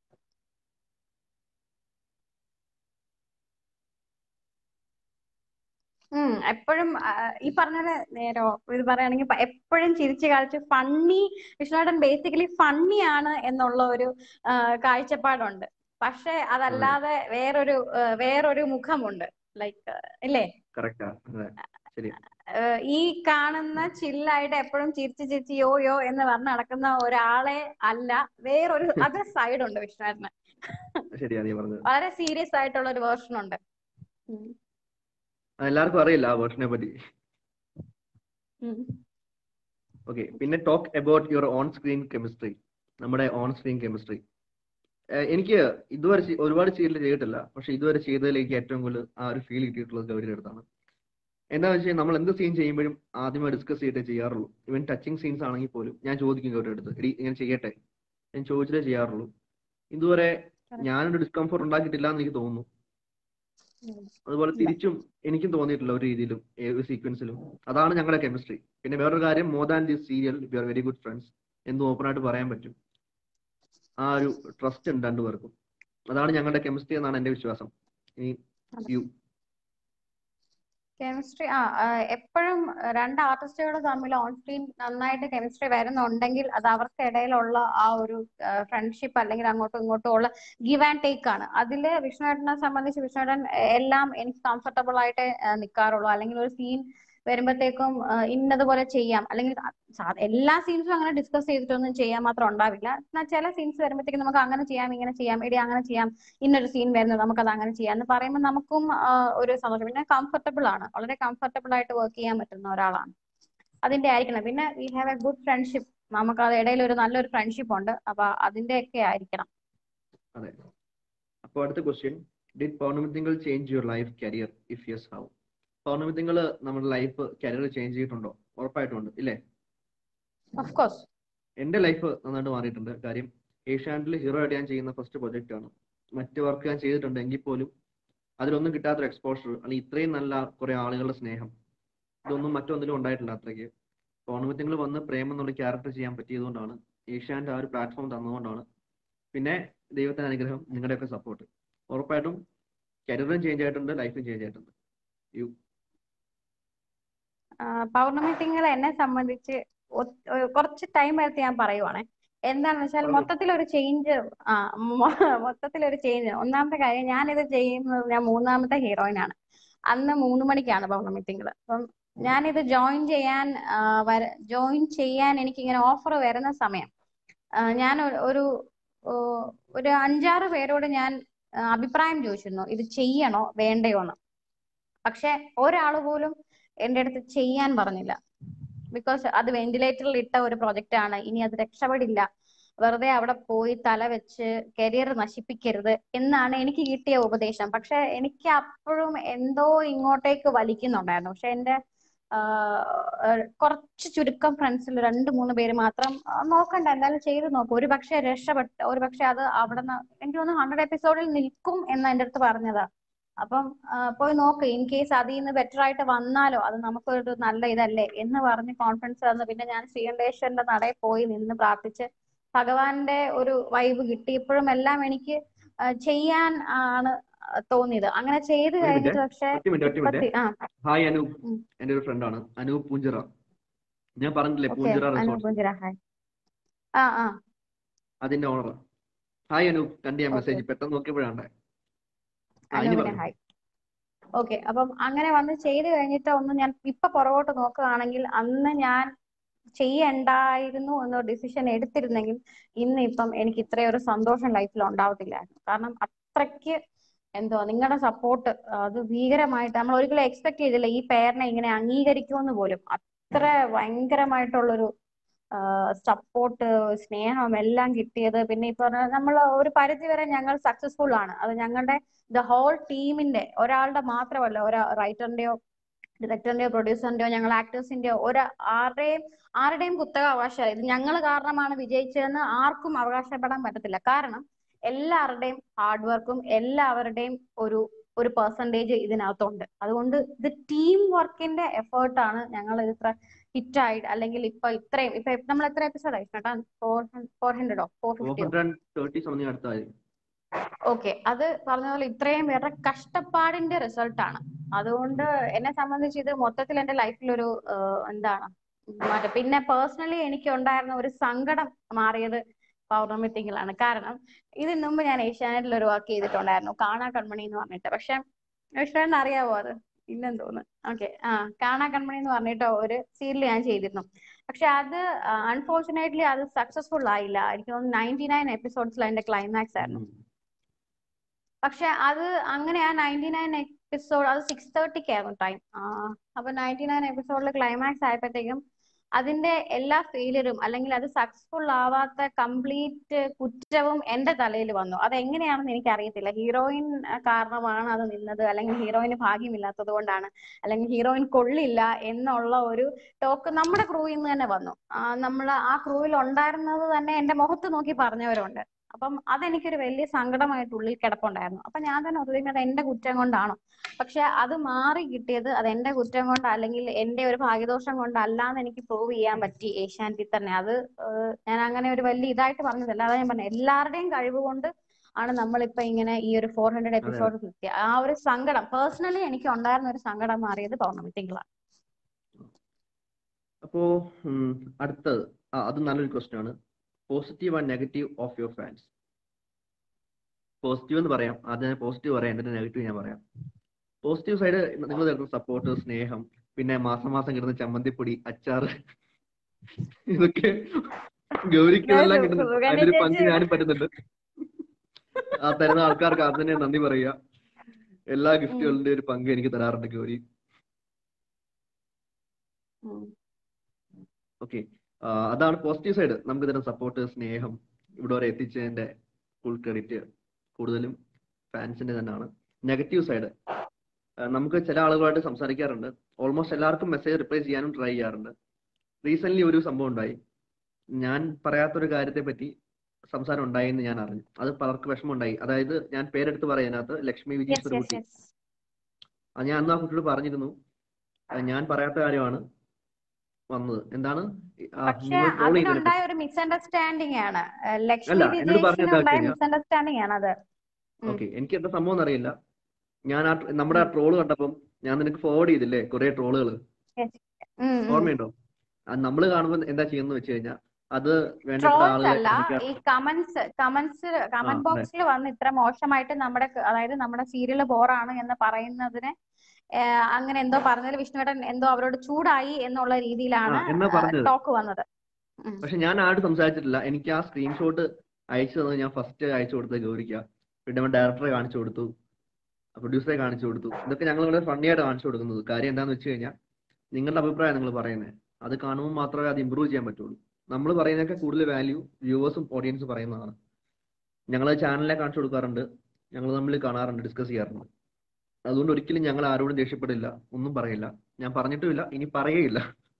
ഉം എപ്പോഴും ഈ പറഞ്ഞ പോലെ നേരോ ഇത് പറയുകയാണെങ്കിൽ എപ്പോഴും ചിരിച്ച് കളിച്ച് ഫണ്ണി വിഷ്ണുവേട്ടൻ ബേസിക്കലി ഫണ്ണി ആണ് എന്നുള്ള ഒരു ആ, കാഴ്ചപ്പാടുണ്ട് പക്ഷെ അതല്ലാതെ വേറൊരു ആ, വേറൊരു മുഖമുണ്ട് ലൈക്ക് ഇല്ലേ കറക്റ്റാ അതെ ശരി ഏഹ് ഈ കാണുന്ന ചില്ലായിട്ട് എപ്പോഴും ചിരിച്ച് ചിരിച്ച് യോ യോ എന്ന് പറഞ്ഞ് നടക്കുന്ന ഒരാളെ അല്ല വേറൊരു അതർ സൈഡ് ഉണ്ട് വിഷ്ണുവേട്ടന് ശരിയാ നീ പറഞ്ഞത് വളരെ സീരിയസ് ആയിട്ടുള്ള ഒരു വേർഷൻ ഉണ്ട് ഉം. ആ, എല്ലാവർക്കും അറിയില്ല ആ വേർഷനെ പറ്റി ഉം. ഓക്കെ പിന്നെ talk about your on screen chemistry നമ്മുടെ ഓൺ സ്ക്രീൻ കെമിസ്ട്രി എനിക്ക് ഇതുവരെ ചെയ്- ഒരുപാട് സീരിയൽ ചെയ്തിട്ടില്ല പക്ഷെ ഇതുവരെ ചെയ്തതിൽ എനിക്ക് ഏറ്റവും കൂടുതൽ ആ ഒരു ഫീൽ കിട്ടിയിട്ടുള്ളത് ഗൗരിയുടെ അടുത്താണ് എന്താണെന്ന് വെച്ചാൽ നമ്മൾ എന്ത് സീൻ ചെയ്യുമ്പോഴും ആദ്യമേ ഡിസ്കസ് ചെയ്തിട്ടേ ചെയ്യാറുള്ളൂ ഇവൻ ടച്ചിങ് സീൻസ് ആണെങ്കിൽ പോലും ഞാൻ ചോദിക്കും ഗൗരിയുടെ അടുത്ത് എടി ഇങ്ങനെ ചെയ്യട്ടെ ഞാൻ ചോദിച്ചിട്ടേ ചെയ്യാറുള്ളൂ ഇതുവരെ ഞാനൊരു ഡിസ്കംഫോർട്ട് ഉണ്ടാക്കിയിട്ടില്ല എന്ന് എനിക്ക് തോന്നുന്നു ഉം. അതുപോലെ ഇല്ല. തിരിച്ചും എനിക്കും തോന്നിയിട്ടില്ല ഒരു രീതിയിലും ഏത് സീക്വൻസിലും അതാണ് ഞങ്ങളുടെ കെമിസ്ട്രി പിന്നെ വേറൊരു കാര്യം more than this serial we are very good friends എന്ന് ഓപ്പൺ ആയിട്ട് പറയാൻ പറ്റും ആ ഒരു ട്രസ്റ്റ് ഉണ്ട് രണ്ടുപേർക്കും അതാണ് ഞങ്ങളുടെ കെമിസ്ട്രി എന്നാണ് എന്റെ വിശ്വാസം ഇനി അതെ. യു കെമിസ്ട്രി ആ എപ്പോഴും രണ്ട് ആർട്ടിസ്റ്റുകൾ തമ്മിൽ ഓൺ സ്ക്രീൻ നന്നായിട്ട് കെമിസ്ട്രി വരുന്നുണ്ടെങ്കിൽ അത് അവർക്കിടയിലുള്ള ആ ഒരു ഫ്രണ്ട്ഷിപ്പ് അല്ലെങ്കിൽ അങ്ങോട്ടും ഇങ്ങോട്ടും ഉള്ള ഗിവ് ആൻഡ് ടേക്ക് ആണ് അതിൽ വിഷ്ണുവേട്ടനെ സംബന്ധിച്ച് വിഷ്ണുവേട്ടൻ എല്ലാം എനിക്ക് കംഫർട്ടബിൾ ആയിട്ട് നിൽക്കാറുള്ളൂ അല്ലെങ്കിൽ ഒരു സീൻ വരുമ്പോഴത്തേക്കും ഇന്നതുപോലെ ചെയ്യാം അല്ലെങ്കിൽ സാ- എല്ലാ സീൻസും അങ്ങനെ ഡിസ്കസ് ചെയ്തിട്ടൊന്നും ചെയ്യാൻ മാത്രം ഉണ്ടാവില്ല എന്നാൽ ചില സീൻസ് വരുമ്പോഴത്തേക്കും നമുക്ക് അങ്ങനെ ചെയ്യാം ഇങ്ങനെ ചെയ്യാം ഇടി അങ്ങനെ ചെയ്യാം ഇന്നൊരു സീൻ വരുന്നത് നമുക്കത് അങ്ങനെ ചെയ്യാം എന്ന് പറയുമ്പോൾ നമുക്കും ആ, ഒരു സന്തോഷം പിന്നെ കംഫർട്ടബിൾ ആണ് വളരെ കംഫർട്ടബിൾ ആയിട്ട് വർക്ക് ചെയ്യാൻ പറ്റുന്ന ഒരാളാണ് അതിന്റെ ആയിരിക്കണം പിന്നെ we have a good friendship നമുക്ക് അത് ഇടയിൽ ഒരു നല്ലൊരു ഫ്രണ്ട്ഷിപ്പ് ഉണ്ട് അപ്പൊ അതിന്റെ ഒക്കെ ആയിരിക്കണം അതെ അപ്പോൾ അടുത്ത question did Pournami Thinkal change your life career if yes how Pournami Thinkal നമ്മുടെ ലൈഫ് കരിയർ ചേഞ്ച് ചെയ്തിട്ടുണ്ടോ ഉറപ്പായിട്ടും ഇല്ലേ ഓഫ് കോഴ്സ് എന്റെ ലൈഫ് നന്നായിട്ട് മാറിയിട്ടുണ്ട് കാര്യം ഏഷ്യാനെറ്റിൽ ഹീറോ ആയിട്ട് ഞാൻ ചെയ്യുന്ന ഫസ്റ്റ് പ്രൊജക്റ്റ് ആണ് മറ്റ് വർക്ക് ഞാൻ ചെയ്തിട്ടുണ്ട് എങ്കിൽ പോലും അതിലൊന്നും കിട്ടാത്തൊരു എക്സ്പോഷർ അല്ലെങ്കിൽ ഇത്രയും നല്ല കുറെ ആളുകളുടെ സ്നേഹം ഇതൊന്നും മറ്റൊന്നിലും ഉണ്ടായിട്ടില്ല അത്രയ്ക്ക് പൗർണമിത്യങ്ങൾ വന്ന് പ്രേമം എന്നുള്ള ക്യാരക്ടർ ചെയ്യാൻ പറ്റിയതുകൊണ്ടാണ് ഏഷ്യാൻ്റെ ആ ഒരു പ്ലാറ്റ്ഫോം തന്നതുകൊണ്ടാണ് പിന്നെ ദൈവത്തിന്റെ അനുഗ്രഹം നിങ്ങളുടെയൊക്കെ സപ്പോർട്ട് ഉറപ്പായിട്ടും കരിയറും ചേഞ്ച് ആയിട്ടുണ്ട് ലൈഫും ചേഞ്ച് ആയിട്ടുണ്ട് യു ആ, പൗർണമി തിങ്കൾ എന്നെ സംബന്ധിച്ച് ഒ- ഒരു കുറച്ച് ടൈം എടുത്ത് ഞാൻ പറയുവാണേ എന്താണെന്ന് വെച്ചാൽ പറഞ്ഞോ. മൊത്തത്തിൽ ഒരു ചേഞ്ച് ആ മൊത്തത്തിൽ ഒരു ചേഞ്ച് ഒന്നാമത്തെ കാര്യം ഞാനിത് ചെയ്യുന്നത് ഞാൻ മൂന്നാമത്തെ ഹീറോയിൻ ആണ് അന്ന് മൂന്ന് മണിക്കാണ് പൗർണമി തിങ്കൾ അപ്പം ഞാനിത് ജോയിൻ ചെയ്യാൻ ആ, വര ജോയിൻ ചെയ്യാൻ എനിക്ക് ഇങ്ങനെ ഓഫർ വരുന്ന സമയം ആ, ഞാൻ ഒരു ഒരു ഓ, ഒരു അഞ്ചാറ് പേരോട് ഞാൻ ആ, അഭിപ്രായം ചോദിച്ചിരുന്നു ഇത് ചെയ്യണോ വേണ്ടയോ എന്ന് പക്ഷെ ഒരാൾ പോലും എൻ്റെ അടുത്ത് ചെയ്യാൻ പറഞ്ഞില്ല ബിക്കോസ് അത് വെന്റിലേറ്ററിൽ ഇട്ട ഒരു പ്രൊജക്റ്റ് ആണ് ഇനി അത് രക്ഷപ്പെടില്ല വെറുതെ അവിടെ പോയി തല വെച്ച് കരിയർ നശിപ്പിക്കരുത് എന്നാണ് എനിക്ക് കിട്ടിയ ഉപദേശം പക്ഷെ എനിക്ക് അപ്പോഴും എന്തോ ഇങ്ങോട്ടേക്ക് വലിക്കുന്നുണ്ടായിരുന്നു പക്ഷെ എൻ്റെ ആഹ് കുറച്ച് ചുരുക്കം ഫ്രണ്ട്സിൽ രണ്ട് മൂന്ന് പേര് മാത്രം ആ, നോക്കണ്ട എന്തായാലും ചെയ്ത് നോക്കും ഒരു പക്ഷെ രക്ഷപ്പെട്ട് ഒരു പക്ഷെ അത് അവിടെ നിന്ന് എനിക്ക് തോന്നുന്നു ഹൺഡ്രഡ് എപ്പിസോഡിൽ നിൽക്കും എന്ന് എൻ്റെ അടുത്ത് പറഞ്ഞതാ അപ്പം ആ, പോയി നോക്ക് ഇൻ കേസ് അതിൽ നിന്ന് ബെറ്റർ ആയിട്ട് വന്നാലോ അത് നമുക്കൊരു നല്ല ഇതല്ലേ എന്ന് പറഞ്ഞ് കോൺഫിഡൻസ് തന്നു പിന്നെ ഞാൻ ശ്രീകണ്ഠേശ്വരന്റെ നടയിൽ പോയി നിന്ന് പ്രാർത്ഥിച്ച് ഭഗവാന്റെ ഒരു വൈബ് കിട്ടി ഇപ്പോഴും എല്ലാം എനിക്ക് ആ, ചെയ്യാൻ ആണ് തോന്നിയത് അങ്ങനെ ചെയ്ത് ഒരു മിനിറ്റ് കഴിഞ്ഞിട്ട് പക്ഷെ ഒറ്റ മിനിറ്റ് ഒറ്റ ഇപ്പൊ മിനിറ്റ് തി- ആ ഹായ് അനൂപ് ഉം. എൻ്റെ ഒരു ഫ്രണ്ടാണ് അനൂപ് പൂഞ്ചിറ ഞാൻ പറഞ്ഞില്ലേ okay Poonchira Anoop resort Poonchira hi ആ ആ അതിന്റെ ഓണർ ഹായ് അനൂപ് കണ്ട് ഞാൻ ഓക്കെ മെസ്സേജ് പെട്ടെന്ന് നോക്കിയപ്പോഴാണ് ആ ഇനി അനൂപിനെ പറഞ്ഞു ഹായ് ഓക്കെ അപ്പം അങ്ങനെ വന്ന് ചെയ്ത് കഴിഞ്ഞിട്ട് ഒന്ന് ഞാൻ ഇപ്പൊ പുറകോട്ട് നോക്കുകയാണെങ്കിൽ അന്ന് ഞാൻ ചെയ്യണ്ടായിരുന്നു എന്ന ഡിസിഷൻ എടുത്തിരുന്നെങ്കിൽ ഇന്ന് ഇപ്പം എനിക്ക് ഇത്രയും ഒരു സന്തോഷം ലൈഫിൽ ഉണ്ടാവത്തില്ലായിരുന്നു കാരണം അത്രയ്ക്ക് എന്തോ നിങ്ങളുടെ സപ്പോർട്ട് അത് ഭീകരമായിട്ട് നമ്മൾ ഒരിക്കലും എക്സ്പെക്ട് ചെയ്തില്ല ഈ പേരിനെ ഇങ്ങനെ അംഗീകരിക്കുമെന്ന് പോലും അത്ര ഭയങ്കരമായിട്ടുള്ളൊരു സപ്പോർട്ട് സ്നേഹം എല്ലാം കിട്ടിയത് പിന്നെ ഈ പറഞ്ഞ നമ്മൾ ഒരു പരിധി വരെ ഞങ്ങൾ സക്സസ്ഫുൾ ആണ് അത് ഞങ്ങളുടെ ദ ഹോൾ ടീമിന്റെ ഒരാളുടെ മാത്രമല്ല ഒരു റൈറ്ററിന്റെയോ ഡയറക്ടറിന്റെയോ പ്രൊഡ്യൂസറിന്റെയോ ഞങ്ങൾ ആക്ടേഴ്സിന്റെയോ ഒരു ആരുടെയും ആരുടെയും കുത്തക അവകാശമല്ല ഇത് ഞങ്ങൾ കാരണമാണ് വിജയിച്ചതെന്ന് ആർക്കും അവകാശപ്പെടാൻ പറ്റത്തില്ല കാരണം എല്ലാവരുടെയും ഹാർഡ് വർക്കും എല്ലാവരുടെയും ഒരു ഒരു പെർസെൻറ്റേജ് ഇതിനകത്തുണ്ട് അതുകൊണ്ട് ഇത് ടീം വർക്കിന്റെ എഫേർട്ടാണ് ഞങ്ങൾ ഇത് ഇത്ര ഹിറ്റായിട്ട് അല്ലെങ്കിൽ ഇപ്പൊ ഇത്രയും ഇപ്പൊ നമ്മൾ എത്ര എപ്പിസോഡ് ആയി ചേട്ടാ ഫോർ ഫോർ ഹൺഡ്രഡോ ഫോർ ഫോർ ഫിഫ്റ്റിയോ ഹൺഡ്രഡ് തേർട്ടി സംതിങ് അടുത്തായി ഓക്കെ അത് പറഞ്ഞ പോലെ ഇത്രയും പേരുടെ കഷ്ടപ്പാടിന്റെ റിസൾട്ട് ആണ് അതുകൊണ്ട് എന്നെ സംബന്ധിച്ച് ഇത് മൊത്തത്തിൽ എന്റെ ലൈഫിൽ ഒരു എന്താണ് മറ്റേ പിന്നെ പേഴ്സണലി എനിക്ക് ഉണ്ടായിരുന്ന ഒരു സങ്കടം മാറിയത് പൗർണമി തിങ്കളാണ് കാരണം ഇതിന് മുമ്പ് ഞാൻ ഏഷ്യാനെറ്റിൽ ഒരു വർക്ക് ചെയ്തിട്ടുണ്ടായിരുന്നു കാണാ കൺമണി എന്ന് പറഞ്ഞിട്ട് പക്ഷെ ഏഷ്യാനെറ്റ് അറിയാവോ അത് ഇല്ലെന്ന് തോന്നുന്നു ഓക്കെ ആ കാണാ കൺമണി എന്ന് പറഞ്ഞിട്ട് ഒരു സീരിയൽ ഞാൻ ചെയ്തിരുന്നു പക്ഷെ അത് അൺഫോർച്ചുനേറ്റ്ലി അത് സക്സസ്ഫുൾ ആയില്ല എനിക്ക് തോന്നുന്നു നയൻറ്റി നയൻ എപ്പിസോഡ്സിൽ അതിന്റെ ക്ലൈമാക്സ് ആയിരുന്നു പക്ഷെ അത് അങ്ങനെ ആ നയൻറ്റി നയൻ എപ്പിസോഡ് അത് സിക്സ് തേർട്ടിക്ക് ആയിരുന്നു ടൈം അപ്പൊ നയൻറ്റി നയൻ എപ്പിസോഡിൽ ക്ലൈമാക്സ് ആയപ്പോഴത്തേക്കും അതിന്റെ എല്ലാ ഫെയിലിയറും അല്ലെങ്കിൽ അത് സക്സസ്ഫുൾ ആവാത്ത കംപ്ലീറ്റ് കുറ്റവും എന്റെ തലയിൽ വന്നു അത് എങ്ങനെയാണെന്ന് എനിക്ക് അറിയത്തില്ല ഹീറോയിൻ കാരണമാണ് അത് നിന്നത് അല്ലെങ്കിൽ ഹീറോയിന് ഭാഗ്യമില്ലാത്തത് കൊണ്ടാണ് അല്ലെങ്കിൽ ഹീറോയിൻ കൊള്ളില്ല എന്നുള്ള ഒരു ടോക്ക് നമ്മുടെ ക്രൂവിൽ നിന്ന് തന്നെ വന്നു നമ്മൾ ആ ക്രൂവിൽ ഉണ്ടായിരുന്നത് തന്നെ എന്റെ മുഖത്ത് നോക്കി പറഞ്ഞവരുണ്ട് അപ്പം അതെനിക്കൊരു വലിയ സങ്കടമായിട്ട് ഉള്ളിൽ കിടപ്പുണ്ടായിരുന്നു അപ്പൊ ഞാൻ തന്നെ ഒതുങ്ങി അത് എന്റെ കുറ്റം കൊണ്ടാണോ പക്ഷെ അത് മാറി കിട്ടിയത് അത് എന്റെ കുറ്റം കൊണ്ട് അല്ലെങ്കിൽ എന്റെ ഒരു ഭാഗ്യദോഷം കൊണ്ടല്ലാന്ന് എനിക്ക് പ്രൂവ് ചെയ്യാൻ പറ്റി ഏഷ്യാനെറ്റിൽ തന്നെ അത് ഞാൻ അങ്ങനെ ഒരു വലിയ ഇതായിട്ട് പറഞ്ഞതല്ല അതാ ഞാൻ പറഞ്ഞത് എല്ലാവരുടെയും കഴിവ് കൊണ്ട് ആണ് നമ്മളിപ്പോ ഇങ്ങനെ ഈ ഒരു ഫോർ ഹൺഡ്രഡ് എപ്പിസോഡ് കിട്ടിയ ആ ഒരു സങ്കടം പേഴ്സണലി എനിക്ക് ഉണ്ടായിരുന്ന ഒരു സങ്കടം മാറിയത് പൗർണമി തിങ്കളാണ് അപ്പോ അടുത്തത് ആ അത് നല്ലൊരു ക്വസ്റ്റ്യൻ ആണ് positive and negative of your fans positive എന്ന് പറയാം ആദ്യം ഞാൻ പോസിറ്റീവ് പറയാം എന്നിട്ട് നെഗറ്റീവ് ഞാൻ പറയാം പോസിറ്റീവ് സൈഡ് നിങ്ങൾ തരുന്ന സപ്പോർട്ട് സ്നേഹം പിന്നെ മാസം മാസം കിട്ടുന്ന ചമ്മന്തിപ്പൊടി അച്ചാറ് ഇതൊക്കെ ഗൗരിക്ക് ഇതെല്ലാം കിട്ടുന്നുണ്ട് അതിനൊരു പങ്ക് ഞാനും പറ്റുന്നുണ്ട് ആ തരുന്ന ആൾക്കാർക്ക് അത് തന്നെ നന്ദി പറയുക എല്ലാ ഗിഫ്റ്റുകളുടെ ഒരു പങ്ക് എനിക്ക് തരാറുണ്ട് ഗൗരി ഓക്കെ അതാണ് പോസിറ്റീവ് സൈഡ് നമുക്ക് തരുന്ന സപ്പോർട്ട് സ്നേഹം ഇവിടെ വരെ എത്തിച്ചതിന്റെ ഫുൾ ക്രെഡിറ്റ് കൂടുതലും ഫാൻസിന്റെ തന്നെയാണ് നെഗറ്റീവ് സൈഡ് നമുക്ക് ചില ആളുകളായിട്ട് സംസാരിക്കാറുണ്ട് ഓൾമോസ്റ്റ് എല്ലാവർക്കും മെസ്സേജ് റിപ്ലൈ ചെയ്യാനും ട്രൈ ചെയ്യാറുണ്ട് റീസെന്റ് ഒരു സംഭവം ഉണ്ടായി ഞാൻ പറയാത്തൊരു കാര്യത്തെ പറ്റി സംസാരം ഉണ്ടായി എന്ന് ഞാൻ അറിഞ്ഞു അത് പലർക്ക് വിഷമമുണ്ടായി അതായത് ഞാൻ പേരെടുത്ത് പറയുന്നതിനകത്ത് ലക്ഷ്മി വിജീഷ് ഒരു കുട്ടി അത് ഞാൻ അന്ന് ആ കുട്ടിയോട് പറഞ്ഞിരുന്നു ഞാൻ പറയാത്ത കാര്യമാണ് വന്നത് എന്താണ് പക്ഷെ അതിനുണ്ടായ ഒരു മിസ്അണ്ടർസ്റ്റാൻഡിങ് ആണ് ലക്ഷ്മി അല്ല, എന്നോട് പറഞ്ഞത് വിജയിച്ചിനുണ്ടായ എന്താ മിസ്അണ്ടർസ്റ്റാൻഡിങ് ആണ് അത് ഓക്കെ എനിക്ക് എന്താ സംഭവം അറിയില്ല ഞാൻ ആ നമ്മുടെ ആ ട്രോള് കണ്ടപ്പം ഞാൻ നിനക്ക് ഫോർവേഡ് ചെയ്തില്ലേ കുറെ ട്രോളുകൾ ഉം, ഉം. ഓർമ്മയുണ്ടോ അത് നമ്മൾ കാണുമ്പോൾ എന്താ ചെയ്യുന്നത് വെച്ച് കഴിഞ്ഞാൽ അത് വേണ്ടപ്പെട്ട ട്രോൾസ് ആളുകളെ അല്ല കാണിക്കാൻ- ഈ കമന്റ്സ് കമന്റ്സ് കമന്റ് അതെ. ബോക്സിൽ വന്ന് ഇത്ര മോശമായിട്ട് നമ്മുടെ അതായത് നമ്മുടെ സീരിയൽ ബോറാണ് എന്ന് പറയുന്നതിന് ഏഹ്, അങ്ങനെ എന്തോ പറഞ്ഞതിൽ വിഷ്ണുവേട്ടൻ എന്തോ അവരോട് ചൂടായി എന്നുള്ള രീതിയിലാണ് ആ, എന്നാ പറഞ്ഞത്. ടോക്ക് വന്നത് ഉം. പക്ഷെ ഞാൻ ആരോട് സംസാരിച്ചിട്ടില്ല എനിക്ക് ആ സ്ക്രീൻഷോട്ട് അയച്ചു തന്നത് ഞാൻ ഫസ്റ്റ് അയച്ചു കൊടുത്തത് ഗൗരിക്ക പിന്നെ അവൻ ഡയറക്ടറെ കാണിച്ചു കൊടുത്തു പ്രൊഡ്യൂസറെ കാണിച്ചു കൊടുത്തു ഇതൊക്കെ ഞങ്ങൾ വളരെ ഫണ്ണി ആയിട്ട് കാണിച്ചു കൊടുക്കുന്നത് കാര്യം എന്താണെന്ന് വെച്ച് കഴിഞ്ഞാൽ നിങ്ങളുടെ അഭിപ്രായം നിങ്ങൾ പറയുന്നത് അത് കാണുമ്പോൾ മാത്രമേ അത് ഇമ്പ്രൂവ് ചെയ്യാൻ പറ്റുള്ളൂ നമ്മൾ പറയുന്നതൊക്കെ കൂടുതൽ വാല്യൂ വ്യൂവേഴ്സും ഓഡിയൻസും പറയുന്നതാണ് ഞങ്ങൾ ചാനലിനെ കാണിച്ചു കൊടുക്കാറുണ്ട് ഞങ്ങൾ തമ്മിൽ കാണാറുണ്ട് ഡിസ്കസ് ചെയ്യാറുണ്ട് അതുകൊണ്ട് ഒരിക്കലും ഞങ്ങൾ ആരോടും ദേഷ്യപ്പെടില്ല ഒന്നും പറയില്ല ഞാൻ പറഞ്ഞിട്ടുമില്ല ഇനി പറയുകയില്ല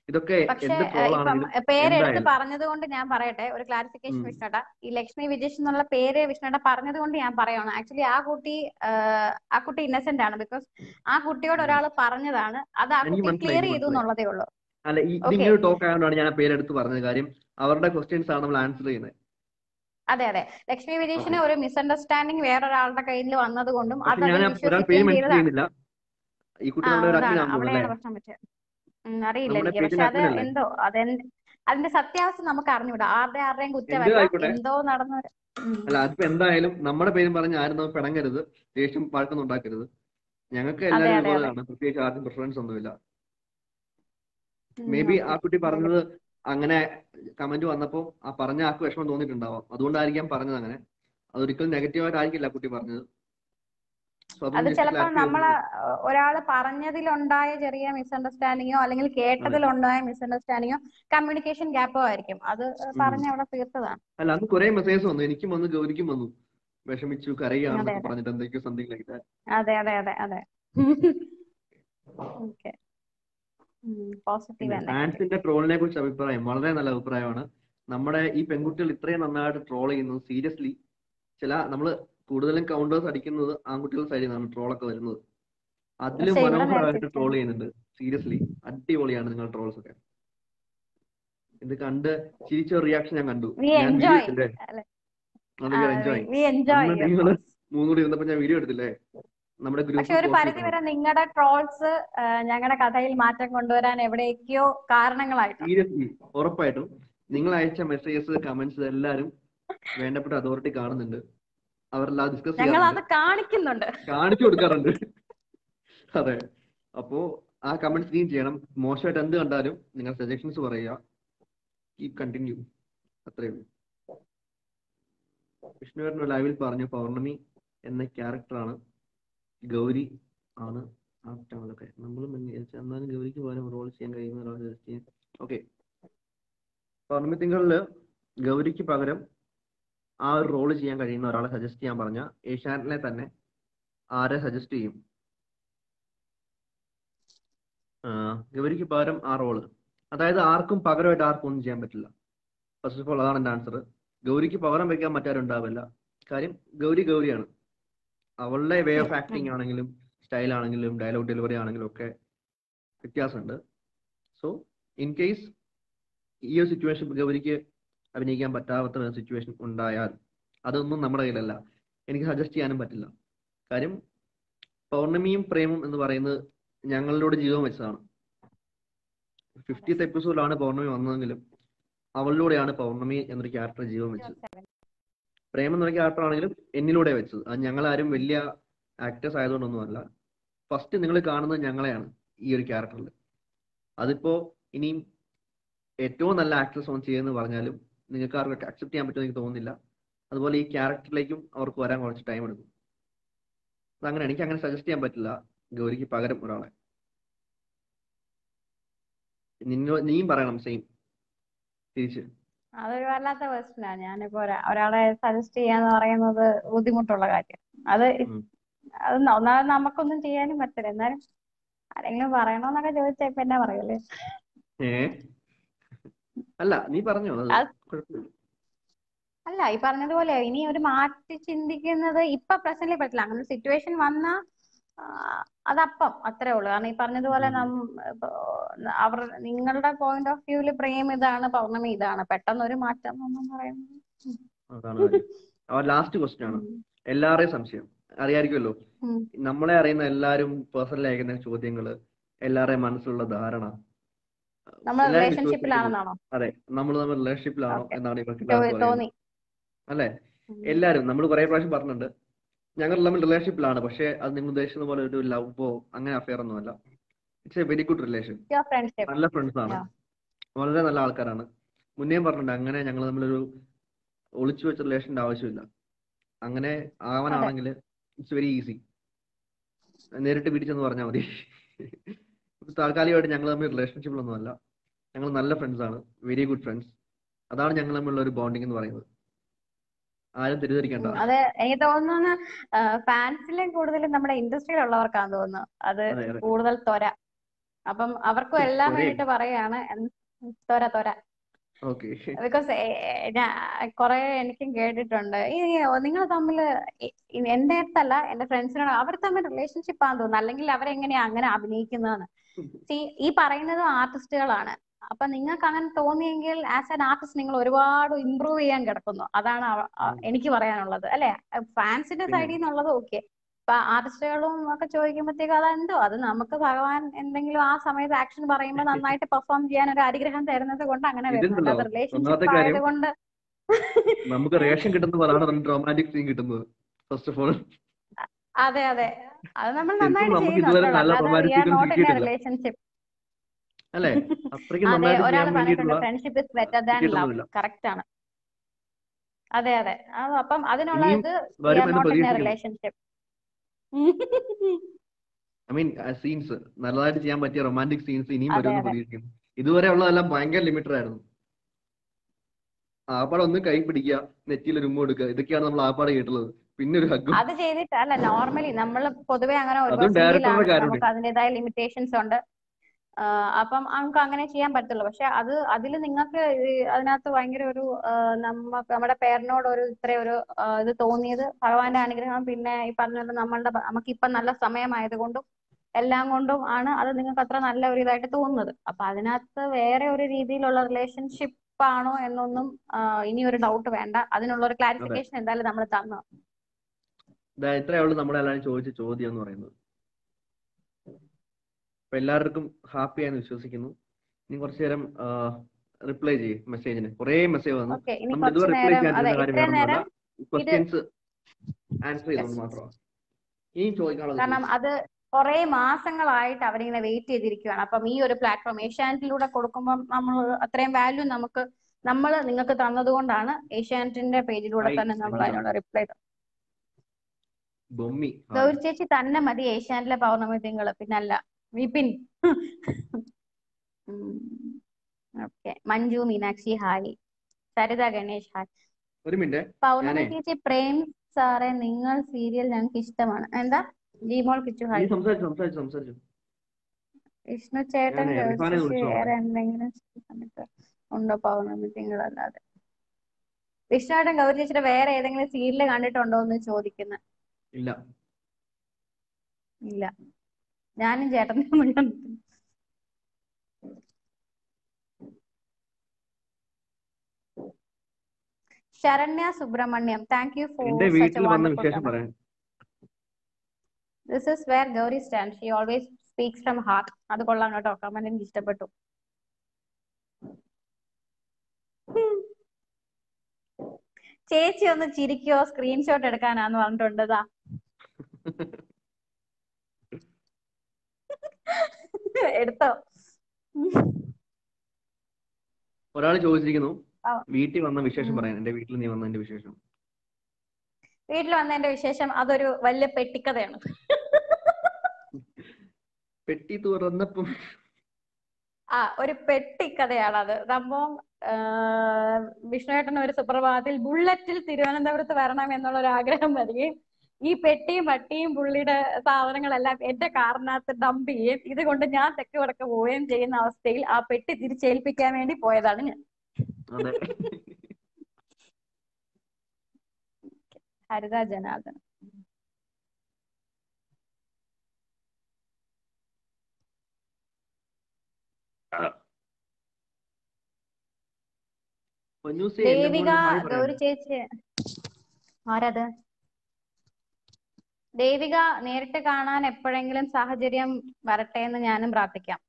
ഇതൊക്കെ പക്ഷെ എന്ത് ഏഹ്, ട്രോൾ ഇപ്പം ആണെങ്കിലും പേരെടുത്ത് എന്തായാലും പറഞ്ഞത് കൊണ്ട് ഞാൻ പറയട്ടെ ഒരു ക്ലാരിഫിക്കേഷൻ ഉം. വിഷ്ണുട്ട ഈ ലക്ഷ്മി വിജേഷ് എന്നുള്ള പേര് വിഷ്ണുട്ട പറഞ്ഞത് കൊണ്ട് ഞാൻ പറയാണ് ആക്ച്വലി ആ കുട്ടി ആഹ്, ആ കുട്ടി ഇന്നസെന്റ് ആണ് ബിക്കോസ് ആ കുട്ടിയോട് ഉം. ഒരാൾ പറഞ്ഞതാണ് അത് ആ എനിക്ക് കുട്ടി മനസ്സിലായി ക്ലിയർ എനിക്ക് ചെയ്തു മനസ്സിലായി എന്നുള്ളതേ ഉള്ളൂ അല്ല ഈ ഓക്കെ ഇതിങ്ങനെ ഒരു ടോക്ക് ആയതുകൊണ്ടാണ് ഞാൻ ആ പേരെടുത്ത് പറഞ്ഞത് കാര്യം അവരുടെ ക്വസ്റ്റ്യൻസ് ആണ് നമ്മൾ ആൻസർ ചെയ്യുന്നത് അതെ അതെ ലക്ഷ്മി ഓക്കെ വിജേഷിന് ഒരു മിസ്അണ്ടർസ്റ്റാൻഡിങ് വേറൊരാളുടെ കയ്യിൽ വന്നത് കൊണ്ടും പക്ഷെ അത് ഞാൻ അവർ ഒരാൾ പേര് വിശ്വസിക്കുകയും മെൻഷൻ ചെയ്തതാണ് ചെയ്യുന്നില്ല ഈ കുട്ടി ആ നമ്മുടെ ഒരു അഡ്മിൻ അതാണ് ആണെന്ന് തോന്നുന്നു അല്ലേ അവിടെയാണ് പ്രശ്നം പറ്റിയത് ഉം, അറിയില്ല നമ്മുടെ എനിക്ക് പക്ഷെ പേജിന്റെ അത് അഡ്മിൻ അല്ലേ എന്തോ അതെന്ത് അതിന്റെ സത്യാവസ്ഥ നമുക്ക് അറിഞ്ഞൂടാ ആരുടെ ആരുടെയും എന്ത് കുറ്റമല്ല ആയിക്കോട്ടെ എന്തോ നടന്ന ഒരു- ഉം. അല്ല അതിപ്പോ എന്തായാലും നമ്മുടെ പേരും പറഞ്ഞ് ആരും നമ്മൾ പിണങ്ങരുത് ദേഷ്യം പഴക്കൊന്നും ഉണ്ടാക്കരുത് ഞങ്ങൾക്ക് അതെ എല്ലാവരും അതെ അതെ ഒരുപോലെയാണ് പ്രത്യേകിച്ച് ആർക്കും പ്രിഫറൻസ് ഒന്നുമില്ല ഉം, മേ ബി ആ ഓക്കെ കുട്ടി പറഞ്ഞത് അങ്ങനെ കമന്റ് വന്നപ്പോൾ ആ പറഞ്ഞ ആൾക്ക് വിഷമം തോന്നിയിട്ടുണ്ടാവാം അതുകൊണ്ടായിരിക്കാം പറഞ്ഞത് അങ്ങനെ അതൊരിക്കലും നെഗറ്റീവായിട്ടായിരിക്കില്ല ആ കുട്ടി പറഞ്ഞത് സോ അത് അതൊന്നും ജസ്റ്റ് ചിലപ്പോൾ ക്ലാരിഫൈ നമ്മള് ചെയ്തു ഒരാൾ പറഞ്ഞതിലുണ്ടായ ചെറിയ മിസ്അണ്ടർസ്റ്റാൻഡിങ്ങോ അല്ലെങ്കിൽ അതെ കേട്ടതിലുണ്ടായ മിസ്അണ്ടർസ്റ്റാൻഡിങ്ങോ കമ്മ്യൂണിക്കേഷൻ ഗ്യാപ്പോ ആയിരിക്കും അത് ഉം. പറഞ്ഞ് അവിടെ തീർത്തതാണ് അല്ല അന്ന് കുറെ മെസ്സേജസ് വന്നു എനിക്കും വന്നു ഗൗരിക്കും വന്നു വിഷമിച്ചു അതെ കരയുകയാണെന്നൊക്കെ അതെ പറഞ്ഞിട്ട് എന്തൊക്കെയോ സംതിങ് ലൈക്ക് ദാറ്റ് അതെ അതെ അതെ അതെ ഓക്കെ പോസിറ്റീവ് പിന്നെ ആൻഡ് നെഗറ്റീവ് ഫാൻസിന്റെ ട്രോളിനെ കുറിച്ച് അഭിപ്രായം വളരെ നല്ല അഭിപ്രായമാണ് നമ്മുടെ ഈ പെൺകുട്ടികൾ ഇത്രയും നന്നായിട്ട് ട്രോൾ ചെയ്യുന്നത് സീരിയസ്ലി ചില നമ്മൾ കൂടുതലും കൗണ്ടേഴ്സ് അടിക്കുന്നത് ആൺകുട്ടികളുടെ സൈഡിൽ നിന്നാണ് ട്രോളൊക്കെ വരുന്നത് അതിലും പക്ഷെ ഇവിടെ നേരെ മനോഹരമായിട്ട് ട്രോൾ തിരിച്ചാണ് ചെയ്യുന്നുണ്ട് സീരിയസ്ലി അടിപൊളിയാണ് നിങ്ങൾ ട്രോൾസ് ഒക്കെ ഇത് കണ്ട് ചിരിച്ച റിയാക്ഷൻ ഞാൻ കണ്ടു വി ഞാൻ വീഡിയോ എൻജോയ് എടുത്തില്ലേ അല്ലെ അത് we are enjoying we enjoy അന്ന് യുവർ നിങ്ങൾ ട്രോൾസ് മൂന്നും കൂടി ഇരുന്നപ്പോൾ ഞാൻ വീഡിയോ എടുത്തില്ലേ നമ്മുടെ പക്ഷെ ഗ്രൂപ്പിൽ ഒരു പോസ്റ്റ് പരിധി ചെയ്തിട്ടുണ്ട് വരെ നിങ്ങളുടെ ട്രോൾസ് ഞങ്ങളുടെ കഥയിൽ മാറ്റം കൊണ്ടുവരാൻ എവിടേക്കോ കാരണങ്ങളായിട്ടുണ്ട് സീരിയസ്ലി ഉറപ്പായിട്ടും നിങ്ങൾ അയച്ച മെസ്സേജസ് കമന്റ്സ് എല്ലാവരും വേണ്ടപ്പെട്ട അതോറിറ്റി കാണുന്നുണ്ട് അവരെല്ലാം ഡിസ്കസ് ഞങ്ങൾ ചെയ്യാറുണ്ട് അത് കാണിക്കുന്നുണ്ട് കാണിച്ചു കൊടുക്കാറുണ്ട് അതെ അപ്പോ ആ കമന്റ്സ് നീ ചെയ്യണം മോശമായിട്ട് എന്ത് കണ്ടാലും നിങ്ങൾ സജഷൻസ് പറയുക കീപ് കണ്ടിന്യൂ അത്രേ ഉള്ളൂ വിഷ്ണുവേട്ടൻ ലൈവിൽ പറഞ്ഞു പൗർണമി എന്ന ക്യാരക്ടറാണ് ഗൗരി ആണ് ആപ്റ്റാണതൊക്കെ നമ്മളും എന്നാലും ഗൗരിക്ക് പകരം റോൾ ചെയ്യാൻ കഴിയുന്ന ഒരാൾ സജസ്റ്റ് ചെയ്യാൻ ഓക്കെ പൗർണമി തിങ്കളില് ഗൗരിക്ക് പകരം ആ ഒരു റോൾ ചെയ്യാൻ കഴിയുന്ന ഒരാളെ സജസ്റ്റ് ചെയ്യാൻ പറഞ്ഞ ഏഷ്യാനെറ്റിലെ തന്നെ ആരെ സജസ്റ്റ് ചെയ്യും ആ, ഗൗരിക്ക് പകരം ആ റോള് അതായത് ആർക്കും പകരമായിട്ട് ആർക്കും ഒന്നും ചെയ്യാൻ പറ്റില്ല ഫസ്റ്റ് ഓഫ് ഓൾ അതാണ് എൻ്റെ ആൻസർ ഗൗരിക്ക് പകരം വെക്കാൻ മറ്റാരും ഉണ്ടാവില്ല കാര്യം ഗൗരി ഗൗരിയാണ് അവളുടെ വേ ഓഫ് ആക്ടിങ് ആണെങ്കിലും സ്റ്റൈൽ ആണെങ്കിലും ഡയലോഗ് ഡെലിവറി ആണെങ്കിലും ഒക്കെ വ്യത്യാസമുണ്ട് സോ ഇൻ കേസ് ഈ ഒരു സിറ്റുവേഷൻ ഗൗരിക്ക് അഭിനയിക്കാൻ പറ്റാത്ത സിറ്റുവേഷൻ ഉണ്ടായാൽ അതൊന്നും നമ്മുടെ കയ്യിലല്ല എനിക്ക് സജസ്റ്റ് ചെയ്യാനും പറ്റില്ല കാര്യം പൗർണമിയും പ്രേമം എന്ന് പറയുന്നത് ഞങ്ങളുടെ ജീവിതം വെച്ചതാണ് ഫിഫ്റ്റീത്ത് എപ്പിസോഡിലാണ് പൗർണമി വന്നതെങ്കിലും അവളിലൂടെയാണ് പൗർണമി എന്നൊരു ക്യാരക്ടർ ജീവൻ വെച്ചത് പ്രേമം എന്നൊരു ക്യാരക്ടർ ആണെങ്കിലും എന്നിലൂടെ വെച്ചത് അത് ഞങ്ങളാരും വലിയ ആക്ടേഴ്സ് ആയതുകൊണ്ടൊന്നുമല്ല ഫസ്റ്റ് നിങ്ങൾ കാണുന്നത് ഞങ്ങളെയാണ് ഈ ഒരു ക്യാരക്ടറിൽ അതിപ്പോ ഇനിയും ഏറ്റവും നല്ല ആക്ട്രസ് ഓൺ ചെയ്യുമെന്ന് പറഞ്ഞാലും നിങ്ങൾക്ക് ആർക്കൊക്കെ അക്സെപ്റ്റ് ചെയ്യാൻ പറ്റുമെന്ന് എനിക്ക് തോന്നുന്നില്ല അതുപോലെ ഈ ക്യാരക്ടറിലേക്കും അവർക്ക് വരാൻ കുറച്ച് ടൈം എടുക്കും അതങ്ങനെ എനിക്ക് അങ്ങനെ സജസ്റ്റ് ചെയ്യാൻ പറ്റില്ല ഗൗരിക്ക് പകരം ഒരാളെ നിന്നോ നീയും പറയണം സെയിം തിരിച്ച് അതൊരു വല്ലാത്ത ക്വസ്റ്റ്യനാണ് ഞാനിപ്പോ ഒരാ- ഒരാളെ സജസ്റ്റ് ചെയ്യാന്ന് പറയുന്നത് ബുദ്ധിമുട്ടുള്ള കാര്യം അത് ഉം. അത് ന- ഒന്നാമത് നമുക്കൊന്നും ചെയ്യാനും പറ്റില്ല എന്നാലും ആരെങ്കിലും പറയണോന്നൊക്കെ ചോദിച്ചാ ഇപ്പൊ എന്നാ പറയൂലേ ഏ അല്ല നീ പറഞ്ഞോ അത് അത് കുഴപ്പമില്ല അല്ല ഈ പറഞ്ഞതുപോലെ ഇനി ഒരു മാറ്റി ചിന്തിക്കുന്നത് ഇപ്പൊ പ്രസന്റിൽ പറ്റില്ല അങ്ങനെ ഒരു സിറ്റുവേഷൻ വന്നാ ആ, അതപ്പം അത്രേ ഉള്ളൂ കാരണം ഈ പറഞ്ഞതുപോലെ ഉം. നം ഇപ്പൊ അവർ നിങ്ങളുടെ പോയിന്റ് ഓഫ് വ്യൂവിൽ പ്രേം ഇതാണ് പൗർണമി ഇതാണ് പെട്ടെന്ന് ഒരു മാറ്റം എന്നും പറയുന്നത് അതാണ് കാര്യം അവർ ലാസ്റ്റ് ക്വസ്റ്റ്യൻ ആണ് ഉം. എല്ലാവരെയും സംശയം അറിയായിരിക്കുമല്ലോ ഉം. നമ്മളെ അറിയുന്ന എല്ലാവരും പേഴ്സണലി അയക്കുന്ന ചോദ്യങ്ങള് എല്ലാവരുടെയും മനസ്സിലുള്ള ധാരണ നമ്മൾ എല്ലാവരും റിലേഷൻഷിപ്പിലാണെന്നാണോ അതെ നമ്മൾ തമ്മിൽ റിലേഷൻഷിപ്പിലാണോ Okay. എന്നാണ് ഇവർക്ക് തോ- എല്ലാവർക്കും അറിയുന്നത് തോന്നി അല്ലേ ഉം. എല്ലാവരും നമ്മൾ കുറെ പ്രാവശ്യം പറഞ്ഞിട്ടുണ്ട് ഞങ്ങൾ തമ്മിൽ റിലേഷൻഷിപ്പിലാണ് പക്ഷേ അത് നിങ്ങൾ ഉദ്ദേശിക്കുന്ന പോലെ ഒരു ലവോ അങ്ങനെ അഫെയർ ഒന്നുമല്ല it's a very good relation Your friendship. നല്ല ഫ്രണ്ട്സ് ആണ് Yeah. വളരെ നല്ല ആൾക്കാരാണ് മുന്നേയും പറഞ്ഞിട്ടുണ്ട് അങ്ങനെ ഞങ്ങൾ തമ്മിലൊരു ഒളിച്ചു വെച്ച റിലേഷന്റെ ആവശ്യമില്ല അങ്ങനെ ആവാനാണെങ്കിൽ ഇറ്റ്സ് വെരി ഈസി നേരിട്ട് പിടിച്ചെന്ന് പറഞ്ഞാൽ മതി ഇപ്പൊ താൽക്കാലികമായിട്ട് ഞങ്ങൾ തമ്മിൽ റിലേഷൻഷിപ്പിലൊന്നുമല്ല ഞങ്ങൾ നല്ല ഫ്രണ്ട്സ് ആണ് വെരി ഗുഡ് ഫ്രണ്ട്സ് അതാണ് ഞങ്ങൾ തമ്മിലുള്ള ഒരു ബോണ്ടിങ് എന്ന് പറയുന്നത് ആരും തെറ്റിദ്ധരിക്കേണ്ട ഉം. അത് എനിക്ക് തോന്നുന്നു ഫാൻസിലും കൂടുതലും നമ്മുടെ ഇൻഡസ്ട്രിയിലുള്ളവർക്കാന്ന് തോന്നുന്നു അത് അതെ അതെ കൂടുതൽ ത്വര അപ്പം അവർക്കും എല്ലാം തൊരയും വേണ്ടിട്ട് പറയാണ് എന്ത് തൊര തൊര ഓക്കെ ബിക്കോസ് ഞാൻ കുറെ എനിക്കും കേട്ടിട്ടുണ്ട് ഈ നിങ്ങൾ തമ്മിൽ എന്റെ അടുത്തല്ല എന്റെ ഫ്രണ്ട്സിനോട് അവർ തമ്മിൽ റിലേഷൻഷിപ്പ് ആണെന്ന് തോന്നുന്നു അല്ലെങ്കിൽ അവരെങ്ങനെയാ അങ്ങനെ അഭിനയിക്കുന്നതെന്ന് See, ഈ പറയുന്നത് ആർട്ടിസ്റ്റുകളാണ് അപ്പൊ നിങ്ങൾക്ക് അങ്ങനെ തോന്നിയെങ്കിൽ ആസ് ആൻ ആർട്ടിസ്റ്റ് നിങ്ങൾ ഒരുപാട് ഇമ്പ്രൂവ് ചെയ്യാൻ കിടക്കുന്നു അതാണ് അവ- അ- എനിക്ക് പറയാനുള്ളത് അല്ലെ ഫാൻസിന്റെ പിന്നെ സൈഡിൽ നിന്നുള്ളത് ഓക്കെ ഇപ്പൊ ആർട്ടിസ്റ്റുകളും ഒക്കെ ചോദിക്കുമ്പോഴത്തേക്ക് അതെന്തോ അത് നമുക്ക് ഭഗവാൻ എന്തെങ്കിലും ആ സമയത്ത് ആക്ഷൻ പറയുമ്പോൾ നന്നായിട്ട് പെർഫോം ചെയ്യാൻ ഒരു അനുഗ്രഹം തരുന്നത് കൊണ്ട് അങ്ങനെ വരുന്നുണ്ട് ഇതുണ്ടല്ലോ അത് ഒന്നാമത്തെ റിലേഷൻഷിപ്പ് കാര്യം ആയതുകൊണ്ട് നമുക്ക് റേഷൻ കിട്ടുന്ന പോലാണ് രണ്ട് റൊമാൻറ്റിക് സീൻ കിട്ടുന്നത് ഫസ്റ്റ് ഓഫ് ഓൾ അതെ അതെ അത് നമ്മൾ ശരിക്കും നന്നായിട്ട് നമുക്ക് ഇതുവരെ ചെയ്യുന്നുണ്ടല്ലോ നല്ല അല്ലാതെ romantic we are scene not in a കിട്ടിയിട്ടില്ല റിലേഷൻഷിപ്പ് അല്ലേ അത്രയ്ക്ക് അതെ നന്നായിട്ട് ഒരാൾ ചെയ്യാൻ പറഞ്ഞിട്ടുണ്ട് വേണ്ടിയിട്ടുള്ള friendship is better than love കിട്ടിയിട്ടൊന്നുമില്ല കറക്റ്റ് ആണ് അതെ അതെ ആ, അപ്പം അതിനുള്ള ഇനിയും ഇത് വി വരും ആർ എന്ന് നോട്ട് ഇൻ എ പ്രതീക്ഷിക്കുന്നു റിലേഷൻഷിപ്പ് ഐ മീൻ സീൻസ് നല്ലതായിട്ട് ചെയ്യാൻ പറ്റിയ റൊമാൻറ്റിക് സീൻസ് ഇനിയും അതെ വരുമെന്ന് അതെ പ്രതീക്ഷിക്കുന്നു ഇതുവരെ ഉള്ളതെല്ലാം ഭയങ്കര ലിമിറ്റഡ് ആയിരുന്നു ആപ്പാടെ ഒന്ന് കൈ പിടിക്കുക നെറ്റിയിൽ ഒരു ഉമ്മ കൊടുക്കുക ഇതൊക്കെയാണ് നമ്മൾ ആപ്പാടെ കേട്ടുള്ളത് പിന്നെ ഒരു ഹഗ്ഗും അത് ചെയ്തിട്ട് അല്ല നോർമലി നമ്മൾ പൊതുവെ അങ്ങനെ അതും ഒരുപാട് ഡയറക്ടറുടെ സിംഗിളാണ് കാര്യമുണ്ട് നമുക്ക് അതിൻ്റെതായ ലിമിറ്റേഷൻസ് ഉണ്ട് ആ, അപ്പം നമുക്ക് അങ്ങനെ ചെയ്യാൻ പറ്റുള്ളൂ പക്ഷെ അത് അതിൽ നിങ്ങൾക്ക് ഈ അതിനകത്ത് ഭയങ്കര ഒരു ആ, നമ്മക്ക് നമ്മുടെ പേരനോട് ഒരു ഇത്ര ഒരു ആ, ഇത് തോന്നിയത് ഭഗവാന്റെ അനുഗ്രഹം പിന്നെ ഈ പറഞ്ഞ പോലെ നമ്മളുടെ നമുക്കിപ്പം നല്ല സമയമായതുകൊണ്ടും എല്ലാം കൊണ്ടും ആണ് അത് നിങ്ങൾക്ക് അത്ര നല്ല ഒരു ഇതായിട്ട് തോന്നുന്നത് അപ്പൊ അതിനകത്ത് വേറെ ഒരു രീതിയിലുള്ള റിലേഷൻഷിപ്പ് ആണോ എന്നൊന്നും ആ, ഇനി ഒരു ഡൗട്ട് വേണ്ട അതിനുള്ള ഒരു അതെ ക്ലാരിഫിക്കേഷൻ എന്തായാലും നമ്മൾ തന്നു ഇതാ ഇത്രയേ ഉള്ളൂ നമ്മളെല്ലാവരും ചോദിച്ച ചോദ്യം എന്ന് പറയുന്നത് അപ്പൊ എല്ലാവർക്കും ഹാപ്പി ആയെന്ന് വിശ്വസിക്കുന്നു ഇനി കുറച്ചു നേരം റിപ്ലൈ ചെയ്യും മെസ്സേജിന് കുറേ മെസ്സേജ് വന്നു ഓക്കെ ഇനി നമ്മൾ കുറച്ചു ഇതുവരെ റിപ്ലൈ നേരം അതെ ചെയ്യാതിരുന്ന കാര്യം ഇത്രയും വേറൊന്നുമല്ല നേരം ഇത് ക്വസ്റ്റ്യൻസ് ആൻസർ യെസ് ചെയ്തത് മാത്രമാണ് ഇനിയും ചോദിക്കാനുള്ളത് കാരണം ചോദിച്ചു അത് കുറെ മാസങ്ങളായിട്ട് അവരിങ്ങനെ വെയിറ്റ് ചെയ്തിരിക്കുകയാണ് അപ്പം ഈ ഒരു പ്ലാറ്റ്ഫോം ഏഷ്യാനെറ്റിലൂടെ കൊടുക്കുമ്പോൾ നമ്മൾ അത്രയും വാല്യൂ നമുക്ക് നമ്മൾ നിങ്ങൾക്ക് തന്നതുകൊണ്ടാണ് ഏഷ്യാനെറ്റിന്റെ പേജിലൂടെ ഹായ് തന്നെ നമ്മൾ അഞ്ജന അതിനുള്ള റിപ്ലൈ ബൊമ്മി ഹായ് ഗൗരി ചേച്ചി തന്നെ മതി ഏഷ്യാനെറ്റിലെ പൗർണമി തിങ്കള് പിന്നല്ല Vipin okay Manju Meenakshi hi Saritha Ganesh hi ഒരു മിനിറ്റ് പൗർണമി ഞാനേ ചേച്ചി പ്രേം സാറേ നിങ്ങൾ സീരിയൽ ഞങ്ങൾക്ക് ഇഷ്ടമാണ് എന്താ ജിമോൾ കിച്ചു നീ ഹായ് സംസാരിച്ചു സംസാരിച്ചു സംസാരിച്ചു വിഷ്ണു ചേട്ടൻ ഞാനേ ഗൗരി റിഫാനെ ചേച്ചി വിളിച്ചു വേറെ നോക്കട്ടെ എന്തെങ്കിലും കണ്ടിട്ട് ഉണ്ടോ പൗർണമി തിങ്കളല്ലാതെ വിഷ്ണു ചേട്ടൻ ഗൗരി ചേച്ചിയുടെ വേറെ ഏതെങ്കിലും സീരിയൽ കണ്ടിട്ടുണ്ടോ എന്ന് ചോദിക്കുന്നു ഇല്ല ഇല്ല ഞാനും ചേട്ടനും തമ്മിൽ കണ്ടിട്ടില്ല. Saranya Subramaniam thank you for എന്റെ സച്ച് എ വീട്ടിൽ വന്ന വണ്ടർഫുൾ വിശേഷം കമന്റ് പറയാൻ this is where Gauri stand she always speaks from heart അത് കൊള്ളാം കേട്ടോ കമന്റ് എനിക്ക് ഇഷ്ടപ്പെട്ടു ഉം. ചേച്ചി ഒന്ന് ചിരിക്കോ സ്ക്രീൻഷോട്ട് എടുക്കാനാന്ന് പറഞ്ഞിട്ടുണ്ടതാ എടുത്തോ ഒരാൾ ചോദിച്ചിരിക്കുന്നു ആ, വീട്ടിൽ വന്ന വിശേഷം ഉം. പറയാൻ എന്റെ വീട്ടിൽ നീ വന്നതിന്റെ വിശേഷം വീട്ടിൽ വന്നതിന്റെ വിശേഷം അതൊരു വലിയ പെട്ടിക്കഥയാണ് പെട്ടി തുറന്നപ്പം ആ ഒരു പെട്ടിക്കഥയാണ് അത് സംഭവം വിഷ്ണുവേട്ടൻ ഒരു സുപ്രഭാതത്തിൽ ബുള്ളറ്റിൽ തിരുവനന്തപുരത്ത് വരണം എന്നുള്ള ഒരു ആഗ്രഹം വരികയും ഈ പെട്ടിയും പട്ടിയും പുള്ളിയുടെ സാധനങ്ങളെല്ലാം എന്റെ കാറിനകത്ത് ഡംപ് ചെയ്യുകയും ഇത് കൊണ്ട് ഞാൻ തെക്ക് വടക്ക് പോവുകയും ചെയ്യുന്ന അവസ്ഥയിൽ ആ പെട്ടി തിരിച്ചേൽപ്പിക്കാൻ വേണ്ടി പോയതാണ് ഞാൻ അതെ ഹരിത ജനാർദ്ദൻ പൊന്നൂസേ എന്റെ ദേവിക മോന് ഹായ് ഗൗരി പറയാൻ ചേച്ചി ആരത് ദേവിക നേരിട്ട് കാണാൻ എപ്പോഴെങ്കിലും സാഹചര്യം വരട്ടെ എന്ന് ഞാനും പ്രാർത്ഥിക്കാം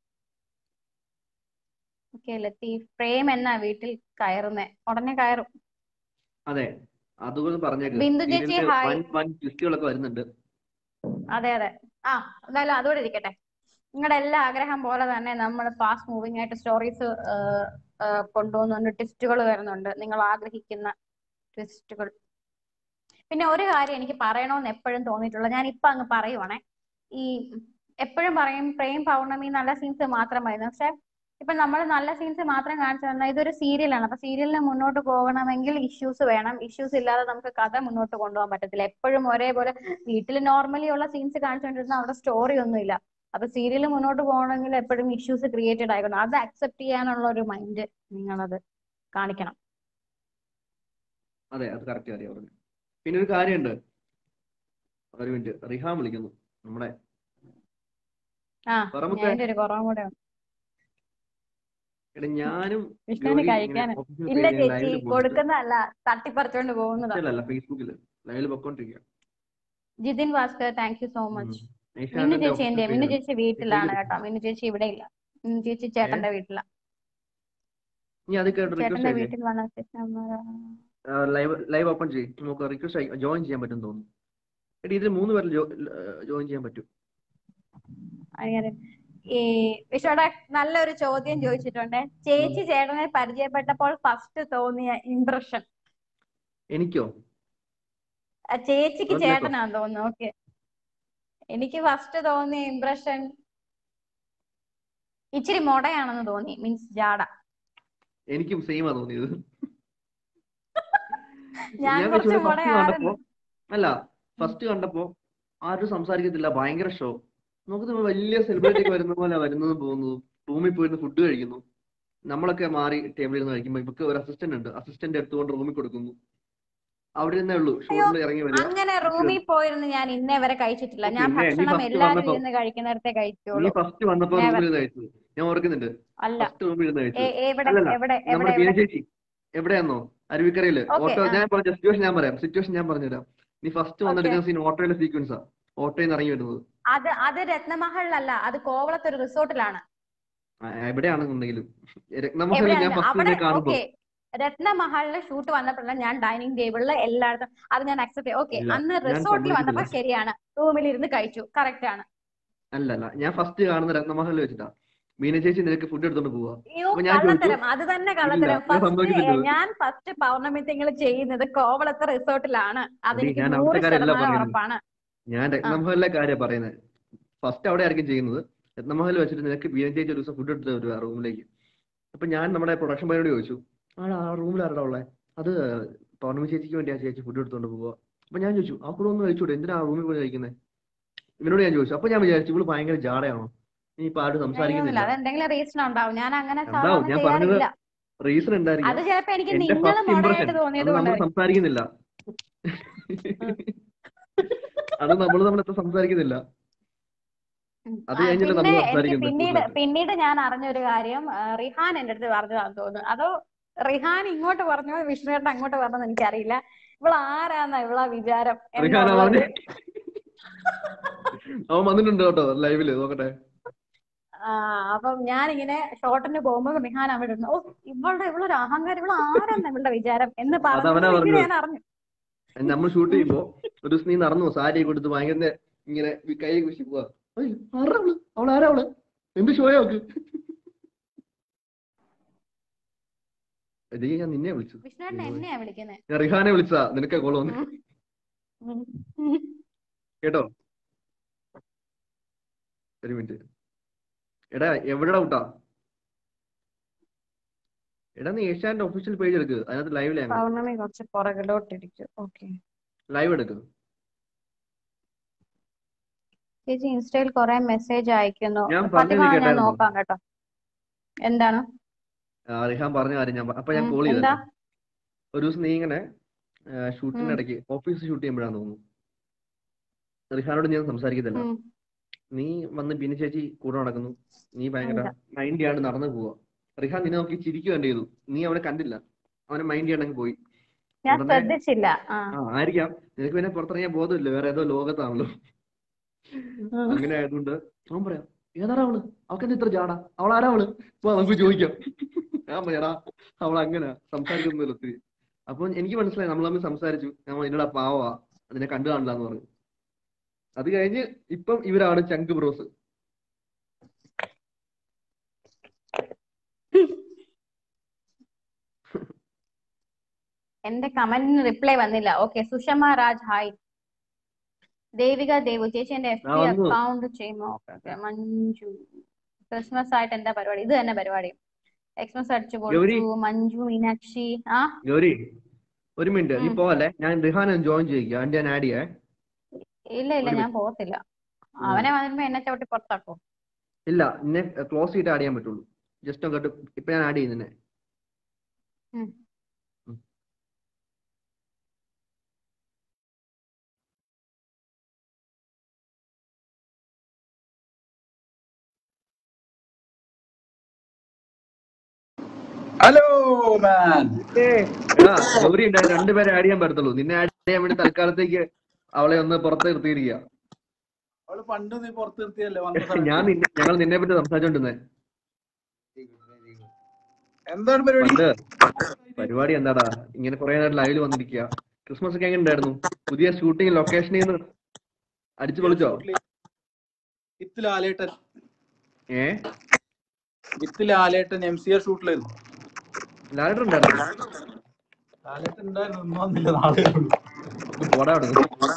ഓക്കെ ലത്തീഫ് പ്രേം എന്നാ വീട്ടിൽ കയറുന്നേ ഉടനെ കയറും അതെ അതുകൊണ്ട് പറഞ്ഞേക്ക് ബിന്ദു ചേച്ചി സീരിയലില് ഹായ് വൻ വൻ ട്വിസ്റ്റുകളൊക്കെ വരുന്നുണ്ട് അതെ അതെ ആ എന്തായാലും അതുകൂടെ ഇരിക്കട്ടെ നിങ്ങളുടെ എല്ലാ ആഗ്രഹം പോലെ തന്നെ നമ്മൾ ഫാസ്റ്റ് മൂവിങ് ആയിട്ട് സ്റ്റോറീസ് കൊണ്ടുപോകുന്നുണ്ട് ട്വിസ്റ്റുകൾ വരുന്നുണ്ട് നിങ്ങൾ ആഗ്രഹിക്കുന്ന ട്വിസ്റ്റുകൾ പിന്നെ ഒരു കാര്യം എനിക്ക് പറയണമെന്ന് എപ്പോഴും തോന്നിയിട്ടുള്ളത് ഞാൻ ഇപ്പൊ അങ്ങ് പറയുവാണേ ഈ എപ്പോഴും പറയും പ്രേം പൗർണമി നല്ല സീൻസ് മാത്രം വരുന്നു പക്ഷെ ഇപ്പൊ നമ്മൾ നല്ല സീൻസ് മാത്രം കാണിച്ചു തന്നാൽ ഇതൊരു സീരിയലാണ് അപ്പൊ സീരിയലിന് മുന്നോട്ട് പോകണമെങ്കിൽ ഇഷ്യൂസ് വേണം ഇഷ്യൂസ് ഇല്ലാതെ നമുക്ക് കഥ മുന്നോട്ട് കൊണ്ടുപോകാൻ പറ്റത്തില്ല എപ്പോഴും ഒരേപോലെ വീട്ടിൽ നോർമലി ഉള്ള സീൻസ് കാണിച്ചുകൊണ്ടിരുന്ന അവിടെ സ്റ്റോറി ഒന്നുമില്ല അപ്പൊ സീരിയൽ മുന്നോട്ട് പോകണമെങ്കിൽ എപ്പോഴും ഇഷ്യൂസ് ക്രിയേറ്റഡ് ആയിക്കണം അത് അക്സെപ്റ്റ് ചെയ്യാനുള്ള ഒരു മൈൻഡ് നിങ്ങളത് കാണിക്കണം അതെ അത് കറക്റ്റ് കാര്യം പറഞ്ഞു പിന്നെ ഒരു കാര്യമുണ്ട് ഒരു മിനിറ്റ് റിഹാൻ വിളിക്കുന്നു നമ്മുടെ ആ പറമ്പൊക്കെ ഞാൻ ഒരു കുറവും കൂടെ ഉണ്ട് എടാ ഞാനും വിഷ്ണുവിന് ഗൗരി ഇങ്ങനെ കഴിക്കാൻ official ഇല്ല page ൽ ചേച്ചി live ല് പോയിട്ട് കൊടുക്കുന്നതല്ല തട്ടിപ്പറിച്ചോണ്ട് പോകുന്നതാ അല്ല ഫേസ്ബുക്കിൽ ലൈവിൽ പൊക്കോണ്ടിരിക്കുക Jithin Bhaskar thank you so much Minnu ഏഷ്യാനെറ്റിന്റെ ചേച്ചി official എന്റെ page മിന്നു ല് ചേച്ചി വീട്ടിലാണ് മെസ്സേജ് കേട്ടോ മിന്നു ചേച്ചി ഇവിടെ ഇല്ല മിന്നു ചേച്ചി ചേട്ടന്റെ വീട്ടിലാ നീ അത് കേട്ട് റിക്വസ്റ്റ് ചേട്ടന്റെ ആയില്ലേ വീട്ടിൽ വന്ന ശേഷം ലൈവ് ലൈവ് ഓപ്പൺ ചെയ്യും നമുക്ക് റിക്വസ്റ്റ് ജോയിൻ ചെയ്യാൻ പറ്റും തോന്നുന്നു എടി ഇതിൽ മൂന്ന് പേരിൽ ജോയിൻ ചെയ്യാൻ പറ്റും അങ്ങനെ ഈ വിശ്വടെ നല്ലൊരു ചോദ്യം ചോദിച്ചിട്ടുണ്ട് ചേച്ചി ചേട്ടനെ പരിചയപ്പെട്ടപ്പോൾ ഫസ്റ്റ് തോന്നിയ ഇംപ്രഷൻ എനിക്കോ ചേച്ചിക്ക് അതിലേക്കോ? ചേട്ടനാന്ന് തോന്നുന്നു ഓക്കെ എനിക്ക് ഫസ്റ്റ് തോന്നിയ ഇംപ്രഷൻ ഇച്ചിരി മൊടയാണെന്ന് തോന്നി മീൻസ് ജാട എനിക്കും സെയിമാ തോന്നിയത് ഞാൻ ഞാൻ കുറച്ച് ഫസ്റ്റ് മൊടയായിരുന്നു കണ്ടപ്പോ അല്ല ഫസ്റ്റ് കണ്ടപ്പോ ആരും സംസാരിക്കത്തില്ല ഭയങ്കര ഷോ നമുക്ക് വലിയ സെലിബ്രിറ്റി ഒക്കെ വരുന്ന പോലെ വരുന്നത് പോകുന്നു റൂമിൽ പോയിരുന്ന് ഫുഡ് കഴിക്കുന്നു നമ്മളൊക്കെ മാറി ടേബിളിൽ നിന്ന് കഴിക്കുമ്പോൾ ഇവർക്ക് ഒരു അസിസ്റ്റന്റ് ഉണ്ട് അസിസ്റ്റന്റ് എടുത്തുകൊണ്ട് റൂമിൽ കൊടുക്കുന്നു അവിടെ നിന്നേ ഉള്ളൂ ഷോട്ടിൽ ഇറങ്ങി വരിക അങ്ങനെ റൂമിൽ പോയിരുന്ന് ഞാൻ ഇന്നേ വരെ കഴിച്ചിട്ടില്ല ഞാൻ പിന്നെ നീ ഭക്ഷണം first എല്ലാരും വന്നപ്പോ- ഇരുന്ന് കഴിക്കുന്നിടത്തെ നീ കഴിക്കുള്ളൂ ഫസ്റ്റ് വന്നപ്പോ Never. റൂമിൽ നിന്ന് കഴിച്ചത് ഞാൻ ഓർക്കുന്നുണ്ട് അല്ല ഫസ്റ്റ് റൂമിൽ ഇരുന്ന് കഴിച്ചത് എ- എവിടെ അല്ലല്ല, എവിടെ നമ്മുടെ എവിടെ ബീന എവിടെ ചേച്ചി എവിടെയാന്നോ അരുവിക്കരയില് Okay, ഓട്ടോ ആ. ഞാൻ പറഞ്ഞ സിറ്റുവേഷൻ ഞാൻ പറയാം സിറ്റുവേഷൻ ഞാൻ പറഞ്ഞുതരാം നീ ഫസ്റ്റ് വന്നെടുക്കുന്ന സീൻ ഓട്ടോയിലെ സീക്വൻസാ ഓട്ടോയിൽ നിന്ന് ഇറങ്ങി വരുന്നത് അത് അത് രത്നമഹലിലല്ല അത് കോവളത്ത് ഒരു റിസോർട്ടിലാണ് ആ, എവിടെയാണെന്നുണ്ടെങ്കിലും രത്നമഹലിൽ ഞാൻ എവിടെയാണ് ഫസ്റ്റ് അവിടെ നിന്നെ കാണുമ്പോ ഓക്കെ രത്നമഹലില് ഷൂട്ട് വന്നപ്പോഴാണ് ഞാൻ ഡൈനിങ് ടേബിളിൽ എല്ലായിടത്തും അത് ഞാൻ അക്സെപ്റ്റ് ചെയ്യും ഓക്കെ ഇല്ല, അന്ന് ഞാൻ റിസോർട്ടിൽ വന്നപ്പോ സമ്മതിക്കുന്നില്ല. ശരിയാണ് റൂമിൽ ഇരുന്ന് കഴിച്ചു കറക്റ്റ് ആണ് അല്ല അല്ല ഞാൻ ഫസ്റ്റ് കാണുന്ന രത്നമഹലിൽ വെച്ചിട്ടാ മീന ചേച്ചി നിനക്ക് ഫുഡ് എടുത്തോണ്ട് പോവാ അയ്യോ അപ്പൊ ഞാൻ ചോദിച്ചു, കള്ളത്തരം അത് തന്നെ കള്ളത്തരം ഞാൻ ഫസ്റ്റ് സമ്മതിക്കുന്നില്ല. ഞാൻ ഫസ്റ്റ് പൗർണമി തിങ്കൾ ചെയ്യുന്നത് കോവളത്തെ റിസോർട്ടിലാണ് അതെനിക്ക് ഞാൻ നൂറ് അവിടുത്തെ കാര്യമല്ല ശതമാനം പറയുന്നത്. ഉറപ്പാണ് ഞാൻ രത്നമഹലിലെ കാര്യം പറയുന്നത് ഫസ്റ്റ് അവിടെ ആയിരിക്കും ചെയ്യുന്നത് രത്നമഹൽ വെച്ചിട്ട് നിനക്ക് ബീന ചേച്ചി ഒരു ദിവസം ഫുഡ് എടുത്ത് വരുവാ റൂമിലേക്ക് അപ്പൊ ഞാൻ നമ്മുടെ പ്രൊഡക്ഷൻ പയ്യനോട് ചോദിച്ചു ആ ആ റൂമിൽ ആരുടെ ഉള്ളേ അത് പൗർണമി ചേച്ചിക്ക് വേണ്ടി ആ ചേച്ചി ഫുഡ് എടുത്തോണ്ട് പോവാ അപ്പൊ ഞാൻ ചോദിച്ചു ആ കൂടെ ഒന്ന് കഴിച്ചൂടെ എന്തിനാ ആ റൂമിൽ പോയി കഴിക്കുന്നത് ഇവനോട് ഞാൻ ചോദിച്ചു അപ്പൊ ഞാൻ വിചാരിച്ചു ഇവള് ഭയങ്കര ജാടയാണോ ഇനിയിപ്പോ ആരും സംസാരിക്കുന്നില്ല അത് എന്തെങ്കിലും റീസൺ ഉണ്ടാവും ഞാൻ അങ്ങനെ ഉണ്ടാവും, സാധാരണ ഞാൻ പറഞ്ഞത് ചെയ്യാറില്ല റീസൺ ഉണ്ടായിരിക്കും അത് ചിലപ്പോ എനിക്ക് എന്റെ നിങ്ങൾ ഫസ്റ്റ് ഇംപ്രഷൻ മുടയായിട്ട് അത് തോന്നിയത് നമ്മൾ കൊണ്ടായിരിക്കും സംസാരിക്കുന്നില്ല അത് നമ്മൾ നമ്മൾ എത്ര സംസാരിക്കുന്നില്ല അത് ആ, കഴിഞ്ഞല്ലേ പിന്നെ നമ്മൾ എനിക്ക് സംസാരിക്കുന്നത് പിന്നീട് കൂടുതലായിട്ട്. പിന്നീട് ഞാൻ അറിഞ്ഞൊരു കാര്യം ആ, റിഹാൻ എന്റെ അടുത്ത് പറഞ്ഞതാന്ന് തോന്നുന്നു അതോ റിഹാൻ ഇങ്ങോട്ട് പറഞ്ഞോ വിഷ്ണുവേട്ടൻ അങ്ങോട്ട് പറഞ്ഞോ എനിക്കറിയില്ല ഇവൾ ആരാന്ന ഇവളാ വിചാരം റിഹാന എന്നുള്ളത് പറഞ്ഞ് അവൻ വന്നിട്ടുണ്ട് കേട്ടോ ലൈവില് നോക്കട്ടെ ആ അപ്പം ഞാനിങ്ങനെ ഷോട്ടിന് പോകുമ്പോ റിഹാൻ അവിടെ ഇരുന്നു ഓ ഇവളുടെ ഇവളൊരു അഹങ്കാരം ഇവൾ ആരാന്ന ഇവളുടെ വിചാരം എന്ന് അതവനാ പറഞ്ഞു പറഞ്ഞത്. ഞാൻ അറിഞ്ഞു നമ്മൾ ഷൂട്ട് ചെയ്യുമ്പോ ഒരു ദിവസം നീ നടന്നു സാരി കൊടുത്ത് ഭയങ്കര ഇങ്ങനെ ഈ കൈ കുശി പോവാ "ഏയ്, ആരാ അവള് അവൾ ആരാ അവള് എന്ത് ഷോയാ അവക്ക് ഇത് ഞാൻ നിന്നെ വിളിച്ചു വിഷ്ണുവേട്ടൻ എന്നെയാ വിളിക്കുന്നത് ഞാൻ റിഹാനെ വിളിച്ചതാ നിനക്ക് കോള് വന്നു കേട്ടോ ഒരു മിനിറ്റ് എടാ എവിടെടാ ഔട്ടാ എടാ നീ ഏഷ്യാന്റെ ഒഫീഷ്യൽ പേജ് എടുക്ക് അതിനകത്ത് ലൈവ് ലൈവ് പൗർണമി കുറച്ച് പുറകിലോട്ടിരിക്കും ഓക്കെ ലൈവ് എടുക്ക് ചേച്ചി ഇൻസ്റ്റയിൽ കുറെ മെസ്സേജ് അയക്കുന്നു ഞാൻ ഫാത്തിമ പറഞ്ഞത് ഞാൻ കേട്ടായിരുന്നോ? നോക്കാം കേട്ടോ എന്താണ് ആ, റിഹാൻ പറഞ്ഞ കാര്യം ഞാൻ പ- അപ്പൊ ഞാൻ ഉം, കോൾ എന്താ ചെയ്തത് ഒരു ദിവസം നീ ഇങ്ങനെ ഷൂട്ടിന്റെ ഉം. ഇടയ്ക്ക് ഓഫീസ് ഷൂട്ട് ചെയ്യുമ്പോഴാന്ന് തോന്നുന്നു റിഹാനോട് ഞാൻ സംസാരിക്കത്തില്ല ഉം, നീ വന്ന് ബിനി ചേച്ചി കൂടെ നടക്കുന്നു നീ ഭയങ്കര എന്താ? മൈൻഡ് ചെയ്യാണ്ട് നടന്നു പോവാ റിഹാൻ നിന്നെ നോക്കി ചിരിക്കുകയും ചെയ്തു നീ അവനെ കണ്ടില്ല അവനെ മൈൻഡ് ചെയ്യാണ്ടെങ്കിൽ പോയി ഞാൻ ഉടനെ- ശ്രദ്ധിച്ചില്ല ആ ആ ആയിരിക്കാം നിനക്ക് പിന്നെ പുറത്തിറങ്ങിയ ബോധമില്ല വേറെ ഏതോ ലോകത്താണല്ലോ ഉം. അങ്ങനെ ആയതുകൊണ്ട് അവൻ പറയാം ഏതാടാ അവള് അവക്കെന്താ ഇത്ര ജാടാ അവൾ ആരാ അവള് പോ നമുക്ക് ചോദിക്കാം ഞാൻ പറയാടാ അവൾ അങ്ങനെ സംസാരിക്കുന്നില്ല ഒത്തിരി അപ്പൊ എനിക്ക് മനസ്സിലായി നമ്മൾ തമ്മിൽ സംസാരിച്ചു നമ്മൾ എന്നോടാ പാവാ അതിനെ കണ്ടു കാണില്ല എന്ന് പറഞ്ഞു അത് കഴിഞ്ഞ് ഇപ്പം ഇവരാണ് ചങ്ക് ബ്രോസ് എന്റെ കമന്റിന് റിപ്ലൈ വന്നില്ല ഓക്കെ സുഷമ രാജ് ഹായ് ദേവിക ദേവു ചേച്ചി എന്റെ എഫ് ആ, ബി വന്നു. അക്കൗണ്ട് ചെയ്യുമോ ഓക്കെ ഓക്കെ മഞ്ജു ക്രിസ്മസ് ആയിട്ട് എന്താ പരിപാടി ഇത് തന്നെ പരിപാടി എക്സ്മസ് അടിച്ചു ഗൗരി. പൊളിച്ചു മഞ്ജു മീനാക്ഷി ആ ഗൗരി ഒരു മിനിറ്റ് നീ ഉം. പോവല്ലേ ഞാൻ റിഹാനെ ജോയിൻ ചെയ്യിക്കാം അതിന്റെ ഞാൻ ആഡ് ചെയ്യേ ഇല്ല ഇല്ല ഒരു ഞാൻ പോകത്തില്ല അവനെ വരുമ്പോ എന്നെ ചവിട്ടി പുറത്താക്കോ ഇല്ല നിന്നെ ക്ലോസ് ചെയ്തിട്ട് ആഡ് ചെയ്യാൻ പറ്റുള്ളൂ ജസ്റ്റ് അങ്ങോട്ട് ഇപ്പൊ ഞാൻ ആഡ് ചെയ്യുന്നേ ഉം. ഹലോ മാൻ എടാ ഗൗരി ഉണ്ടായി രണ്ടുപേരെ ആഡ് ചെയ്യാൻ പറ്റത്തുള്ളൂ നിന്നെ ആഡ് ചെയ്യാൻ വേണ്ടി തൽക്കാലത്തേക്ക് അവളെ ഒന്ന് പുറത്ത് നിർത്തിയിരിക്കുക അവള് പണ്ട് നീ പുറത്ത് നിർത്തിയല്ലേ വന്ന ഞാൻ നിന്നെ ഞങ്ങൾ നിന്നെ പറ്റി സംസാരിച്ചോണ്ടിരുന്നേ എന്താണ് പരിപാടി പണ്ട് പരിപാടി എന്താടാ ഇങ്ങനെ കുറെ നേരം ലൈവിൽ വന്നിരിക്കുക ക്രിസ്മസ് ഒക്കെ എങ്ങനെ ഉണ്ടായിരുന്നു പുതിയ ഷൂട്ടിംഗ് ലൊക്കേഷനിൽ നിന്ന് അടിച്ചു പൊളിച്ചോ വിത്ത് ലാലേട്ടൻ ഏ with Lalettan M C R ഷൂട്ടിലായിരുന്നു ലാലേട്ടൻ ഉണ്ടായിരുന്നു ലാലേട്ടൻ ഉണ്ടായിരുന്നു ഇന്ന് വന്നില്ല നാളെ ഉള്ളൂ. പോടാ അവിടെ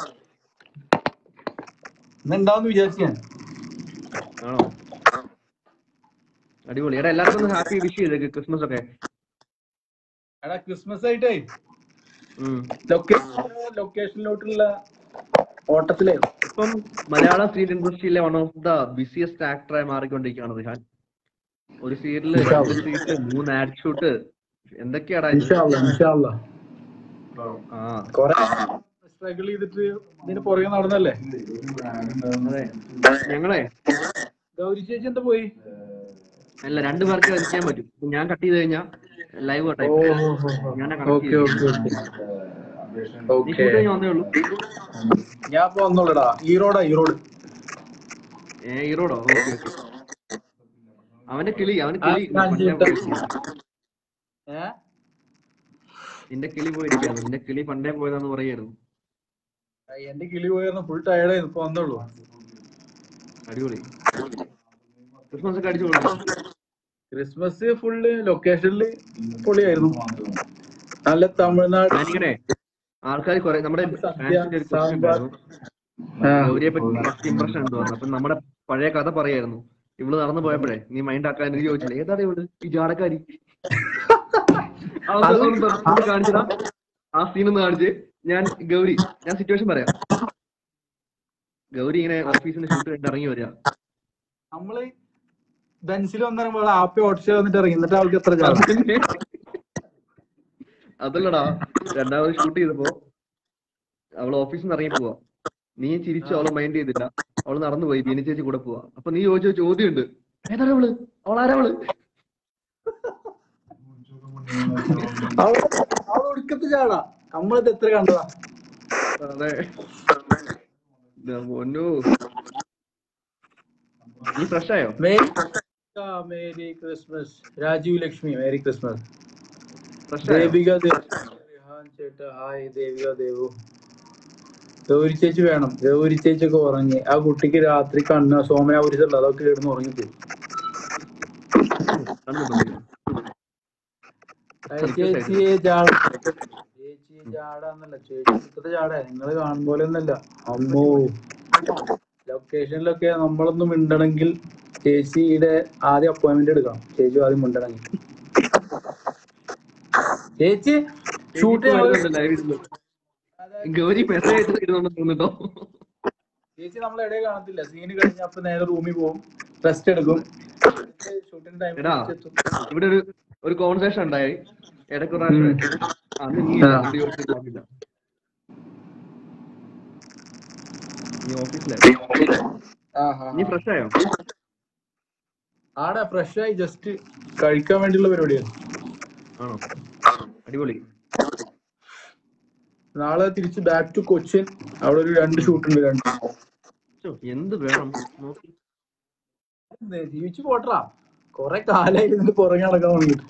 ഇന്ന് ഉണ്ടാവും വിചാരിച്ചു ഞാൻ ആണോ അടിപൊളി എടാ എല്ലാവർക്കും ഒന്ന് ഹാപ്പി വിഷ് ചെയ്തേക്ക് ക്രിസ്മസ് ഒക്കെ എടാ ക്രിസ്മസ് ആയിട്ടേ ഉം. ലൊക്കേഷൻ ലൊക്കേഷനിലോട്ടുള്ള ഓട്ടത്തിലായിരുന്നു ഇപ്പം മലയാള സീരിയൽ ഇൻഡസ്ട്രിയിലെ വൺ ഓഫ് ദ ബിസിയസ്റ്റ് ആക്ടറായി മാറിക്കൊണ്ടിരിക്കുകയാണ് റിഹാൻ ഒരു സീരിയലില് രണ്ട് സീറ്റ് മൂന്ന് ആഡ് ഷൂട്ട് എന്തൊക്കെയാടാ ഇത്? ഇൻഷാല്ല ഇൻഷാല്ല ആ കൊറേ സ്ട്രഗിൾ ചെയ്തിട്ട് ഇതിന് പുറകെ നടന്നല്ലേ അതെ ഞങ്ങളെ ഗൗരി ചേച്ചി എന്താ പോയി അല്ല രണ്ടു പേർക്ക് ചെയ്യാൻ പറ്റും ഇപ്പൊ ഞാൻ കട്ട് ചെയ്ത് കഴിഞ്ഞാൽ ലൈവ് കട്ടായി ഓ ഞാനാ ഓക്കെ കണക്ട് ഓക്കെ ഓക്കെ നീ ഓക്കെ ഷൂട്ട് കഴിഞ്ഞ് വന്നേ ഉള്ളൂ ഞാൻ ഇപ്പൊ വന്നോളടാ ഈറോഡാ ഈറോഡ് ഏ ഈറോഡോ ഓക്കെ ഓക്കെ അവന്റെ കിളി അവന് ആ, കിളി ഞാൻ പണ്ടേ ചെയ്തിട്ട്. പോയിരിക്കുകയാണ്. ഏ നിന്റെ കിളി പോയിരിക്കുകയാണ് നിന്റെ കിളി പണ്ടേ പോയതാന്ന് പറയായിരുന്നു ആ, എന്റെ കിളി പോയിരുന്നു ഫുൾ ടയർഡായിരുന്നു ഇപ്പൊ വന്നോളൂ അടിപൊളി ക്രിസ്മസ് ഒക്കെ അടിച്ചു കൊടുക്കും ക്രിസ്മസ് ഫുള്ള് ലൊക്കേഷനില് പൊളിയായിരുന്നു നല്ല തമിഴ്നാട് ഞാനിങ്ങനെ ആൾക്കാർ കുറെ നമ്മുടെ സദ്യ, ഫാൻസിന്റെ ഒരു ക്വസ്റ്റ്യൻ സാമ്പാർ. ഉണ്ടായിരുന്നു ആ, ഗൗരിയെ പറ്റി ഫസ്റ്റ് ഇംപ്രഷൻ എന്തുവാന്ന് അപ്പൊ നമ്മുടെ പഴയ കഥ പറയായിരുന്നു ഇവള് നടന്നു പോയപ്പോഴേ നീ മൈൻഡ് ആക്കാൻ എനിക്ക് ചോദിച്ചില്ല ഏതാണ് ഇവള് ഈ ജാടക്കാരി ആ ഒന്ന് അത് ഒന്ന് ഒന്ന് കാണിച്ചതാ ആ സീൻ ഒന്ന് കാണിച്ച് ഞാൻ ഗൗരി ഞാൻ സിറ്റുവേഷൻ പറയാം ഗൗരി ഇങ്ങനെ ഓഫീസിൽ നിന്ന് ഷൂട്ട് കഴിഞ്ഞ് ഇറങ്ങി വരിക നമ്മള് ബെൻസിൽ വന്നിറങ്ങുമ്പോൾ ആപ്പി ഓട്ടോ വന്നിട്ട് ഇറങ്ങി എന്നിട്ട് അവൾക്ക് എത്ര ചാടാം അതല്ലടാ രണ്ടാമത് ഷൂട്ട് ചെയ്തപ്പോ അവള് ഓഫീസിൽ നിന്ന് ഇറങ്ങി പോവാ നീ ചിരിച്ചു അവളെ മൈൻഡ് ചെയ്തില്ല അവള് നടന്നു പോയി ബീനി ചേച്ചി കൂടെ പോവാ അപ്പൊ നീ ചോദിച്ച ചോദ്യം ഉണ്ട് ഏതാണ് അവള് അവളാരാ അവള് അവൾ അവൾ ഒടുക്കത്ത് ചാടാ നമ്മളിത് എത്ര കണ്ടതാ അതെ ദാ പൊന്നോ നീ ഫ്രഷ് ആയോ മേരി ആ, merry Christmas Rajeev Lakshmi merry Christmas fresh ആയോ ദേവിക ദേവ് റിഹാൻ ചേട്ടാ ഹായ് ദേവിക ദേവു ഗൗരി ചേച്ചി വേണം ഗൗരി ചേച്ചി ഒക്കെ ഉറങ്ങി ആ കുട്ടിക്ക് രാത്രി കണ്ണ് സോമനാപുരിച്ചുള്ള അതൊക്കെ കിടന്ന് ഉറങ്ങിപ്പോയി കണ്ടിട്ടുണ്ടോ? ചേച്ചിയെ ചാട ചേച്ചിയെ ചാടാന്നല്ല ചേച്ചി ഇപ്പത്തെ ചാട നിങ്ങള് കാണും പോലെ ഒന്നല്ല അമ്മോ ലൊക്കേഷനിലൊക്കെ നമ്മളൊന്നും മിണ്ടണമെങ്കിൽ ചേച്ചിയുടെ ആദ്യം അപ്പോയിന്റ്മെന്റ് എടുക്കണം ചേച്ചി ആദ്യം മിണ്ടണമെങ്കിൽ ചേച്ചി ഷൂട്ട് ചേച്ചി വരുന്നുണ്ട് live ഇരുന്ന്. ഗൗരി മെസ്സേജ് ഇരുന്നോണ്ട് തോന്നുന്നുണ്ടോ ചേച്ചി നമ്മളെ ഇടയിൽ കാണത്തില്ല സീന് കഴിഞ്ഞ അപ്പൊ നേരെ റൂമിൽ പോകും റെസ്റ്റ് എടുക്കും ഷൂട്ടിംഗ് എടാ ടൈമിൽ ഇവിടെ ഒരു ഒരു കോൺവെർസേഷൻ ഉണ്ടായി ഇടയ്ക്ക് ഒരു പ്രാവശ്യം അന്ന് നീ ഇല്ല, ആ. അതുകൊണ്ട് ചോദിച്ചിട്ട് പറഞ്ഞില്ല. നീ ഓഫീസിലെ നീ ഫ്രഷ് ആയോ ആടാ ഫ്രഷ് ആയി ജസ്റ്റ് കഴിക്കാൻ വേണ്ടിയുള്ള പരിപാടിയാണ് ആണോ അടിപൊളി നാളെ തിരിച്ച് ബാക്ക് ടു കൊച്ചിൻ അവിടെ ഒരു രണ്ട് ഷൂട്ട് ഉണ്ട് രണ്ട് ശ്ശോ, എന്ത് വേണം നോക്കി എന്ത് ജീവിച്ചു പോട്ടറാ കൊറേ കാലായി ഇതിന്റെ പുറകെ നടക്കാൻ വേണ്ടിട്ട്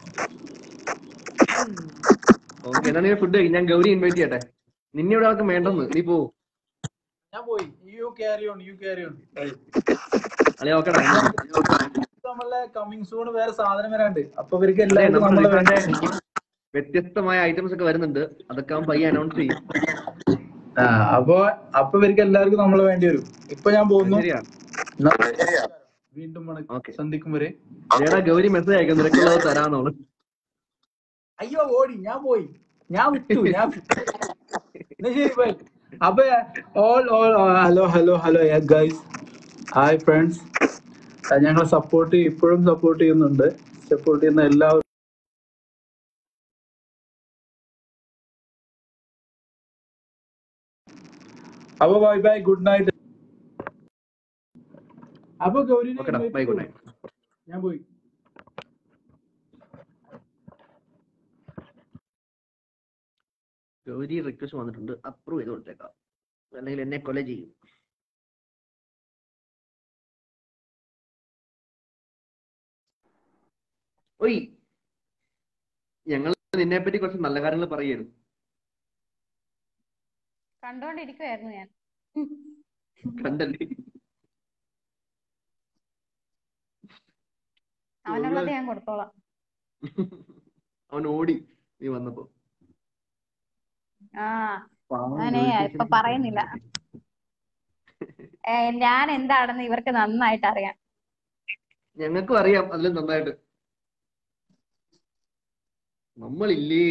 ഓക്കെ എന്നാ നീ ഫുഡ് ഞാൻ ഗൗരി ഇൻവൈറ്റ് ചെയ്യട്ടെ നിന്നെ ഇവിടെ ആർക്കും വേണ്ടെന്ന് നീ പോ ഞാൻ പോയി you carry on you carry on അല്ലെ ഓക്കെടാ നമ്മളെ കമ്മിങ് സൂൺ വേറെ സാധനം വരാണ്ട് അപ്പൊ ഇവർക്ക് അതെ, എല്ലാവർക്കും നമ്മുടെ നമ്മളെ റിഫാൻഡ് വ്യത്യസ്തമായ ഐറ്റംസ് ഒക്കെ വരുന്നുണ്ട് അതൊക്കെ അവൻ പയ്യെ അനൗൺസ് ചെയ്യും ആ അപ്പൊ അപ്പൊ ഇവർക്ക് എല്ലാവർക്കും നമ്മളെ വേണ്ടി വരും ഇപ്പൊ ഞാൻ പോകുന്നു ശരിയാ ന- വീണ്ടും വണക്കം. Okay. സന്ധിക്കും വരെ ഏടാ ഗൗരി മെസ്സേജ് അയക്കും നിനക്കുള്ളത് തരാന്നോള് അയ്യോ ഓടി ഞാൻ പോയി ഞാൻ വിട്ടു ഞാൻ എന്നാ ശരി ബൈ അപ്പൊ all all hello hello hello guys hi friends ഞങ്ങളെ സപ്പോർട്ട് ഇപ്പോഴും സപ്പോർട്ട് ചെയ്യുന്നുണ്ട് സപ്പോർട്ട് ചെയ്യുന്ന എല്ലാവരും അപ്പൊ ബൈ ബൈ ഗുഡ് നൈറ്റ് അപ്പൊ ഗൗരിനെ ഓക്കെടാ invite ബൈ ഗുഡ് ചെയ്യൂ. നൈറ്റ് ഞാൻ പോയി ഗൗരി റിക്വസ്റ്റ് വന്നിട്ടുണ്ട് അപ്രൂവ് ചെയ്ത് കൊടുത്തേക്കാം അല്ലെങ്കിൽ എന്നെ കൊല ചെയ്യും ഒയ് ഞങ്ങൾ നിന്നെ പറ്റി കുറച്ച് നല്ല കാര്യങ്ങൾ പറയായിരുന്നു കണ്ടോണ്ടിരിക്കുവായിരുന്നു ഞാൻ കണ്ടല്ലേ അവനുള്ളത് ഞാൻ കൊടുത്തോളാം അവൻ ഓടി നീ വന്നപ്പോ ആ പാവം ഞാനേ ഗൗരി ഇപ്പൊ ചേച്ചിനെ പറയുന്നില്ല ഏ, ഞാൻ എന്താണെന്ന് ഇവർക്ക് നന്നായിട്ട് അറിയാം ഞങ്ങൾക്കും അറിയാം അതിലും നന്നായിട്ട് നമ്മളില്ലേ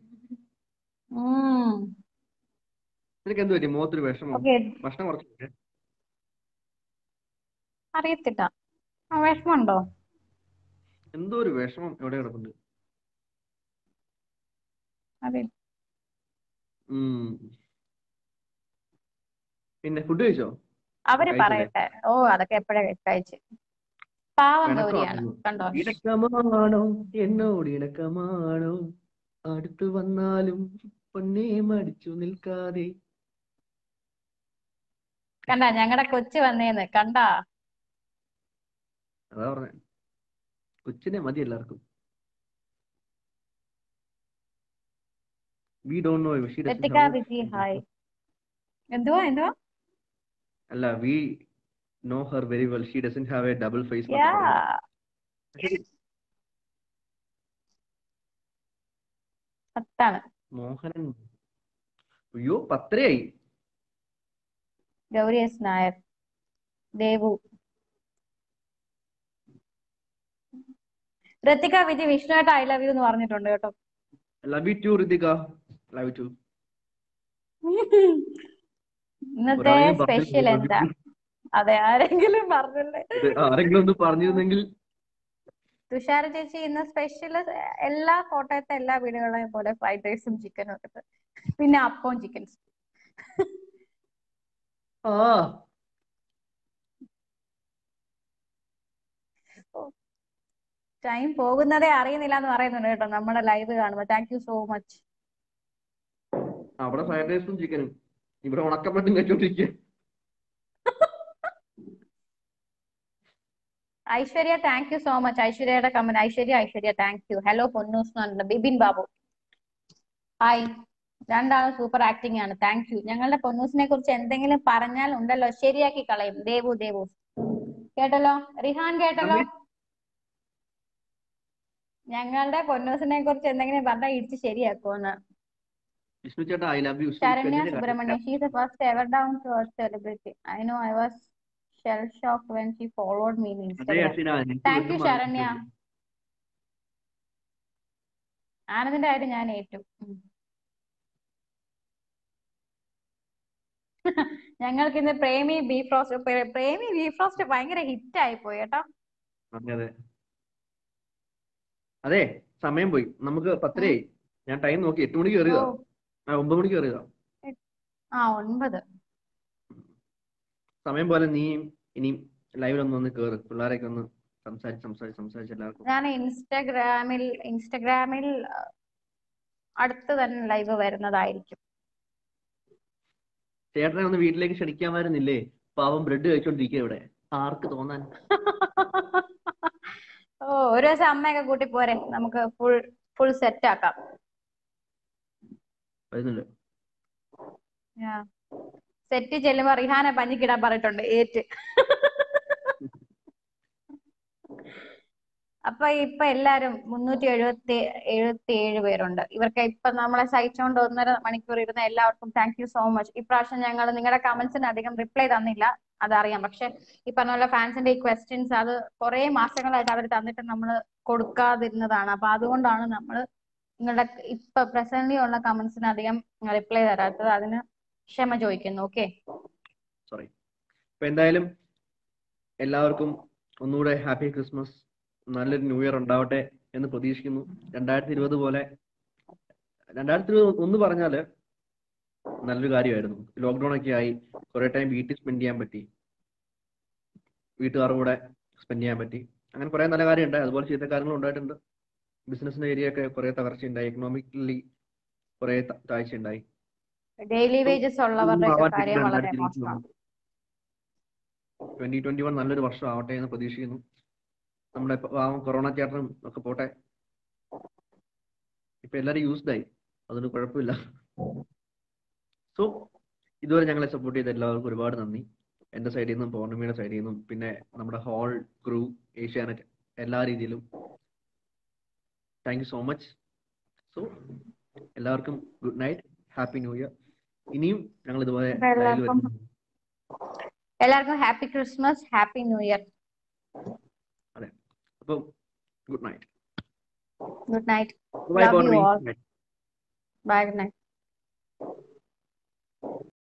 ഉം നിനക്ക് എന്ത് പറ്റി മുഖത്തൊരു വിഷമം ഓക്കെ ഭക്ഷണം കുറച്ച് അറിയത്തില്ല ആ വിഷമമുണ്ടോ എന്തോ ഒരു വിഷമം എവിടെ കിടപ്പുണ്ട് അതെ ഉം. പിന്നെ ഫുഡ് കഴിച്ചോ അവര് കഴിച്ചില്ലേ? പറയട്ടെ ഓ അതൊക്കെ എപ്പോഴാ കഴിച്ച് പാവം പിണക്കം ഗൗരിയാണ് ആണോ? കണ്ടോ ഇണക്കമാണോ എന്നോട് ഇണക്കമാണോ അടുത്തു വന്നാലും പൊന്നേ മടിച്ചു നിൽക്കാതെ കണ്ട ഞങ്ങളുടെ കൊച്ചു വന്നേന്ന് കണ്ടാ അതാ പറഞ്ഞ കൊച്ചിനെ മതി എല്ലാവർക്കും we don't know she Lathika Viji hi എന്തുവാ എന്തുവാ അല്ല we know her very well she doesn't have a double face yeah പത്താണ് മോഹനൻ അയ്യോ പത്തരയായി ഗൗരി എസ് നായർ ദേവു ഋത്തിക വിജി വിഷ്ണുവായിട്ട് ഐ ലവ് യു എന്ന് പറഞ്ഞിട്ടുണ്ട് കേട്ടോ love you too Rithika love you too ഇന്നത്തെ ഒരാളെങ്കിലും സ്പെഷ്യൽ പറഞ്ഞിരുന്നു എന്താ അതെ ആരെങ്കിലും പറഞ്ഞല്ലേ ഇത് ആരെങ്കിലും ഒന്ന് പറഞ്ഞിരുന്നെങ്കിൽ തുഷാര ചേച്ചി ഇന്ന് സ്പെഷ്യൽ എല്ലാ കോട്ടയത്തെ എല്ലാ വീടുകളെയും പോലെ ഫ്രൈഡ് റൈസും ചിക്കനും ഒക്കെ ഇട്ട്. പിന്നെ അപ്പവും ചിക്കൻ ആ ടൈം പോകുന്നതേ അറിയുന്നില്ല എന്ന് പറയുന്നുണ്ട് കേട്ടോ നമ്മുടെ ലൈവ് കാണുമ്പോൾ താങ്ക് യു സോ മച്ച് അവിടെ ഫ്രൈഡ് റൈസും ചിക്കനും ഇവിടെ ഉണക്കപ്പട്ടും കഴിച്ചോണ്ടിരിക്കുക Aishwarya thank you so much ഐശ്വര്യയുടെ comment Aishwarya Aishwarya thank you hello Ponnus എന്ന് പറഞ്ഞിട്ടുണ്ട് ബിബിൻ ബാബു ഹായ് രണ്ടാളും സൂപ്പർ ആക്ടിംഗ് ആണ് താങ്ക് യു ഞങ്ങളുടെ പൊന്നൂസിനെ കുറിച്ച് എന്തെങ്കിലും പറഞ്ഞാൽ ഉണ്ടല്ലോ ശരിയാക്കി കളയും ദേവു ദേവു കേട്ടല്ലോ റിഹാൻ കേട്ടല്ലോ ഞങ്ങളുടെ പൊന്നൂസിനെ കുറിച്ച് എന്തെങ്കിലും പറഞ്ഞാൽ ഇടിച്ച് ശരിയാക്കുമെന്ന് വിഷ്ണു ചേട്ടാ I love you Saranya Subramaniam she the first ever down to earth celebrity I know I was shell shock when she followed me in അതെ ഇൻസ്റ്റാഗ്രാം അശ്വിന എനിക്ക് താങ്ക് യു ഒന്നും ശരണ്യ മനസ്സിലായില്ല. ആനന്ദിന്റെ കാര്യം ഞാൻ ഏറ്റു ഉം. ഞങ്ങൾക്ക് ഇന്ന് Premi beef roast Premi beef roast ഭയങ്കര ഹിറ്റ് ആയി പോയി കേട്ടോ അതെ അതെ അതെ സമയം പോയി നമുക്ക് പത്തരയായി ഞാൻ ടൈം നോക്കി എട്ട് മണിക്ക് ഓ കയറിയതാ ആ ഒമ്പത് മണിക്ക് കയറിയതാ ആ ഒൻപത് സമയം പോലെ നീ ഇനി ലൈവിലൊന്ന് വന്ന് കയറ് പിള്ളേരൊക്കെ ഒന്ന് സംസാരിച്ച് സംസാരിച്ച് സംസാരിച്ച് എല്ലാവർക്കും ഞാൻ ഇൻസ്റ്റാഗ്രാമിൽ ഇൻസ്റ്റാഗ്രാമിൽ അഹ്, അടുത്ത് തന്നെ ലൈവ് വരുന്നതായിരിക്കും ചേട്ടനെ ഒന്ന് വീട്ടിലേക്ക് ക്ഷണിക്കാമായിരുന്നില്ലേ പാവം ബ്രെഡ് കഴിച്ചോണ്ടിരിക്കുക ഇവിടെ ആർക്ക് തോന്നാൻ ഓ ഒരു ദിവസം അമ്മയൊക്കെ കൂട്ടി പോരെ നമുക്ക് ഫുൾ ഫുൾ സെറ്റ് ആക്കാം വരുന്നുണ്ട് സെറ്റ് ചെല്ലുമ്പോ റിഹാനെ പഞ്ഞിക്കിടാൻ പറഞ്ഞിട്ടുണ്ട് ഏറ്റ് അപ്പൊ ഇപ്പൊ എല്ലാരും മുന്നൂറ്റി എഴുപത്തി എഴുപത്തി ഏഴ് പേരുണ്ട് ഇവർക്ക് ഇപ്പൊ നമ്മളെ സഹിച്ചുകൊണ്ട് ഒന്നര മണിക്കൂർ ഇരുന്ന എല്ലാവർക്കും താങ്ക് യു സോ മച്ച് ഇപ്രാവശ്യം ഞങ്ങൾ നിങ്ങളുടെ കമന്റ്സിന് അധികം റിപ്ലൈ തന്നില്ല അതറിയാം പക്ഷെ ഈ പറഞ്ഞ പോലെ ഫാൻസിന്റെ ഈ ക്വസ്റ്റ്യൻസ് അത് കുറെ മാസങ്ങളായിട്ട് അവർ തന്നിട്ട് നമ്മൾ കൊടുക്കാതിരുന്നതാണ് അപ്പൊ അതുകൊണ്ടാണ് നമ്മൾ നിങ്ങളുടെ ഇപ്പൊ പ്രസന്റ്ലി ഉള്ള കമന്റ്സിന് അധികം റിപ്ലൈ തരാത്തത് അതിന് ക്ഷമ ചോദിക്കുന്നു ഓക്കെ സോറി അപ്പൊ എന്തായാലും എല്ലാവർക്കും ഒന്നുകൂടെ ഹാപ്പി ക്രിസ്മസ് നല്ലൊരു ന്യൂ ഇയർ ഉണ്ടാവട്ടെ എന്ന് പ്രതീക്ഷിക്കുന്നു രണ്ടായിരത്തി ഇരുപത് പോലെ രണ്ടായിരത്തി ഇരുപത് ഒന്ന് പറഞ്ഞാല് നല്ലൊരു കാര്യമായിരുന്നു ലോക്ക്ഡൌൺ ഒക്കെ ആയി കുറെ ടൈം വീട്ടിൽ സ്പെൻഡ് ചെയ്യാൻ പറ്റി വീട്ടുകാരുടെ കൂടെ സ്പെൻഡ് ചെയ്യാൻ പറ്റി അങ്ങനെ കുറെ നല്ല കാര്യമുണ്ട് അതുപോലെ ചീത്ത കാര്യങ്ങളും ഉണ്ടായിട്ടുണ്ട് ബിസിനസിന്റെ ഏരിയ ഒക്കെ കുറെ തകർച്ച ഉണ്ടായി എക്കണോമിക്കലി കുറെ താഴ്ച ഉണ്ടായി ഡെയിലി വേജസ് ഉള്ളവരുടെ ഒക്കെ കാര്യം വളരെ മോശമാണ് ട്വന്റി ട്വന്റി വൺ നല്ലൊരു വർഷം ആവട്ടെ എന്ന് പ്രതീക്ഷിക്കുന്നു നമ്മുടെ പാവം കൊറോണ ചേട്ടനും ഒക്കെ പോട്ടെ ഇപ്പൊ എല്ലാരും യൂസ്ഡ് ആയി അതൊന്നും കുഴപ്പമില്ല സോ ഇതുവരെ ഞങ്ങളെ സപ്പോർട്ട് ചെയ്ത എല്ലാവർക്കും ഒരുപാട് നന്ദി എന്റെ സൈഡിൽ നിന്നും പൗർണമിയുടെ സൈഡിൽ നിന്നും പിന്നെ നമ്മുടെ ഹോൾ ക്രൂ ഏഷ്യാനെറ്റ് എല്ലാ രീതിയിലും thank you so much so എല്ലാവർക്കും good night happy new year ഇനിയും ഞങ്ങൾ ഇതുപോലെ അപ്പൊ ലൈവിൽ എല്ലാവർക്കും വരുന്നു എല്ലാവർക്കും happy Christmas happy new year അപ്പം good night good night bye Love you Pournami all. Bye good night